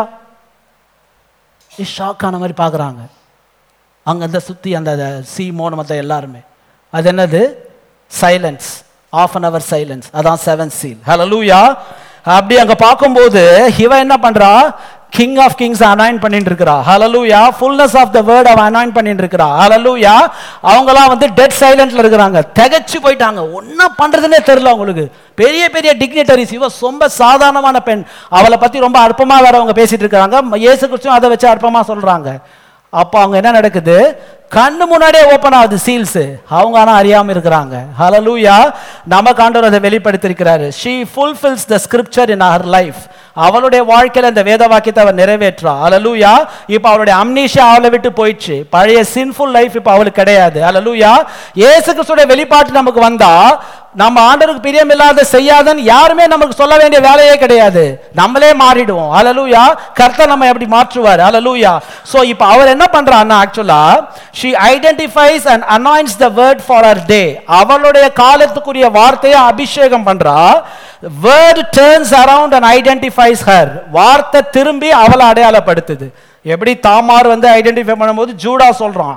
ஷாக் ஆன மாதிரி பார்க்குறாங்க அங்க அந்த சுத்தி அந்த சி மோன மற்ற எல்லாருமே அது என்னது silence of an hour silence அதான் செவன் சீல் ஹalleluya அப்படி அங்க பார்க்கும்போது இவ என்ன பண்றா கிங் ஆஃப் கிங்ஸ் அனாயின் பண்ணிட்டு இருக்கிறா ஹalleluya ஃபுல்னஸ் ஆஃப் த வேர்ட் அவ அனாயின் பண்ணிட்டு இருக்கிறா ஹalleluya அவங்கலாம் வந்து டெட் சைலண்ட்ல இருக்கிறாங்க திகைச்சு போயிட்டாங்க என்ன பண்றதுன்னே தெரியல அவங்களுக்கு பெரிய பெரிய டிக்னிட்டரிஸ் இவ ரொம்ப சாதாரணமான பெண் அவளை பத்தி ரொம்ப அற்பமா வேற அவங்க பேசிட்டு இருக்காங்க இயேசு கிறிஸ்துவும் அதை வச்சு அற்பமா சொல்றாங்க அப்போ அவங்க என்ன நடக்குது கண்ணு முன்னாடியே ஓப்பன் ஆகுது சீல்ஸ் அவங்க ஆனா அறியாம இருக்கிறாங்க ஹalleluya நமக்கு ஆண்டவர் அதை வெளிப்படுத்தியிருக்கிறாரு she fulfills the scripture in her life அவளுடைய வாழ்க்கையில இந்த வேத வாக்கியத்தை அவர் நிறைவேற்றா ஹalleluya இப்போ அவளுடைய அம்னீஷியா அவளை விட்டு போயிடுச்சு பழைய சின்ஃபுல் லைஃப் இப்போ அவளுக்கு கிடையாது ஹalleluya இயேசு கிறிஸ்துடைய வெளிப்பாட்டு நமக்கு வந்தா நம்ம ஆண்டவருக்கு பிரியமில்லாத செய்யாதன்னு யாருமே நமக்கு சொல்ல வேண்டிய வேலையே கிடையாது நம்மளே மாறிடுவோம் ஹalleluya கர்த்தர் நம்ம எப்படி மாற்றுவார் ஹalleluya சோ இப்போ அவர் என்ன பண்றான்னா ஆக்சுவலா she identifies and anoints the word for her day அவளுடைய காலத்துக்குரிய வார்த்தையை அபிஷேகம் பண்றா word turns around and identifies her வார்த்தை திரும்பி அவளை அடையாளப்படுத்துது எப்படி தாமார் வந்து ஐடென்டிஃபை பண்ணும்போது ஜூடா சொல்றான்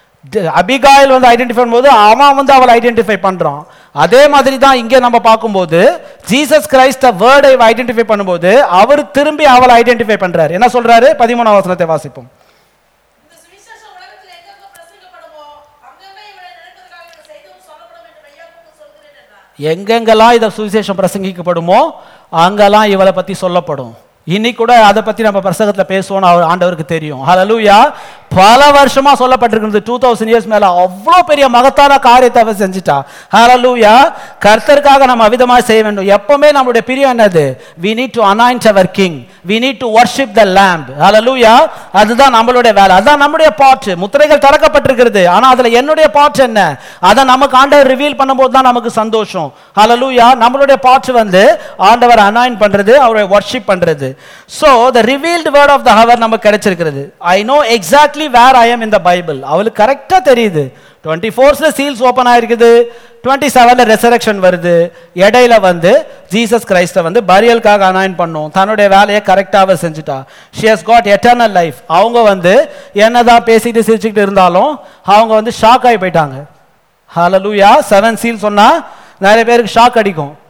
ட- அபிகாயில் வந்து ஐடென்டிஃபை பண்ணும்போது அவன் வந்து அவளை ஐடென்டிஃபை பண்றான் அதே மாதிரி தான் இங்கே நம்ம பார்க்கும்போது ஜீசஸ் கிரைஸ்ட் வேர்டை ஐடென்டிஃபை பண்ணும்போது அவர் திரும்பி அவளை ஐடென்டிஃபை பண்றாரு என்ன சொல்றாரு பதிமூணாம் வசனத்தை வாசிப்போம் இந்த சுவிசேஷம் உலகத்தில் எங்கெங்க பிரசங்கிக்கப்படுமோ அங்கங்கே இவளை நினைப்பதற்காக இவள் செய்ததும் சொல்லப்படும் என்று மெய்யாவுக்கு சொல்கிறேன் என்றார் எங்கெங்கெல்லாம் இதை சுவிசேஷம் பிரசங்கிக்கப்படுமோ அங்கெல்லாம் இவளை பத்தி சொல்லப்படும் இன்னைக்கு கூட அதை பத்தி நம்ம பிரசங்கத்துல பேசுவோம்னு அவர் ஆண்டவருக்கு தெரியும் ஹalleluya பல வருஷமா சொல்லப்பட்டிருக்கிறது டூ தௌசண்ட் இயர்ஸ் மேல அவ்வளோ பெரிய மகத்தான காரியத்தை அவ செஞ்சுட்டா ஹalleluya கர்த்தருக்காக நம்ம அவிதமாக செய்ய வேண்டும் எப்பவுமே நம்மளுடைய பிரியம் என்னது we need to anoint our king we need to worship the lamb ஹalleluya அதுதான் நம்மளுடைய வேலை அதான் நம்முடைய பாட் முத்திரைகள் திறக்கப்பட்டிருக்கிறது ஆனா அதுல என்னுடைய பாட் என்ன அதை நமக்கு ஆண்டவர் ரிவீல் பண்ணும்போது தான் நமக்கு சந்தோஷம் ஹalleluya நம்மளுடைய பாட் வந்து ஆண்டவர் அனாயின் பண்றது அவரை வர்ஷிப் பண்றது so the revealed word of the hour நமக்கு கிடைச்சிருக்கிறது I know exactly where I am in the Bible அவளுக்கு கரெக்டா தெரியுது டுவெண்ட்டி ஃபோர்ஸ்ல சீல்ஸ் ஓப்பன் ஆயிருக்குது டுவெண்ட்டி செவன்ல ரெசரக்ஷன் வருது இடையில வந்து ஜீசஸ் கிரைஸ்ட வந்து பரியலுக்காக அனாயின் பண்ணும் தன்னுடைய வேலையை கரெக்டாக செஞ்சுட்டா she has got eternal life அவங்க வந்து என்னதான் பேசிட்டு சிரிச்சுக்கிட்டு இருந்தாலும் அவங்க வந்து ஷாக் ஆகி போயிட்டாங்க ஹalleluya செவன் சீல் சொன்னா நிறைய பேருக்கு ஷாக் அடிக்கும்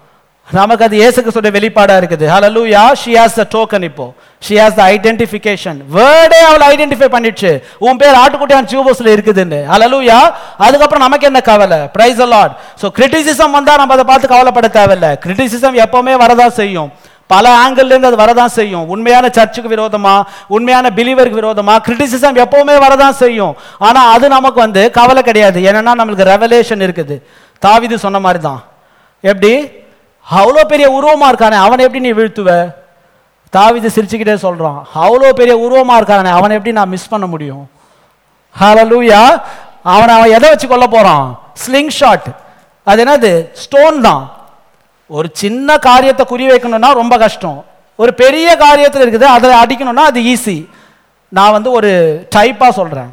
நமக்கு அது இயேசு கிறிஸ்துடைய வெளிப்பாடா இருக்குது ஹalleluya she has the token இப்போ she has the identification வேர்டே அவளை ஐடென்டிஃபை பண்ணிடுச்சு உன் பேர் ஆட்டுக்குட்டியான் ஜூபஸ்ல இருக்குதுன்னு ஹalleluya அதுக்கப்புறம் நமக்கு என்ன கவலை praise the lord so criticism வந்தா நம்ம அதை பார்த்து கவலைப்பட தேவையில்ல criticism எப்பவுமே வரதான் செய்யும் பல ஆங்கிள் இருந்து அது வரதான் செய்யும் உண்மையான சர்ச்சுக்கு விரோதமா உண்மையான பிலீவருக்கு விரோதமா கிரிட்டிசிசம் எப்பவுமே வரதான் செய்யும் ஆனா அது நமக்கு வந்து கவலை கிடையாது ஏன்னா நம்மளுக்கு ரெவலேஷன் இருக்குது தாவிது சொன்ன மாதிரி தான் எப்படி அவ்வளோ பெரிய உருவமா இருக்கானே அவனை எப்படி நீ வீழ்த்துவ தாவிது சிரிச்சுக்கிட்டே சொல்றான் அவ்வளோ பெரிய உருவமா இருக்கானே அவனை எப்படி நான் மிஸ் பண்ண முடியும் ஹalleluya அவனை அவன் எதை வச்சு கொல்ல போறான் ஸ்லிங் ஷாட் அது என்னது ஸ்டோன் தான் ஒரு சின்ன காரியத்தை குறி வைக்கணும்னா ரொம்ப கஷ்டம் ஒரு பெரிய காரியத்தில் இருக்குது அதை அடிக்கணும்னா அது ஈஸி நான் வந்து ஒரு டைப்பாக சொல்கிறேன்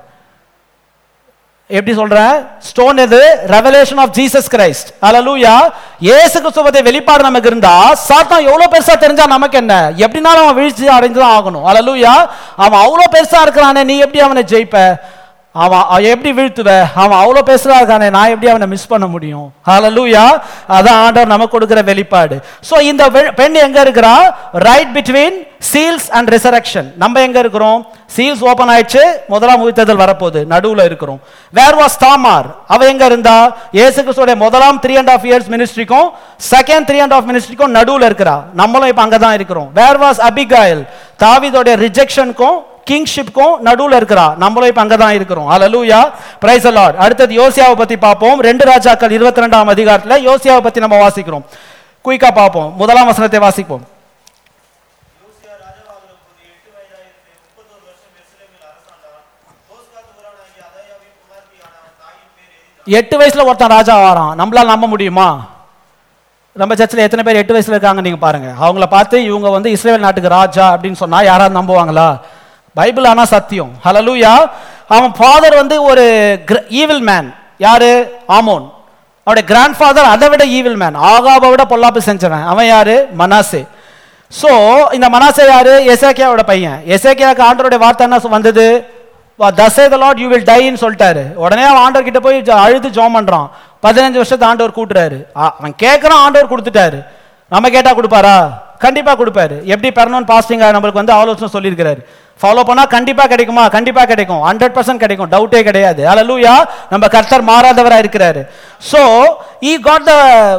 எப்படி சொல்றேன் ஸ்டோன் எது ரெவலேஷன் ஆஃப் ஜீசஸ் கிரைஸ்ட் அல்லூயா இயேசு கிறிஸ்துவத்தை வெளிப்பாடு நமக்கு இருந்தா சாத்தான் எவ்வளவு பெருசா தெரிஞ்சா நமக்கு என்ன எப்படினாலும் அவன் வீழ்ச்சி அடைந்துதான் ஆகணும் அல்லூயா அவன் அவ்வளவு பெருசா இருக்கிறானே நீ எப்படி அவனை ஜெயிப்ப அவன் அவன் எப்படி வீழ்த்துவ அவன் அவ்வளோ பேசுறா இருக்கானே நான் எப்படி அவனை மிஸ் பண்ண முடியும் ஹalleluya அதான் ஆண்டவர் நமக்கு கொடுக்கிற வெளிப்பாடு ஸோ இந்த வெ- பெண் எங்க இருக்கிறா right between seals and resurrection நம்ம எங்க இருக்கிறோம் சீல்ஸ் ஓபன் ஆயிடுச்சு முதலாம் உயிர்த்தெழுதல் வரப்போகுது நடுவுல இருக்கிறோம் வேர் வாஸ் தாமார் அவ எங்க இருந்தா இயேசு கிறிஸ்துவோட முதலாம் த்ரீ அண்ட் ஆஃப் இயர்ஸ் மினிஸ்ட்ரிக்கும் செகண்ட் த்ரீ அண்ட் ஆஃப் மினிஸ்ட்ரிக்கும் நடுவுல இருக்கிறா நம்மளும் இப்ப அங்கதான் இருக்கிறோம் வேர் வாஸ் அபிகாயல் தாவீதோட ரிஜெக்ஷனுக்கும் கிங்ஷிப்க்கும் நடுவுல இருக்கிறா நம்மளும் இப்ப அங்கதான் இருக்கிறோம் ஹalleluya பிரைஸ் லார்ட் அடுத்தது யோசியாவை பத்தி பார்ப்போம் ரெண்டு ராஜாக்கள் இருபத்தி ரெண்டாம் அதிகாரத்துல யோசியாவை பத்தி நம்ம வாசிக்கிறோம் குயிக்கா பார்ப்போம் முதலாம் வசனத்தை வாசிப்போம் யோசியா ராஜாவாகிற போது எட்டு வயதாயிருந்து முப்பத்தோரு வருஷம் எருசலேமில் அரசாண்டான் போஸ்காத் ஊரானாகிய அதாயாவின் குமார்த்தியான அவன் தாயின் பேர் எதிரா எட்டு வயசுல ஒருத்தன் ராஜா வாரான் நம்மளால நம்ப முடியுமா நம்ம சர்ச்சில் எத்தனை பேர் எட்டு வயசுல இருக்காங்க நீங்க பாருங்க அவங்கள பார்த்து இவங்க வந்து இஸ்ரேல் நாட்டுக்கு ராஜா அப்படின்னு சொன்னா யாராவது நம்புவாங்களா பைபிள் ஆனா சத்தியம் ஹalleluya அவன் ஃபாதர் வந்து ஒரு ஈவில் மேன் யாரு ஆமோன் அவருடைய கிராண்ட் ஃபாதர் அதை விட ஈவில் மேன் ஆகாபை விட பொல்லாப்பு செஞ்சவன் அவன் யாரு மனாசே சோ இந்த மனாசே யாரு எசேக்கியாவோட பையன் எசேக்கியாவுக்கு ஆண்டவருடைய வார்த்தை என்ன சொ- வந்தது தசே த லார்ட் யூ வில் டைன்னு சொல்லிட்டாரு உடனே அவன் ஆண்டவர் கிட்ட போய் ஜ- அழுது ஜோம் பண்றான் பதினஞ்சு வருஷத்தை ஆண்டவர் கூட்டுறாரு அ- அவன் கேட்கறான் ஆண்டவர் கொடுத்துட்டாரு நம்ம கேட்டா கொடுப்பாரா கண்டிப்பா கொடுப்பாரு எப்படி பெறணும்னு பாஸ்டிங் நம்மளுக்கு வந்து ஆலோசனை சொல்லியிருக்கிறாரு ஃபாலோ பண்ணா கண்டிப்பா கிடைக்குமா கண்டிப்பா கிடைக்கும் ஹண்ட்ரட் பர்சன்ட் கிடைக்கும் டவுட்டே கிடையாது அல்லூயா நம்ம கர்த்தர் மாறாதவரா இருக்கிறாரு சோ ஈ காட் த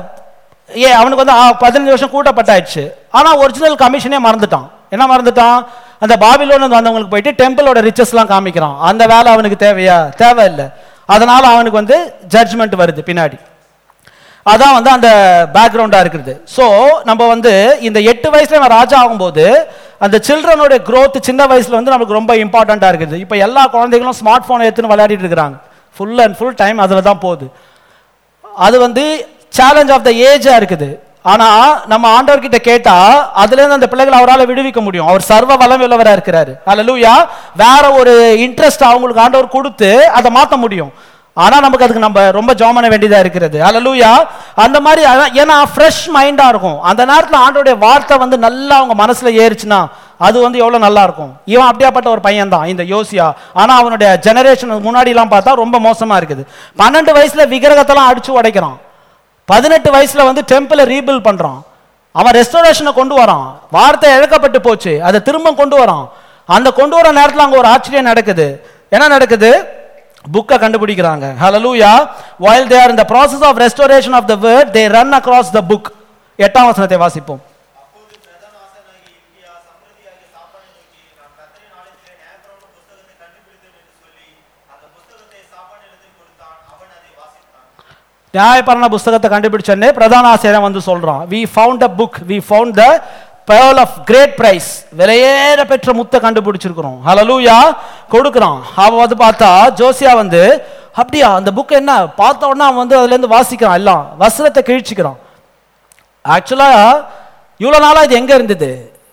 ஏ அவனுக்கு வந்து ஆ, பதினஞ்சு வருஷம் கூட்டப்பட்டாச்சு ஆனா ஒரிஜினல் கமிஷனே மறந்துட்டான் என்ன மறந்துட்டான் அந்த பாபிலோன் வந்தவங்களுக்கு போயிட்டு டெம்பிளோட ரிச்சஸ்லாம் காமிக்கிறான் அந்த வேலை அவனுக்கு தேவையா தேவையில்லை அதனால அவனுக்கு வந்து ஜட்ஜ்மெண்ட் வருது பின்னாடி அதான் வந்து அந்த பேக்ரவுண்டா இருக்குது ஸோ நம்ம வந்து இந்த எட்டு வயசுல நம்ம ராஜா ஆகும்போது அந்த சில்ட்ரனோட growth சின்ன வயசுல வந்து நமக்கு ரொம்ப இம்பார்ட்டண்டா இருக்குது இப்போ எல்லா குழந்தைகளும் ஸ்மார்ட் போனை எடுத்துன்னு விளையாடிட்டு இருக்கிறாங்க ஃபுல் அண்ட் ஃபுல் டைம் அதுல தான் போகுது அது வந்து சேலஞ்ச் ஆஃப் த ஏஜா இருக்குது ஆனா நம்ம ஆண்டவர்கிட்ட கேட்டா அதுல இருந்து அந்த பிள்ளைகளை அவரால் விடுவிக்க முடியும் அவர் சர்வ வளம் உள்ளவரா இருக்கிறாரு அல்லூயா வேற ஒரு இன்ட்ரெஸ்ட் அவங்களுக்கு ஆண்டவர் கொடுத்து அதை மாத்த முடியும் ஆனா நமக்கு அதுக்கு நம்ம ரொம்ப ஜாம் பண்ண வேண்டியதா இருக்கிறது அல்லூயா அந்த மாதிரி அதான் ஏன்னா ஃப்ரெஷ் மைண்டா இருக்கும் அந்த நேரத்துல ஆண்டோடைய வார்த்தை வந்து நல்லா அவங்க மனசுல ஏறுச்சுன்னா அது வந்து எவ்வளவு நல்லா இருக்கும் இவன் அப்படியாப்பட்ட ஒரு பையன் தான் இந்த யோசியா ஆனா அவனுடைய ஜெனரேஷன் முன்னாடி எல்லாம் பார்த்தா ரொம்ப மோசமா இருக்குது பன்னெண்டு வயசுல விக்கிரகத்தெல்லாம் அடிச்சு உடைக்கிறான் பதினெட்டு வயசுல வந்து டெம்பிளை ரீபில் பண்றான் அவன் ரெஸ்டோரேஷனை கொண்டு வரான் வார்த்தை இழக்கப்பட்டு போச்சு அதை திரும்ப கொண்டு வரான் அந்த கொண்டு வர நேரத்துல அங்க ஒரு ஆச்சரியம் நடக்குது என்ன நடக்குது புக்கை கண்டுபிடிக்கிறாங்க ஹalleluya while they are in the process of restoration of the word they run across the book எட்டாம் வசனத்தை வாசிப்போம் அப்போது பிரதான ஆசனாகிய இல்க்கியா சம்பிரதியாகிய சாப்பானை நோக்கி நான் கர்த்தரின் ஆலயத்திலே நியாயப்பிரமாண புஸ்தகத்தை கண்டுபிடித்தேன் என்று சொல்லி அந்த புஸ்தகத்தை சாப்பானிடத்தில் கொடுத்தான் அவன் அதை வாசித்தான் நியாயபரண புஸ்தகத்தை கண்டுபிடிச்சோன்னே பிரதான ஆசிரியர் வந்து சொல்றான் we found a book we found the pearl of great price விலையேற பெற்ற முத்தை கண்டுபிடிச்சிருக்கிறோம் ஹalleluya கொடுக்குறான் அவன் வந்து பார்த்தா ஜோசியா வந்து அப்படியா அந்த புக் என்ன பார்த்த உடனே அவன் வந்து அதுல இருந்து வாசிக்கிறான் எல்லாம் வஸ்திரத்தை கிழிச்சிக்கிறான் ஆக்சுவலா இவ்வளவு நாளா இது எங்க இருந்தது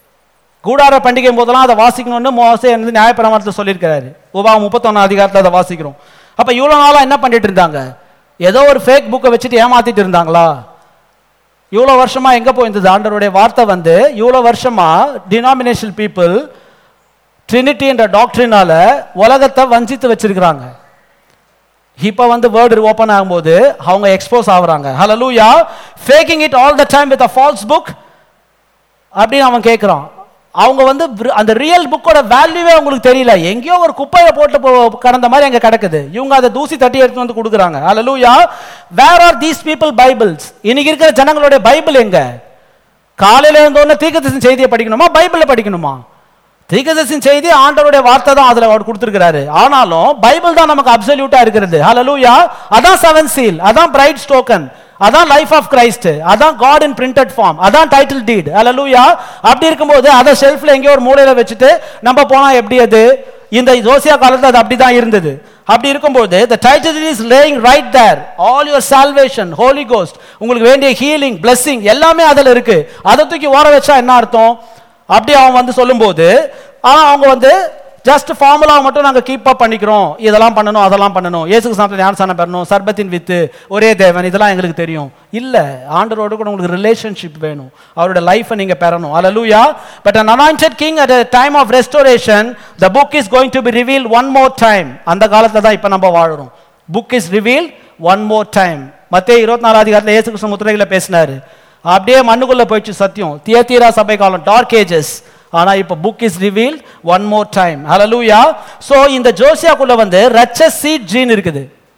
கூடார பண்டிகை போதெல்லாம் அதை வாசிக்கணும்னு மோசே வந்து நியாயப்பிரமாணத்தில் சொல்லியிருக்கிறாரு உபா முப்பத்தொன்னு அதிகாரத்தில் அதை வாசிக்கிறோம் அப்ப இவ்வளவு நாளா என்ன பண்ணிட்டு இருந்தாங்க ஏதோ ஒரு ஃபேக் புக்கை வச்சுட்டு ஏமாத்திட்டு இருந்தாங்களா இவ்வளோ வருஷமா எங்க போயிருந்தது ஆண்டவருடைய வார்த்தை வந்து இவ்வளோ வருஷமா டினாமினேஷன் பீப்புள் ட்ரினிட்டி என்ற டாக்டரினால உலகத்தை வஞ்சித்து வச்சிருக்கிறாங்க இப்போ வந்து வேர்டு ஓப்பன் ஆகும்போது அவங்க எக்ஸ்போஸ் ஆகுறாங்க ஹalleluya faking it all the time with a false book அப்படின்னு அவன் கேட்குறான் அவங்க வந்து வி- அந்த ரியல் புக்கோட வேல்யூவே அவங்களுக்கு தெரியல எங்கேயோ ஒரு குப்பையை போட்டு போ- கடந்த மாதிரி அங்க கிடக்குது இவங்க அதை தூசி தட்டி எடுத்து வந்து கொடுக்குறாங்க ஹalleluya where are these people Bibles இன்னைக்கு இருக்கிற ஜனங்களுடைய பைபிள் எங்க காலையில இருந்தோடனே தீர்க்கதரிசன செய்தியை படிக்கணுமா பைபிளை படிக்கணுமா தீர்க்கதரிசன செய்தி ஆண்டவருடைய வார்த்தை தான் அதுல அவர் கொடுத்திருக்கிறாரு ஆனாலும் பைபிள் தான் நமக்கு அப்சல்யூட்டா இருக்கிறது ஹalleluya அதான் செவன் சீல் அதான் பிரைட் ஸ்டோக்கன் அதான் லைஃப் ஆஃப் கிரைஸ்ட் அதான் காட் இன் பிரிண்டட் ஃபார்ம் அதான் டைட்டில் டீட் ஹalleluya அப்படி இருக்கும்போது அதை ஷெல்ஃப்ல எங்கேயோ ஒரு மூலையில வச்சுட்டு நம்ம போனா எப்படி அது இந்த ஜோசியா காலத்துல அது அப்படிதான் இருந்தது அப்படி இருக்கும்போது the title is laying right there all your salvation holy ghost உங்களுக்கு வேண்டிய ஹீலிங் blessing எல்லாமே அதுல இருக்கு அதை தூக்கி ஓர வச்சா என்ன அர்த்தம் அப்படி அவன் வந்து சொல்லும்போது ஆனா அவங்க வந்து ஜஸ்ட் ஃபார்முலா மட்டும் நாங்க கீப் அப் பண்ணிக்கிறோம் இதெல்லாம் பண்ணணும் அதெல்லாம் பண்ணணும் இயேசுக்கு சாப்பிட்டு ஞானசானம் பெறணும் சர்பத்தின் வித்து ஒரே தேவன் இதெல்லாம் எங்களுக்கு தெரியும் இல்ல ஆண்டரோட கூட உங்களுக்கு ரிலேஷன்ஷிப் வேணும் அவரோட லைஃபை நீங்க பெறணும் அல்லூயா but an anointed king at a time of restoration the book is going to be revealed one more time அந்த காலத்துல தான் இப்ப நம்ம வாழறோம் book is reveal one more time மத்திய இருபத்தி நாலு அதிகாரத்தில் இயேசு கிறிஸ்து முத்திரைகளை பேசினாரு அப்படியே மண்ணுக்குள்ள போயிடுச்சு சத்தியம் தியத்தீரா சபை காலம் டார்க் ஏஜஸ் ஆனா இப்ப book is reveal one more time ஹalleluya சோ இந்த ஜோசியாக்குள்ள வந்து ரச்ச சீட் ஜீன் இருக்குது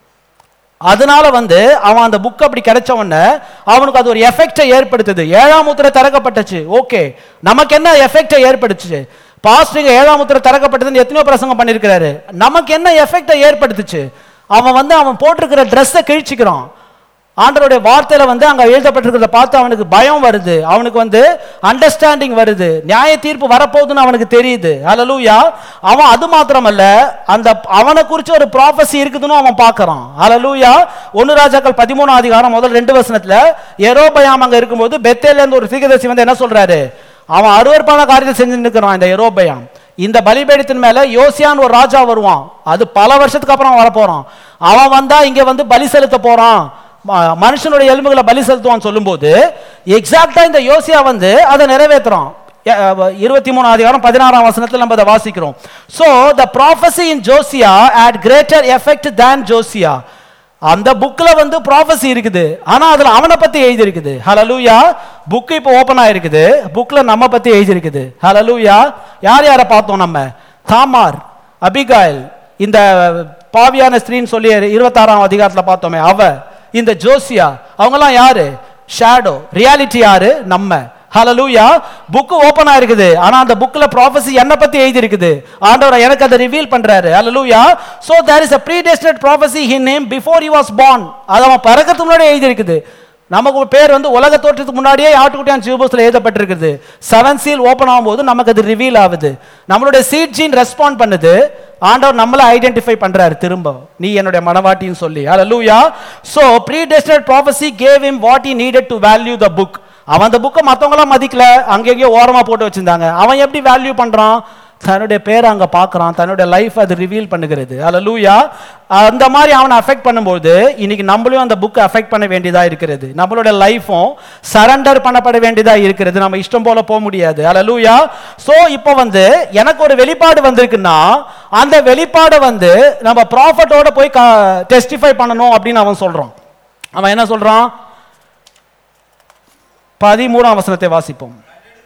அதனால வந்து அவன் அந்த புக் அப்படி கிடைச்ச உடனே அவனுக்கு அது ஒரு எஃபெக்டை ஏற்படுத்துது ஏழாம் முத்திரை திறக்கப்பட்டுச்சு ஓகே நமக்கு என்ன எஃபெக்டை ஏற்படுத்துச்சு பாஸ்டிங்க ஏழாம் முத்திரை திறக்கப்பட்டதுன்னு எத்தனையோ பிரசங்கம் பண்ணியிருக்கிறாரு நமக்கு என்ன எஃபெக்டை ஏற்படுத்துச்சு அவன் வந்து அவன் போட்டிருக்கிற ட்ரெஸ்ஸை கிழிச்சிக்கிறான் ஆண்டவருடைய வார்த்தையில வந்து அங்க எழுதப்பட்டிருக்கிறத பார்த்து அவனுக்கு பயம் வருது அவனுக்கு வந்து அண்டர்ஸ்டாண்டிங் வருது நியாய தீர்ப்பு வரப்போகுதுன்னு அவனுக்கு தெரியுது ஹalleluya அவன் அது மாத்திரமல்ல அந்த அவனை குறிச்சு ஒரு ப்ராஃபஸி இருக்குதுன்னு அவன் பார்க்கறான் ஹalleluya ஒன்னு ராஜாக்கள் பதிமூணாம் அதிகாரம் முதல் ரெண்டு வசனத்துல எரோபயாம் அங்க இருக்கும்போது பெத்தேல்ல இருந்து ஒரு தீர்க்கதரிசி வந்து என்ன சொல்றாரு அவன் அருவருப்பான காரியத்தை செஞ்சு நிற்கிறான் இந்த எரோபயாம் இந்த பலிபீடத்தின் மேல யோசியான் ஒரு ராஜா வருவான் அது பல வருஷத்துக்கு அப்புறம் வரப்போறான் அவன் வந்தா இங்க வந்து பலி செலுத்த போறான் ம- மனுஷனுடைய எலும்புகளை பலி செலுத்துவான் சொல்லும்போது எக்ஸாக்டா இந்த யோசியா வந்து அதை நிறைவேற்றுறான் இருபத்தி மூணு அதிகாரம் பதினாறாம் வசனத்தில் நம்ம அதை வாசிக்கிறோம் so the prophecy in Josiah at greater effect then Josiah அந்த புக்ல வந்து ப்ராஃபஸி இருக்குது ஆனா அதுல அவனை பத்தி எழுதி இருக்குது ஹalleluya புக் இப்போ ஓபன் ஆயிருக்குது புக்ல நம்ம பத்தி எழுதி இருக்குது ஹalleluya யார் யாரை பார்த்தோம் நம்ம தாமார் அபிகாயில் இந்த பாவியான ஸ்திரீன்னு சொல்லி இருபத்தாறாம் அதிகாரத்துல பார்த்தோமே அவ இந்த ஜோசியா அவங்கெல்லாம் யாரு ஷேடோ ரியாலிட்டி யாரு நம்ம ஹalleluya புக் ஓபன் ஆயிருக்குது ஆனா அந்த புக்ல ப்ராஃபஸி என்ன பத்தி எழுதி இருக்குது ஆண்டவர் எனக்கு அதை ரிவீல் பண்றாரு ஹalleluya so there is a predestined prophecy he named before he was born அது அவன் பிறக்கிறதுக்கு முன்னாடி எழுதி இருக்குது நமக்கு ஒரு பேர் வந்து உலக தோற்றத்துக்கு முன்னாடியே ஆட்டுக்குட்டியான் ஜீவபுஸ்ல எழுதப்பட்டிருக்குது செவன் சீல் ஓபன் ஆகும்போது நமக்கு அது ரிவீல் ஆகுது நம்மளுடைய சீட் ஜீன் ரெஸ்பாண்ட் பண்ணுது ஆண்டவர் நம்மள ஐடென்டிஃபை பண்றாரு திரும்ப நீ என்னுடைய மனவாட்டின்னு சொல்லி ஹalleluya so predestined prophecy gave him what he needed to value the book அவன் அந்த புக்கை மற்றவங்களாம் மதிக்கல அங்கங்கேயோ ஓரமா போட்டு வச்சிருந்தாங்க அவன் எப்படி வேல்யூ பண்றான் தன்னுடைய பேரை அங்க பார்க்கறான் தன்னுடைய லைஃப் அது ரிவீல் பண்ணுகிறது அல்லூயா அந்த மாதிரி அவனை அஃபெக்ட் பண்ணும்போது இன்னைக்கு நம்மளையும் அந்த புக்கை அஃபெக்ட் பண்ண வேண்டியதா இருக்கிறது நம்மளோட லைஃபும் சரண்டர் பண்ணப்பட வேண்டியதா இருக்கிறது நம்ம இஷ்டம் போல போக முடியாது அல்லூயா சோ இப்போ வந்து எனக்கு ஒரு வெளிப்பாடு வந்திருக்குன்னா அந்த வெளிப்பாடை வந்து நம்ம ப்ராஃபட்டோட போய் டெஸ்டிஃபை பண்ணணும் அப்படின்னு அவன் சொல்றான் அவன் என்ன சொல்றான் பதிமூணாம் வசனத்தை வாசிப்போம்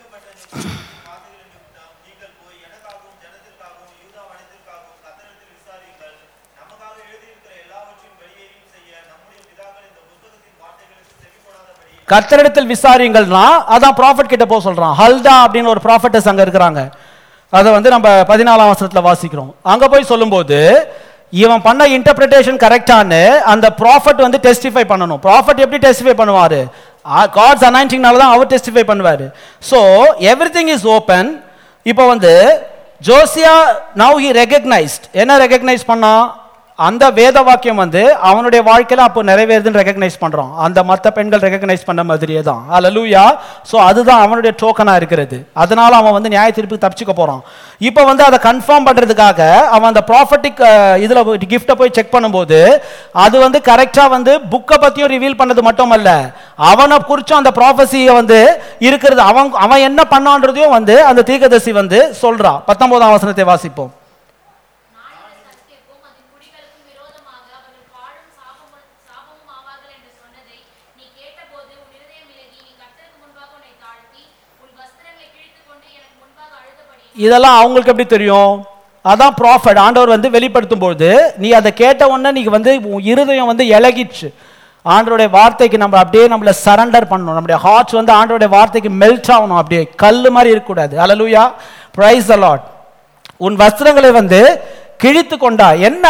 நீங்கள் போய் எனக்காகவும் ஜனத்திற்காகவும் யூதா வனத்திற்காகவும் கத்தரிடத்தில் விசாரியுங்கள் நமக்காக எழுதியிருக்கிற எல்லாவற்றையும் வெளியேறியும் செய்ய நம்முடைய பிதாக்கள் இந்த புத்தகத்தின் வார்த்தைகளுக்கு செவிப்படாதபடி கர்த்தரிடத்தில் விசாரியுங்கள்னா அதான் ப்ராஃபட் கிட்ட போக சொல்றான் ஹல்தா அப்படின்னு ஒரு ப்ராஃபட்டஸ் அங்க இருக்கிறாங்க அதை வந்து நம்ம பதினாலாம் வசனத்துல வாசிக்கிறோம் அங்க போய் சொல்லும்போது இவன் பண்ண இன்டர்பிரிட்டேஷன் கரெக்டானு அந்த ப்ராஃபட் வந்து டெஸ்டிஃபை பண்ணணும் ப்ராஃபட் எப்படி டெஸ்டிஃபை பண்ணுவாரு காட்ஸ் அனாயிண்டிங்னால தான் அவர் டெஸ்டிஃபை பண்ணுவாரு so everything is open இப்போ வந்து ஜோசியா நவ் ஹி ரெகக்னைஸ்ட் என்ன ரெகக்னைஸ் பண்ணா அந்த வேத வாக்கியம் வந்து அவனுடைய வாழ்க்கையில அப்போ நிறைவேறுதுன்னு ரெகக்னைஸ் பண்றான் அந்த மற்ற பெண்கள் ரெகக்னைஸ் பண்ண மாதிரியே தான் அல்லூயா ஸோ அதுதான் அவனுடைய டோக்கனா இருக்கிறது அதனால அவன் வந்து நியாய தீர்ப்புக்கு தப்பிச்சுக்க போறான் இப்போ வந்து அதை கன்ஃபார்ம் பண்றதுக்காக அவன் அந்த ப்ராஃபட்டிக் இதுல கிஃப்ட்டை போய் செக் பண்ணும்போது அது வந்து கரெக்டா வந்து புக்கை பத்தியும் ரிவீல் பண்ணது மட்டும் அல்ல அவனை குறிச்சும் அந்த ப்ராஃபஸியை வந்து இருக்கிறது அவன் அவன் என்ன பண்ணான்றதையும் வந்து அந்த தீர்க்கதரிசி வந்து சொல்றான் பத்தொன்பதாம் வசனத்தை வாசிப்போம் நாடுள்ள சத்தியக்கும் அதன் குடிகளுக்கும் விரோதமாக அவர்கள் இதெல்லாம் அவங்களுக்கு எப்படி தெரியும் அதான் ப்ராஃபட் ஆண்டவர் வந்து வெளிப்படுத்தும் பொழுது நீ அதை கேட்ட உடனே நீ வந்து உன் இருதயம் வந்து இலகிச்சு ஆண்டவருடைய வார்த்தைக்கு நம்ம அப்படியே நம்மள சரண்டர் பண்ணணும் நம்முடைய ஹார்ட்ஸ் வந்து ஆண்டவருடைய வார்த்தைக்கு மெல்ட் ஆகணும் அப்படியே கல் மாதிரி இருக்கக்கூடாது அலலுயா பிரைஸ் அலாட் உன் வஸ்திரங்களை வந்து கிழித்து கொண்டா என்ன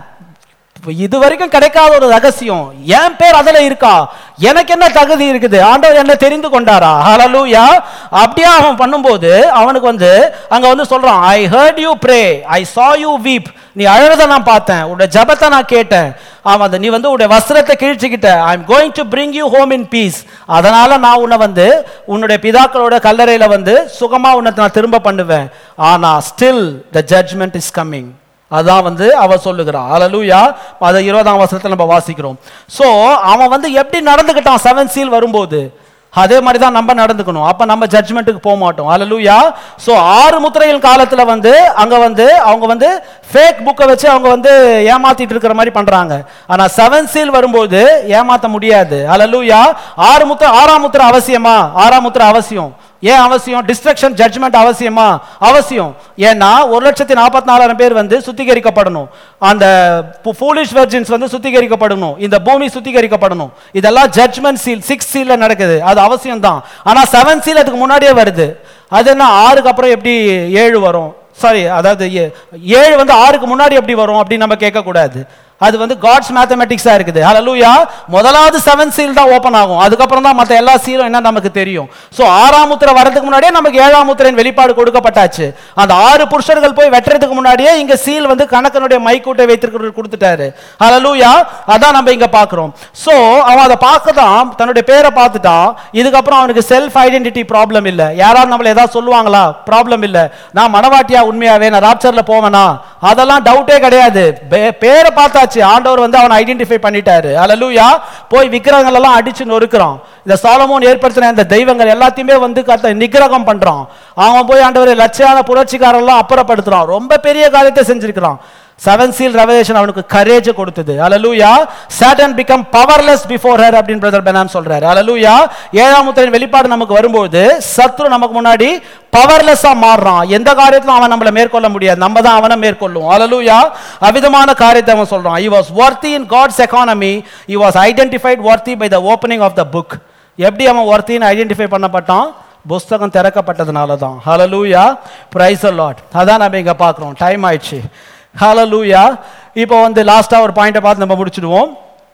இது வரைக்கும் கிடைக்காத ஒரு ரகசியம் என் பேர் அதுல இருக்கா எனக்கு என்ன தகுதி இருக்குது ஆண்டவர் என்ன தெரிந்து கொண்டாரா ஹalleluya அப்படியே அவன் பண்ணும்போது அவனுக்கு வந்து அங்க வந்து சொல்றான் I heard you pray I saw you weep நீ அழுறத நான் பார்த்தேன் உடைய ஜெபத்தை நான் கேட்டேன் அவன் அந்த நீ வந்து உடைய வஸ்திரத்தை கிழிச்சுக்கிட்ட I am going to bring you home in peace அதனால நான் உன்னை வந்து உன்னுடைய பிதாக்களோட கல்லறையில வந்து சுகமா உன்னை நான் திரும்ப பண்ணுவேன் ஆனா still the judgment is coming அதான் வந்து அவ சொல்லுகிறான் அலலூயா அதை இருபதாம் வருஷத்துல நம்ம வாசிக்கிறோம் சோ அவன் வந்து எப்படி நடந்துக்கிட்டான் செவன் சீல் வரும்போது அதே மாதிரி தான் நம்ம நடந்துக்கணும் அப்ப நம்ம ஜட்ஜ்மெண்ட்டுக்கு போக மாட்டோம் அலலூயா சோ ஆறு முத்திரையின் காலத்துல வந்து அங்க வந்து அவங்க வந்து ஃபேக் புக்கை வச்சு அவங்க வந்து ஏமாத்திட்டு இருக்கிற மாதிரி பண்றாங்க ஆனா செவன் சீல் வரும்போது ஏமாத்த முடியாது அலலூயா ஆறு முத்திரை ஆறாம் முத்திரை அவசியமா ஆறாம் முத்திரை அவசியம் ஏன் அவசியம் டிஸ்ட்ரக்ஷன் ஜட்ஜ்மெண்ட் அவசியமா அவசியம் ஏன்னா ஒரு லட்சத்தி நாற்பத்தி நாலாயிரம் பேர் வந்து சுத்திகரிக்கப்படணும் அந்த ஃபூலிஷ் வெர்ஜின்ஸ் வந்து சுத்திகரிக்கப்படணும் இந்த பூமி சுத்திகரிக்கப்படணும் இதெல்லாம் ஜட்ஜ்மெண்ட் சீல் சிக்ஸ் சீல்ல நடக்குது அது அவசியம் தான் ஆனா செவன் சீல் அதுக்கு முன்னாடியே வருது அது என்ன ஆறுக்கு அப்புறம் எப்படி ஏழு வரும் சாரி அதாவது ஏ- ஏழு வந்து ஆறுக்கு முன்னாடி எப்படி வரும் அப்படின்னு நம்ம கேட்கக்கூடாது அது வந்து காட்ஸ் மேத்தமெட்டிக்ஸா இருக்குது ஹalleluya முதலாவது செவன் சீல் தான் ஓபன் ஆகும் அதுக்கப்புறம் தான் மற்ற எல்லா சீலும் என்ன நமக்கு தெரியும் சோ ஆறாம் முத்திரை வரதுக்கு முன்னாடியே நமக்கு ஏழாம் முத்திரையின் வெளிப்பாடு கொடுக்கப்பட்டாச்சு அந்த ஆறு புருஷர்கள் போய் வெட்டுறதுக்கு முன்னாடியே இங்க சீல் வந்து கணக்கனுடைய மைக்கூட்டை வைத்திருக்கிறது கொடுத்துட்டாரு ஹalleluya அதான் நம்ம இங்க பார்க்கிறோம் சோ அவன் அதை பார்க்கதான் தன்னுடைய பேரை பார்த்துட்டான் இதுக்கப்புறம் அவனுக்கு செல்ஃப் ஐடென்டிட்டி ப்ராப்ளம் இல்ல யாராவது நம்மள ஏதாவது சொல்லுவாங்களா ப்ராப்ளம் இல்ல நான் மனவாட்டியா உண்மையாவே நான் ராப்சர்ல போவேனா அதெல்லாம் டவுட்டே கிடையாது பே- பேரை பார்த்தாச்சு ஆண்டவர் வந்து அவனை ஐடென்டிஃபை பண்ணிட்டாரு அல்லேலூயா போய் விக்கிரகங்கள் எல்லாம் அடிச்சு நொறுக்குறான் இந்த சாலமோன் ஏற்படுத்தின இந்த தெய்வங்கள் எல்லாத்தையுமே வந்து கத்த நிக்கிரகம் பண்றான் அவன் போய் ஆண்டவர் லட்சியான புரட்சிக்காரெல்லாம் அப்புறப்படுத்துறான் ரொம்ப பெரிய காரியத்தை செஞ்சிருக்கிறான் செவன் சீல் ரெவலேஷன் அவனுக்கு கரேஜ் கொடுத்தது அலலூயா Satan become powerless before her அப்படின்னு பிரதர் பெனாம் சொல்றாரு அலலூயா ஏழாம் முத்திரையின் வெளிப்பாடு நமக்கு வரும்போது சத்ரு நமக்கு முன்னாடி பவர்லெஸ்ஸா மாறுறான் எந்த காரியத்திலும் அவன் நம்மள மேற்கொள்ள முடியாது நம்ம தான் அவனை மேற்கொள்ளும் அலலூயா அவிதமான காரியத்தை அவன் சொல்றான் he was worthy in god's economy he was identified worthy by the opening of the book எப்படி அவன் ஒர்த்தின்னு ஐடென்டிஃபை பண்ணப்பட்டான் புஸ்தகம் திறக்கப்பட்டதுனால தான் ஹalleluya praise the lord அதான் நம்ம இங்க பார்க்கிறோம் டைம் ஆயிடுச்சு ஹalleluya இப்போ வந்து லாஸ்டா ஒரு பாயிண்ட்டை பார்த்து நம்ம முடிச்சிடுவோம்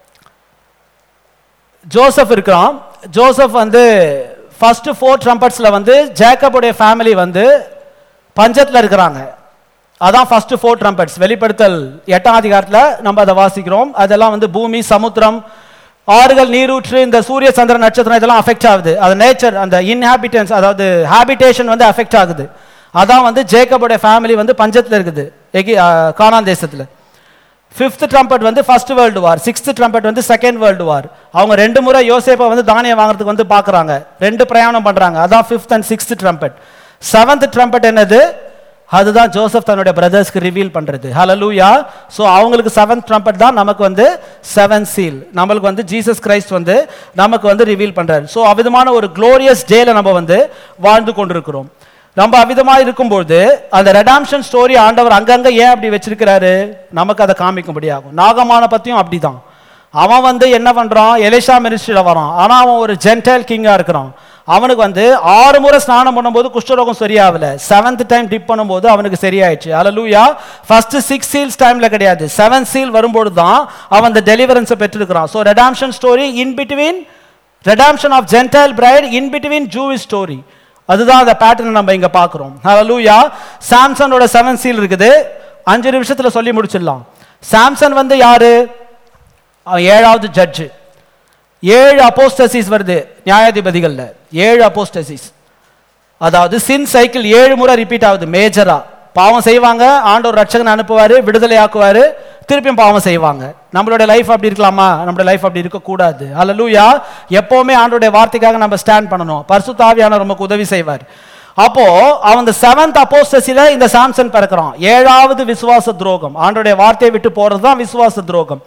ஜோசப் இருக்கிறான் ஜோசப் வந்து ஃபர்ஸ்ட் ஃபோர் ட்ரம்பட்ஸ்ல வந்து ஜேக்கபுடைய ஃபேமிலி வந்து பஞ்சத்துல இருக்கிறாங்க அதான் ஃபர்ஸ்ட் ஃபோர் ட்ரம்பட்ஸ் வெளிப்படுத்தல் எட்டாம் அதிகாரத்துல நம்ம அதை வாசிக்கிறோம் அதெல்லாம் வந்து பூமி சமுத்திரம் ஆறுகள் நீரூற்று இந்த சூரிய சந்திர நட்சத்திரம் இதெல்லாம் அஃபெக்ட் ஆகுது அது நேச்சர் அந்த இன்ஹாபிட்டன்ஸ் அதாவது ஹாபிடேஷன் வந்து அஃபெக்ட் ஆகுது அதான் வந்து ஜேக்கபுடைய ஃபேமிலி வந்து பஞ்சத்துல இருக்குது எகி கானான் தேசத்துல ஃபிஃப்த் ட்ரம்பட் வந்து first world war sixth trumpet வந்து செகண்ட் வேர்ல்டு வார் அவங்க ரெண்டு முறை யோசேப்பை வந்து தானியம் வாங்குறதுக்கு வந்து பார்க்குறாங்க ரெண்டு பிரயாணம் பண்றாங்க அதான் fifth and sixth trumpet seventh trumpet என்னது அதுதான் ஜோசப் தன்னுடைய பிரதர்ஸ்க்கு ரிவீல் பண்றது ஹalleluya ஸோ அவங்களுக்கு செவன்த் ட்ரம்பட் தான் நமக்கு வந்து செவன் சீல் நம்மளுக்கு வந்து ஜீசஸ் கிரைஸ்ட் வந்து நமக்கு வந்து ரிவீல் பண்றாரு ஸோ அவிதமான ஒரு க்ளோரியஸ் டேல நம்ம வந்து வாழ்ந்து கொண்டிருக்கிறோம் நம்ம அவிதமா இருக்கும்போது அந்த ரெடாம்ஷன் ஸ்டோரி ஆண்டவர் அங்கங்க ஏன் அப்படி வச்சிருக்கிறாரு நமக்கு அதை காமிக்கும்படியாகும் நாகமான பத்தியும் அப்படிதான் அவன் வந்து என்ன பண்றான் எலிஷா மினிஸ்ட்ரியில வரான் ஆனா அவன் ஒரு ஜென்டைல் கிங்கா இருக்கிறான் அவனுக்கு வந்து ஆறு முறை ஸ்நானம் பண்ணும்போது குஷ்டரோகம் சரியாகல செவன்த் டைம் டிப் பண்ணும்போது அவனுக்கு சரியாயிடுச்சு அலலூயா ஃபர்ஸ்ட் சிக்ஸ் சீல்ஸ் டைம்ல கிடையாது செவன் சீல் வரும்போது தான் அவன் அந்த டெலிவரன்ஸை பெற்றிருக்கிறான் so redemption story in between redemption of gentile bride in between Jewish story அதுதான் அந்த பேட்டர்ன் நம்ம இங்க பார்க்கிறோம் ஹalleluya சாம்சனோட செவன் சீல் இருக்குது அஞ்சு நிமிஷத்துல சொல்லி முடிச்சிடலாம் சாம்சன் வந்து யாரு அவன் ஏழாவது ஜட்ஜு ஏழு அப்போஸ்டசிஸ் வருது நியாயாதிபதிகள்ல ஏழு அப்போஸ்டசிஸ் அதாவது சின் சைக்கிள் ஏழு முறை ரிப்பீட் ஆகுது மேஜரா பாவம் செய்வாங்க ஆண்டவர் ரட்சகன் அனுப்புவாரு விடுதலை ஆக்குவாரு திருப்பியும் பாவம் செய்வாங்க நம்மளோட லைஃப் அப்படி இருக்கலாமா நம்மளோட லைஃப் அப்படி இருக்கக்கூடாது அல்லூயா எப்பவுமே ஆண்டோடைய வார்த்தைக்காக நம்ம ஸ்டாண்ட் பண்ணணும் பரிசுத்தாவியானவர் நமக்கு உதவி செய்வார் அப்போ அவன் இந்த செவன்த் அப்போஸ்டசில இந்த சாம்சன் பிறக்கிறான் ஏழாவது விசுவாச துரோகம் ஆண்டோடைய வார்த்தையை விட்டு போறது தான் விசுவாச துரோகம்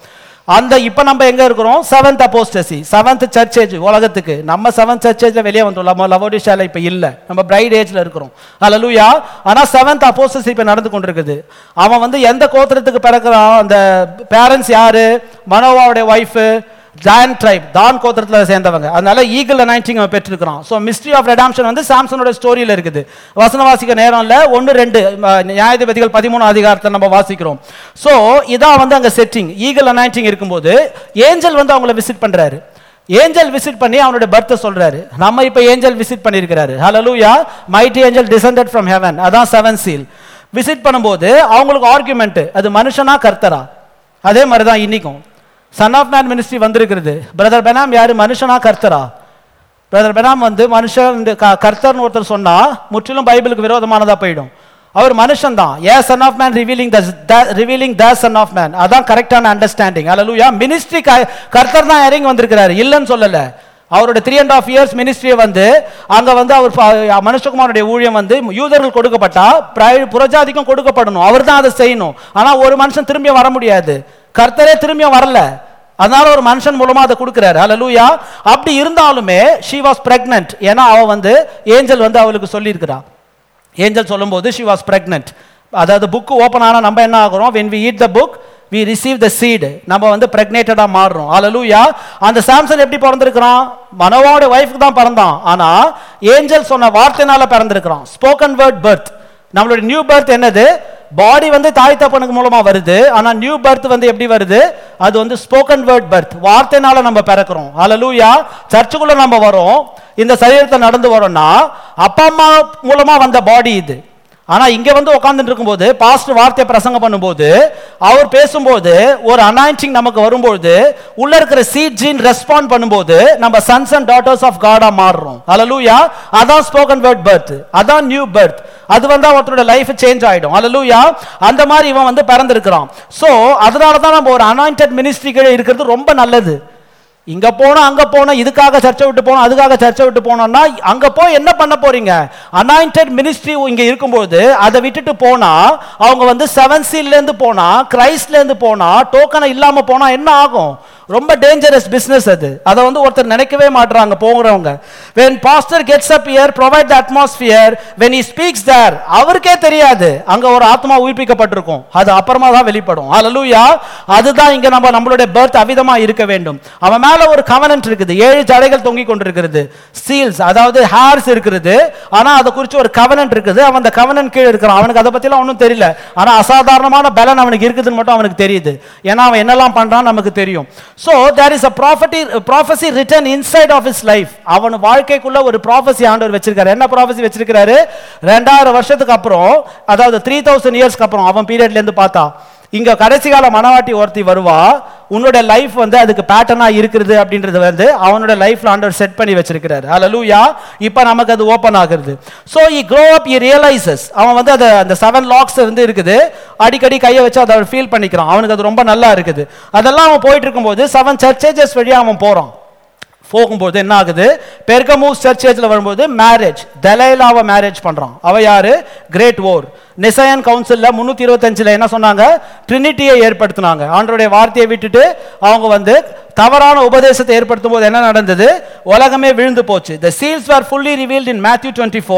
அந்த இப்ப நம்ம எங்க இருக்கிறோம் seventh apostasy seventh church age உலகத்துக்கு நம்ம செவன்த் சர்ச் ஏஜ்ல வெளியே வந்துட்டோம் நம்ம லவோடிஷால இப்ப இல்ல நம்ம பிரைட் ஏஜ்ல இருக்கிறோம் அல்லேலூயா ஆனா செவன்த் அப்போஸ்டசி இப்ப நடந்து கொண்டிருக்குது அவன் வந்து எந்த கோத்திரத்துக்கு பிறக்கிறான் அந்த பேரண்ட்ஸ் யாரு மனோவாவுடைய ஒய்ஃப் ஜான் ட்ரைப் தான் கோத்திரத்துல சேர்ந்தவங்க அதனால ஈகிள் அனாயிண்டிங் அவன் பெற்றிருக்கிறான் ஸோ மிஸ்ட்ரி ஆஃப் ரெடாம்ஷன் வந்து சாம்சனோட ஸ்டோரியில இருக்குது வசன வாசிக்க நேரம் இல்ல ஒன்று ரெண்டு ம, நியாயாதிபதிகள் பதிமூணு அதிகாரத்தை நம்ம வாசிக்கிறோம் ஸோ இதான் வந்து அங்க செட்டிங் ஈகிள் அனாயிண்டிங் இருக்கும்போது ஏஞ்சல் வந்து அவங்கள விசிட் பண்றாரு ஏஞ்சல் விசிட் பண்ணி அவனுடைய பர்த்தை சொல்றாரு நம்ம இப்ப ஏஞ்சல் விசிட் பண்ணியிருக்கிறாரு ஹalleluya mighty angel descended from heaven அதான் செவன் சீல் விசிட் பண்ணும்போது அவங்களுக்கு ஆர்குமெண்ட் அது மனுஷனா கர்த்தரா அதே மாதிரி தான் இன்னைக்கும் சன் ஆஃப் மேன் மினிஸ்ட்ரி வந்திருக்கிறது பிரதர் பெனாம் யாரு மனுஷனா கர்த்தரா பிரதர் பெனாம் வந்து மனுஷன் இந்த க- கர்த்தர்னு ஒருத்தர் சொன்னா முற்றிலும் பைபிளுக்கு விரோதமானதா போயிடும் அவர் மனுஷன் தான் a son of man revealing the revealing the son of man அதான் கரெக்டான அண்டர்ஸ்டாண்டிங் அல்லூயா மினிஸ்ட்ரி கர்த்தர் தான் இறங்கி வந்திருக்கிறாரு இல்லைன்னு சொல்லல அவரோட த்ரீ அண்ட் ஆஃப் இயர்ஸ் மினிஸ்ட்ரியை வந்து அங்க வந்து அவர் ப- மனுஷகுமாரனுடைய ஊழியம் வந்து யூதர்கள் கொடுக்கப்பட்டா பிர- புறஜாதிக்கும் கொடுக்கப்படணும் அவர் தான் அதை செய்யணும் ஆனா ஒரு மனுஷன் திரும்பி வர முடியாது கர்த்தரே திரும்பி வரல அதனால ஒரு மனுஷன் மூலமா அதை கொடுக்குறாரு அல்லூயா அப்படி இருந்தாலுமே ஷி வாஸ் பிரெக்னன்ட் ஏன்னா அவ வந்து ஏஞ்சல் வந்து அவளுக்கு சொல்லியிருக்கிறா ஏஞ்சல் சொல்லும்போது ஷி வாஸ் பிரெக்னன்ட் அதாவது புக் ஓப்பன் ஆனா நம்ம என்ன ஆகுறோம் when we eat the book we receive the seed நம்ம வந்து பிரெக்னேட்டடா மாறுறோம் அல்லூயா அந்த சாம்சன் எப்படி பிறந்திருக்கிறான் மனோவாவோட ஒய்ஃப்க்கு தான் பிறந்தான் ஆனா ஏஞ்சல் சொன்ன வார்த்தைனால பிறந்திருக்கிறான் ஸ்போக்கன் வேர்ட் பர்த் நம்மளுடைய நியூ பர்த் என்னது பாடி வந்து தாய் தப்பனுக்கு மூலமா வருது ஆனா நியூ பர்த் வந்து எப்படி வருது அது வந்து ஸ்போக்கன் வேர்ட் பர்த் வார்த்தைனால நம்ம பிறக்கிறோம் அல்லூயா சர்ச்சுக்குள்ள நம்ம வரோம் இந்த சரீரத்தை நடந்து வரோம்னா அப்பா அம்மா மூலமா வந்த பாடி இது ஆனா இங்க வந்து உட்கார்ந்துட்டு இருக்கும்போது பாஸ்ட் வார்த்தையை பிரசங்கம் பண்ணும்போது அவர் பேசும்போது ஒரு அனாயிண்டிங் நமக்கு வரும்போது உள்ள இருக்கிற சீட் ஜீன் ரெஸ்பாண்ட் பண்ணும்போது நம்ம சன்ஸ் அண்ட் டாட்டர்ஸ் ஆஃப் காடா மாறுறோம் அல்லூயா அதான் ஸ்போக்கன் வேர்ட் பர்த் அதான் நியூ பர்த் அது வந்து ஒருத்தரோட லைஃப் சேஞ்ச் ஆயிடும் அல்லூயா அந்த மாதிரி இவன் வந்து பிறந்திருக்கிறான் சோ அதனால தான் நம்ம ஒரு அனாயிண்டட் மினிஸ்ட்ரி இருக்கிறது ரொம்ப நல்லது இங்க போனோம் அங்க போனோம் இதுக்காக சர்ச்சை விட்டு போனோம் அதுக்காக சர்ச்சை விட்டு போனோம்னா அங்க போய் என்ன பண்ண போறீங்க அனாயிண்டட் மினிஸ்ட்ரி இங்க இருக்கும்போது அதை விட்டுட்டு போனா அவங்க வந்து செவன் சீல்ல இருந்து போனா கிரைஸ்ட்ல இருந்து போனா டோக்கனை இல்லாம போனா என்ன ஆகும் ரொம்ப டேஞ்சரஸ் பிசினஸ் அது அதை வந்து ஒருத்தர் நினைக்கவே மாட்றாங்க போகிறவங்க when pastor gets up here provide the atmosphere when he speaks there அவருக்கே தெரியாது அங்க ஒரு ஆத்மா உயிர்ப்பிக்கப்பட்டிருக்கும் அது அப்புறமா தான் வெளிப்படும் ஹalleluya அதுதான் இங்க நம்ம நம்மளுடைய பர்த் அவிதமா இருக்க வேண்டும் அவன் மேல ஒரு கவனன்ட் இருக்குது ஏழு ஜடைகள் தொங்கிக் கொண்டிருக்கிறது சீல்ஸ் அதாவது ஹேர்ஸ் இருக்குது ஆனா அதை குறித்து ஒரு கவனன்ட் இருக்குது அவன் அந்த கவனன் கீழே இருக்கிறான் அவனுக்கு அதை பத்திலாம் ஒன்றும் தெரியல ஆனா அசாதாரணமான பலன் அவனுக்கு இருக்குதுன்னு மட்டும் அவனுக்கு தெரியுது ஏன்னா அவன் என்னெல்லாம் பண்றான்னு நமக்கு தெரியும் so there is a prophet prophecy written inside of his life அவன் வாழ்க்கைக்குள்ள ஒரு ப்ராஃபஸி ஆண்டவர் வச்சிருக்காரு என்ன ப்ராஃபஸி வச்சிருக்காரு ரெண்டாயிரம் வருஷத்துக்கு அப்புறம் அதாவது த்ரீ தௌசண்ட் இயர்ஸ்க்கு அப்புறம் அவன் பீரியட்ல இருந்து பார்த்தா இங்க கடைசி கால மனவாட்டி ஒருத்தி வருவா உன்னோட லைஃப் வந்து அதுக்கு பேட்டர்னா இருக்குது அப்படின்றது வந்து அவனோட லைஃப்ல ஆண்டவர் செட் பண்ணி வச்சிருக்கிறாரு அல்லூயா இப்போ நமக்கு அது ஓப்பன் ஆகுது so he grow up he realizes அவன் வந்து அதை அந்த செவன் லாக்ஸ் வந்து இருக்குது அடிக்கடி கையை வச்சு அதை ஃபீல் பண்ணிக்கிறான் அவனுக்கு அது ரொம்ப நல்லா இருக்குது அதெல்லாம் அவன் போயிட்டு இருக்கும்போது செவன் சர்ச்சேஜஸ் வழியா அவன் போறான் போகும்போது என்ன ஆகுது பெர்கமூஸ் சர்ச்சேஜ்ல வரும்போது மேரேஜ் தலைலாவை மேரேஜ் பண்றான் அவ யாரு கிரேட் ஓர் நிசையன் கவுன்சில்ல முன்னூத்தி இருபத்தஞ்சுல என்ன சொன்னாங்க ட்ரினிட்டியை ஏற்படுத்தினாங்க ஆண்டருடைய வார்த்தையை விட்டுட்டு அவங்க வந்து தவறான உபதேசத்தை ஏற்படுத்தும் போது என்ன நடந்தது உலகமே விழுந்து போச்சு the seals were fully revealed in matthew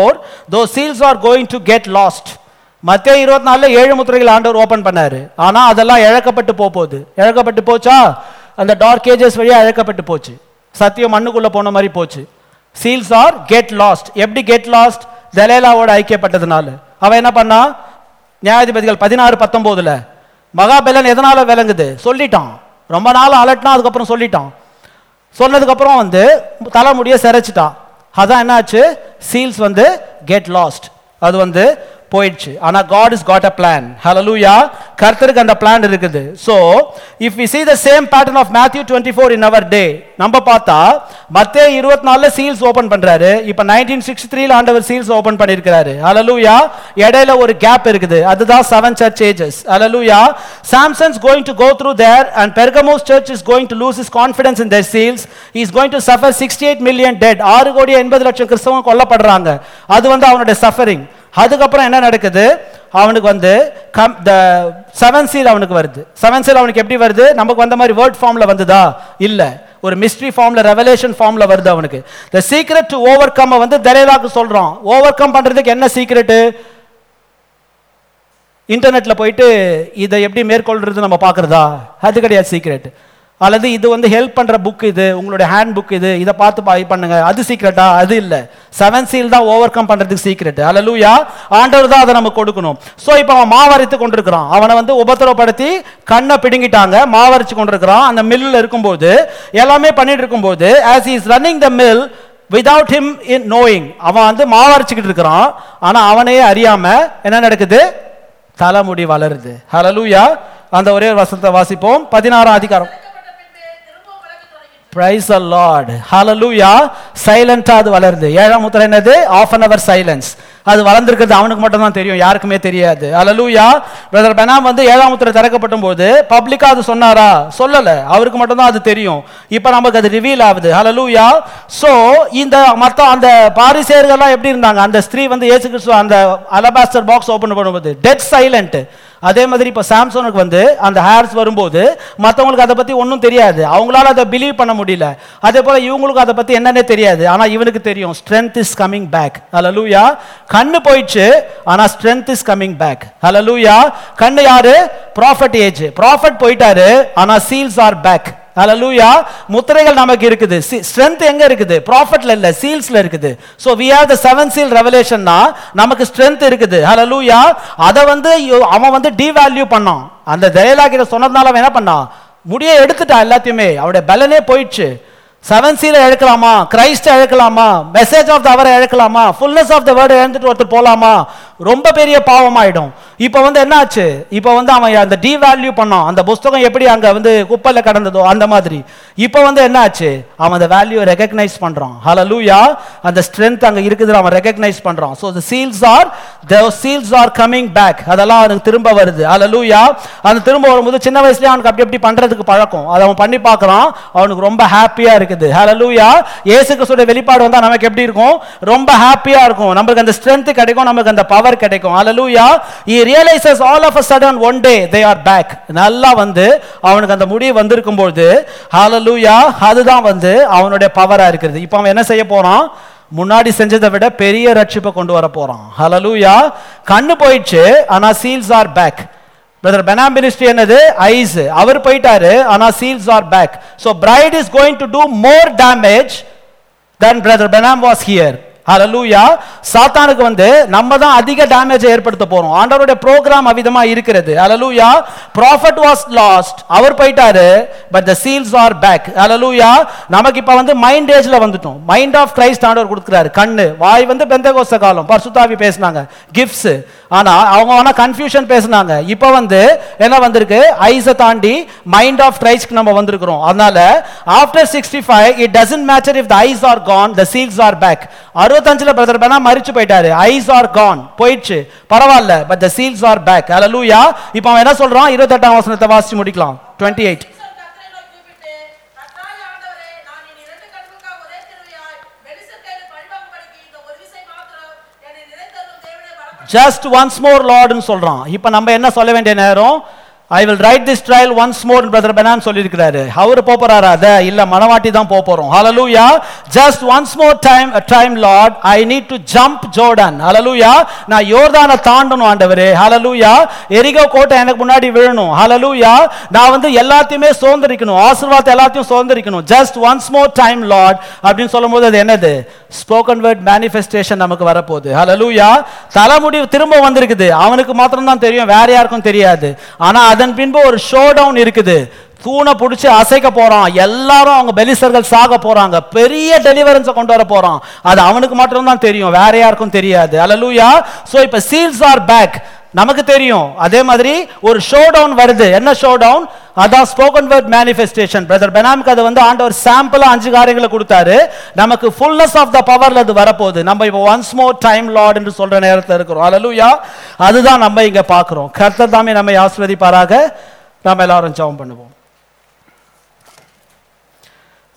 24 those seals are going to get lost மத்திய இருபத்தி நாலுல ஏழு முத்திரைகள் ஆண்டவர் ஓபன் பண்ணாரு ஆனா அதெல்லாம் இழக்கப்பட்டு போக போகுது இழக்கப்பட்டு போச்சா அந்த டார்க் ஏஜஸ் வழியா இழக்கப்பட்டு போச்சு சத்தியம் மண்ணுக்குள்ள போன மாதிரி போச்சு சீல்ஸ் ஆர் கெட் லாஸ்ட் எப்படி கெட் லாஸ்ட் தலேலாவோட ஐக்கியப்பட்டதுனால அவன் என்ன பண்ணா நியாயாதிபதிகள் பதினாறு பத்தொன்பதுல மகாபலன் எதனால விளங்குது சொல்லிட்டான் ரொம்ப நாள் அலட்டினா அதுக்கப்புறம் சொல்லிட்டான் சொன்னதுக்கு அப்புறம் வந்து தலைமுடிய சிரைச்சிட்டான் அதான் என்னாச்சு சீல்ஸ் வந்து கெட் லாஸ்ட் அது வந்து போயிடுச்சு ஆனா God is got a plan ஹalleluya கர்த்தருக்கு அந்த பிளான் இருக்குது so if we see the same pattern of Matthew 24 in our day நம்ம பார்த்தா மத்தேயு 24ல சீல்ஸ் ஓபன் பண்றாரு இப்போ 1963 ல ஆண்டவர் சீல்ஸ் ஓபன் பண்ணிருக்காரு ஹalleluya இடையில ஒரு கேப் இருக்குது அதுதான் செவன் சர்ச் ஏஜஸ் ஹalleluya Samson's going to go through there and Pergamos church is going to lose his confidence in their seals he is going to suffer 68 million dead 6 கோடி 80 லட்சம் கிறிஸ்தவங்க கொல்லப்படுறாங்க அது வந்து அவனுடைய சஃபரிங் அதுக்கப்புறம் என்ன நடக்குது அவனுக்கு வந்து கம் த செவன் சீல் அவனுக்கு வருது செவன் சீல் அவனுக்கு எப்படி வருது நமக்கு வந்த மாதிரி வேர்ட் ஃபார்ம்ல வந்ததா இல்ல ஒரு மிஸ்ட்ரி ஃபார்ம்ல ரெவலேஷன் ஃபார்ம்ல வருது அவனுக்கு the secret to overcome வந்து தெலேலாக்கு சொல்றான் ஓவர் கம் பண்றதுக்கு என்ன சீக்ரெட்டு இன்டர்நெட்ல போயிட்டு இதை எப்படி மேற்கொள்றது நம்ம பார்க்கறதா அது கிடையாது சீக்ரெட் அல்லது இது வந்து ஹெல்ப் பண்ற புக் இது உங்களுடைய ஹேண்ட் புக் இது இதை பார்த்து பா- இது பண்ணுங்க அது சீக்ரெட்டா அது இல்ல செவன் சீல் தான் ஓவர் கம் பண்றதுக்கு சீக்ரெட் அல்லலூயா ஆண்டவர் தான் அதை நம்ம கொடுக்கணும் சோ இப்போ அவன் மாவரைத்து கொண்டிருக்கிறான் அவனை வந்து உபத்திரப்படுத்தி கண்ணை பிடுங்கிட்டாங்க மாவரைச்சு கொண்டிருக்கிறான் அந்த மில்லில் இருக்கும்போது எல்லாமே பண்ணிட்டு இருக்கும்போது as is running the mill without him in knowing அவன் வந்து மாவரைச்சுக்கிட்டு இருக்கிறான் ஆனா அவனையே அறியாம என்ன நடக்குது தலைமுடி வளருது ஹalleluya அந்த ஒரே ஒரு வசனத்தை வாசிப்போம் பதினாறாம் அதிகாரம் திறக்கப்பட்ட பின்பு திரும்பவும் வளர்க்க தொடங்கிற்று பிரைஸ் அ லார்ட் ஹalleluya சைலண்டா அது வளருது ஏழாம் முத்திரை என்னது ஆஃப் அன் அவர் சைலன்ஸ் அது வளர்ந்திருக்கிறது அவனுக்கு மட்டும் தான் தெரியும் யாருக்குமே தெரியாது ஹalleluya பிரதர் பெனாம் வந்து ஏழாம் முத்திரை திறக்கப்படும் போது பப்ளிக்கா அது சொன்னாரா சொல்லல அவருக்கு மட்டும் தான் அது தெரியும் இப்போ நமக்கு அது ரிவீல் ஆகுது ஹalleluya சோ இந்த மத்த அந்த பாரிசேயர்கள்லாம் எப்படி இருந்தாங்க அந்த ஸ்திரீ வந்து இயேசு கிறிஸ்து அந்த அலபாஸ்டர் பாக்ஸ் ஓபன் பண்ணும்போது டெட் சைலண்ட் அதே மாதிரி இப்போ சாம்சனுக்கு வந்து அந்த ஹேர்ஸ் வரும்போது மற்றவங்களுக்கு அதை பற்றி ஒன்றும் தெரியாது அவங்களால அதை பிலீவ் பண்ண முடியல அதே போல் இவங்களுக்கும் அதை பற்றி என்னன்னே தெரியாது ஆனால் இவனுக்கு தெரியும் ஸ்ட்ரென்த் இஸ் கமிங் பேக் ஹalleluya கண்ணு போயிடுச்சு ஆனால் ஸ்ட்ரென்த் இஸ் கமிங் பேக் ஹalleluya கண்ணு யாரு ப்ராஃபட் ஏஜ் ப்ராஃபட் போயிட்டாரு ஆனால் சீல்ஸ் ஆர் பேக் ஹalleluya முத்திரைகள் நமக்கு இருக்குது ஸ்ட்ரென்த் எங்க இருக்குது ப்ராஃபிட்ல இல்ல சீல்ஸ்ல இருக்குது so we have the seven seal revelation-னா நமக்கு ஸ்ட்ரென்த் இருக்குது ஹalleluya அத வந்து யோ- அவன் வந்து டிவேல்யூ பண்ணான் அந்த தயலாகிற சொன்னதுனால அவன் என்ன பண்ணான் முடிய எடுத்துட்டான் எல்லாத்தையுமே அவருடைய பலனே போயிடுச்சு செவன் சீல இழக்கலாமா கிரைஸ்ட் இழக்கலாமா மெசேஜ் ஆஃப் த அவரை இழக்கலாமா ஃபுல்னஸ் ஆஃப் த வேர்டு இழந்துட்டு ஒருத்தர் போலாமா ரொம்ப பெரிய பாவம் ஆயிடும் இப்போ வந்து என்ன ஆச்சு இப்போ வந்து அவன் அந்த டிவேல்யூ பண்ணான் அந்த புஸ்தகம் எப்படி அங்க வந்து குப்பையில கடந்ததோ அந்த மாதிரி இப்போ வந்து என்ன ஆச்சு அவன் அந்த வேல்யூ ரெகக்னைஸ் பண்றான் ஹalleluya அந்த ஸ்ட்ரென்த் அங்க இருக்குது அவன் ரெகக்னைஸ் பண்றான் so the seals are the seals are coming back அதெல்லாம் அவனுக்கு திரும்ப வருது ஹalleluya அந்த திரும்ப வரும்போது சின்ன வயசுலயே அவனுக்கு அப்படி அப்படி பண்றதுக்கு பழக்கம் அதை அவன் பண்ணி பார்க்கறான் அவனுக்கு ரொம்ப ஹாப்பியா இருக்குது ஹalleluya இயேசு கிறிஸ்துவோட வெளிப்பாடு வந்தா நமக்கு எப்படி இருக்கும் ரொம்ப ஹாப்பியா இருக்கும் நமக்கு அந்த ஸ்ட்ரென்த் கிடைக்கும் நமக்கு அந்த பவர் கிடைக்கும் ஹalleluya he realizes all of a sudden one day they are back நல்லா வந்து அவனுக்கு அந்த முடிவு வந்திருக்கும் பொழுது ஹalleluya அதுதான் வந்து அவனுடைய பவரா இருக்குது இப்போ அவன் என்ன செய்ய போறான் முன்னாடி செஞ்சதை விட பெரிய ரட்சிப்பை கொண்டு வர போறான் ஹalleluya கண்ணு போயிடுச்சு ஆனா seals are back brother Branham ministry என்னது ஐஸ் அவர் போயிட்டாரு ஆனா seals are back so bride is going to do more damage then brother Branham was here ஹalleluya சாத்தானுக்கு வந்து நம்ம தான் அதிக டேமேஜ் ஏற்படுத்த போறோம் ஆண்டவருடைய ப்ரோக்ராம் அவிதமா இருக்கிறது ஹalleluya prophet was lost அவர் போயிட்டாரு but the seals are back ஹalleluya நமக்கு இப்ப வந்து மைண்ட் ஏஜ்ல வந்துட்டோம் மைண்ட் ஆஃப் கிரைஸ்ட் ஆண்டவர் கொடுக்குறாரு கண்ணு வாய் வந்து பெந்தகோஸ்த காலம் பரிசுத்தாவி பேசினாங்க கிஃப்ட்ஸ் ஆனா அவங்க வேணா கன்ஃபியூஷன் பேசினாங்க இப்போ வந்து என்ன வந்திருக்கு ஐஸை தாண்டி மைண்ட் ஆஃப் கிரைஸ்ட் நம்ம வந்திருக்கிறோம் அதனால after sixty five it doesn't matter if the eyes are gone the seals are back அறுபத்தஞ்சுல பிரதர் பேனா மறிச்சு போயிட்டாரு ஐஸ் ஆர் கான் போயிடுச்சு பரவாயில்ல but the seals are back ஹalleluya இப்போ அவன் என்ன சொல்றான் இருபத்தெட்டாம் வசனத்தை வாசிச்சு முடிக்கலாம் டுவெண்ட்டி எயிட் ஈசன் கர்த்தரை நோக்கி கூப்பிட்டு, கர்த்தராகிய ஆண்டவரே, நான் இனி இரண்டு கண்களுக்காக ஒரே திருவியாய், பெலிஸ்தர் கையில் பழிவாங்கும்படிக்கு இந்த ஒரு விசை மாத்திரம் என்னை நிறைந்தருளும் தேவனே வரப்பட்ட ஜஸ்ட் ஒன்ஸ் மோர் லார்ட்னு சொல்றான் இப்போ நம்ம என்ன சொல்ல வேண்டிய நேரம் I will ride this trial once more brother Branham சொல்லியிருக்கிறாரு அவர் போப் போறாரா அத இல்ல மனவாட்டி தான் போப் போறோம் ஹalleluya just once more time time Lord I need to jump Jordan ஹalleluya நான் யோர்தானை தாண்டணும் ஆண்டவரே ஹalleluya எரிகோ கோட்டை எனக்கு முன்னாடி விழணும் ஹalleluya நான் வந்து எல்லாத்தையுமே சுதந்திரிக்கணும் ஆசீர்வாதத்தை எல்லாத்தையும் சுதந்திரிக்கணும் just once more time Lord அப்படின்னு சொல்லும்போது அது என்னது ஸ்போக்கன் வேர்ட் மேனிஃபெஸ்டேஷன் நமக்கு வரப்போகுது ஹalleluya தலைமுடி திரும்ப வந்திருக்குது அவனுக்கு மாத்திரம் தான் தெரியும் வேற யாருக்கும் தெரியாது ஆனா அதன் பின்பு ஒரு ஷோ டவுன் இருக்குது தூணை பிடிச்சி அசைக்க போறான் எல்லாரும் அவங்க பெலிசர்கள் சாக போறாங்க பெரிய டெலிவரன்ஸை கொண்டு வர போறான் அது அவனுக்கு மட்டும் தான் தெரியும் வேற யாருக்கும் தெரியாது ஹalleluya சோ இப்ப சீல்ஸ் ஆர் பேக் நமக்கு தெரியும் அதே மாதிரி ஒரு ஷோ டவுன் வருது என்ன ஷோ டவுன் அதான் ஸ்போக்கன் வேர்ட் மேனிஃபெஸ்டேஷன் பிரதர் பெனாமிக்கு அது வந்து ஆண்டவர் சாம்பிளா அஞ்சு காரியங்களை கொடுத்தாரு நமக்கு ஃபுல்னஸ் ஆஃப் த பவர்ல அது வரப்போகுது நம்ம இப்போ ஒன்ஸ் மோர் டைம் லார்ட் என்று சொல்ற நேரத்தில் இருக்கிறோம் ஹalleluya அதுதான் நம்ம இங்க பார்க்கிறோம் கர்த்தர் தாமே நம்மை ஆஸ்வதிப்பாராக நம்ம எல்லாரும் ஜெபம் பண்ணுவோம்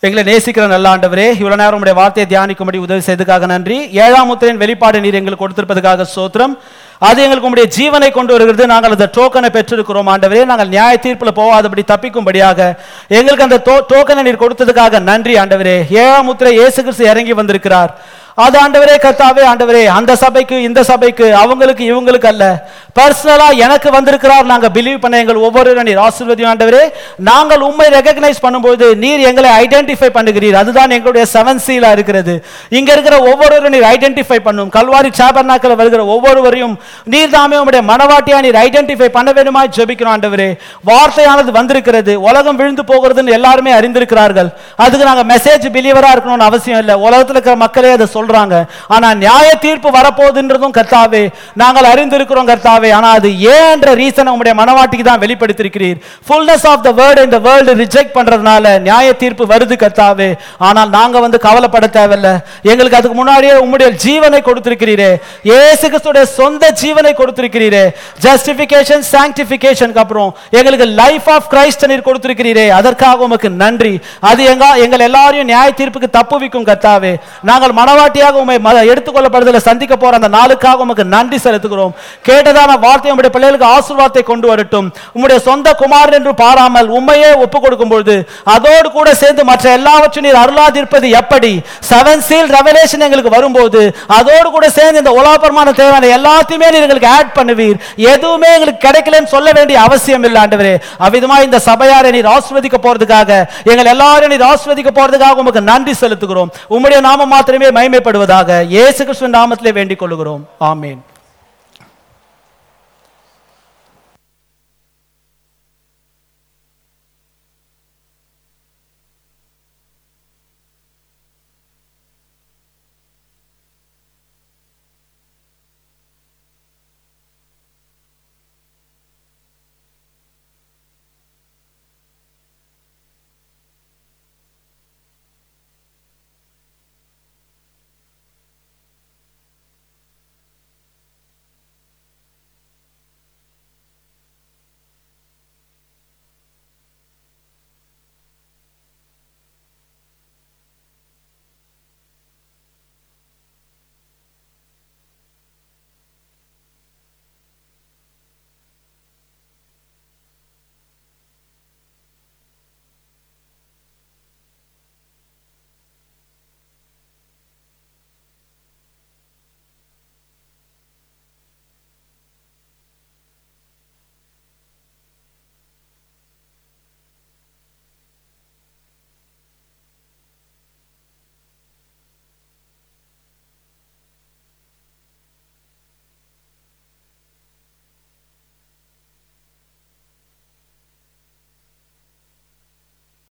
எங்களை நேசிக்கிற நல்ல ஆண்டவரே இவ்வளவு நேரம் உடைய வார்த்தையை தியானிக்கும்படி உதவி செய்ததுக்காக நன்றி ஏழாம் முத்திரையின் வெளிப்பாடு நீர் எங்களுக்கு கொடுத்திருப்பதற்காக சோத்திரம் அது எங்களுக்கு உடைய ஜீவனை கொண்டு வருகிறது நாங்கள் அந்த டோக்கனை பெற்றிருக்கிறோம் ஆண்டவரே நாங்கள் நியாய தீர்ப்பில் போகாதபடி தப்பிக்கும்படியாக எங்களுக்கு அந்த டோக்கனை நீர் கொடுத்ததுக்காக நன்றி ஆண்டவரே ஏழாம் முத்திரை இயேசு கிறிஸ்து இறங்கி வந்திருக்கிறார் அது ஆண்டவரே கர்த்தாவே ஆண்டவரே அந்த சபைக்கு இந்த சபைக்கு அவங்களுக்கு இவங்களுக்கு அல்ல பர்சனலா எனக்கு வந்திருக்கிறார் நாங்க பிலீவ் பண்ண எங்கள் ஒவ்வொரு நீர் ஆசீர்வதியும் ஆண்டவரே நாங்கள் உண்மை ரெகக்னைஸ் பண்ணும்போது நீர் எங்களை ஐடென்டிஃபை பண்ணுகிறீர் அதுதான் எங்களுடைய செவன் சீலா இருக்கிறது இங்க இருக்கிற ஒவ்வொருவரும் நீர் ஐடென்டிஃபை பண்ணும் கல்வாரி சாபர்னாக்கில் வருகிற ஒவ்வொருவரையும் நீர் தாமே உங்களுடைய மனவாட்டியா நீர் ஐடென்டிஃபை பண்ண வேண்டுமா ஜெபிக்கிறோம் ஆண்டவரே வார்த்தையானது வந்திருக்கிறது உலகம் விழுந்து போகிறதுன்னு எல்லாருமே அறிந்திருக்கிறார்கள் அதுக்கு நாங்க மெசேஜ் பிலீவரா இருக்கணும்னு அவசியம் இல்லை உலகத்துல இருக்கிற மக்களே அதை சொல்றாங்க ஆனா நியாய தீர்ப்பு வரப்போகுதுன்றதும் கர்த்தாவே நாங்கள் அறிந்திருக்கிறோம் கர்த்தாவே ஆனா அது ஏன்ற ரீசன் உங்களுடைய மனவாட்டிக்கு தான் வெளிப்படுத்திருக்கிறீர் ஃபுல்னஸ் ஆஃப் த வேர்ட் இந்த வேர்ல்டு ரிஜெக்ட் பண்றதுனால நியாய தீர்ப்பு வருது கர்த்தாவே ஆனால் நாங்க வந்து கவலைப்பட தேவையில்ல எங்களுக்கு அதுக்கு முன்னாடியே உம்முடைய ஜீவனை கொடுத்திருக்கிறீரே இயேசு கிறிஸ்துடைய சொந்த ஜீவனை கொடுத்திருக்கிறீரே ஜஸ்டிபிகேஷன் சாங்டிபிகேஷனுக்கு அப்புறம் எங்களுக்கு லைஃப் ஆஃப் கிரைஸ்ட் நீர் கொடுத்திருக்கிறீரே அதற்காக உமக்கு நன்றி அது எங்க எங்கள் எல்லாரையும் நியாய தீர்ப்புக்கு தப்புவிக்கும் கர்த்தாவே நாங்கள் மனவாட்டியாக உண்மை எடுத்துக்கொள்ளப்படுதல சந்திக்க போற அந்த நாளுக்காக உமக்கு நன்றி செலுத்துகிறோம் கேட்டதான வார்த்தை உங்களுடைய பிள்ளைகளுக்கு ஆசீர்வாதத்தை கொண்டு வரட்டும் உம்முடைய சொந்த குமாரன் என்று பாராமல் உண்மையே ஒப்பு கொடுக்கும் பொழுது அதோடு கூட சேர்ந்து மற்ற எல்லாவற்றையும் நீர் அருளாதிருப்பது எப்படி செவன் சீல் ரெவலேஷன் எங்களுக்கு வரும்போது அதோடு கூட சேர்ந்து இந்த உலாபரமான தேவையான எல்லாத்தையுமே நீர் எங்களுக்கு ஆட் பண்ணுவீர் எதுவுமே எங்களுக்கு கிடைக்கலன்னு சொல்ல வேண்டிய அவசியம் இல்லை ஆண்டவரே அவ்விதமா இந்த சபையாரை நீர் ஆஸ்வதிக்க போறதுக்காக எங்கள் எல்லாரும் நீர் ஆஸ்வதிக்க போறதுக்காக உமக்கு நன்றி செலுத்துகிறோம் உம்முடைய நாமம் மாத்திரமே மகிமைப்படுவதாக இயேசு கிறிஸ்துவின் நாமத்திலே வேண்டிக் கொள்கிறோம் ஆமீன்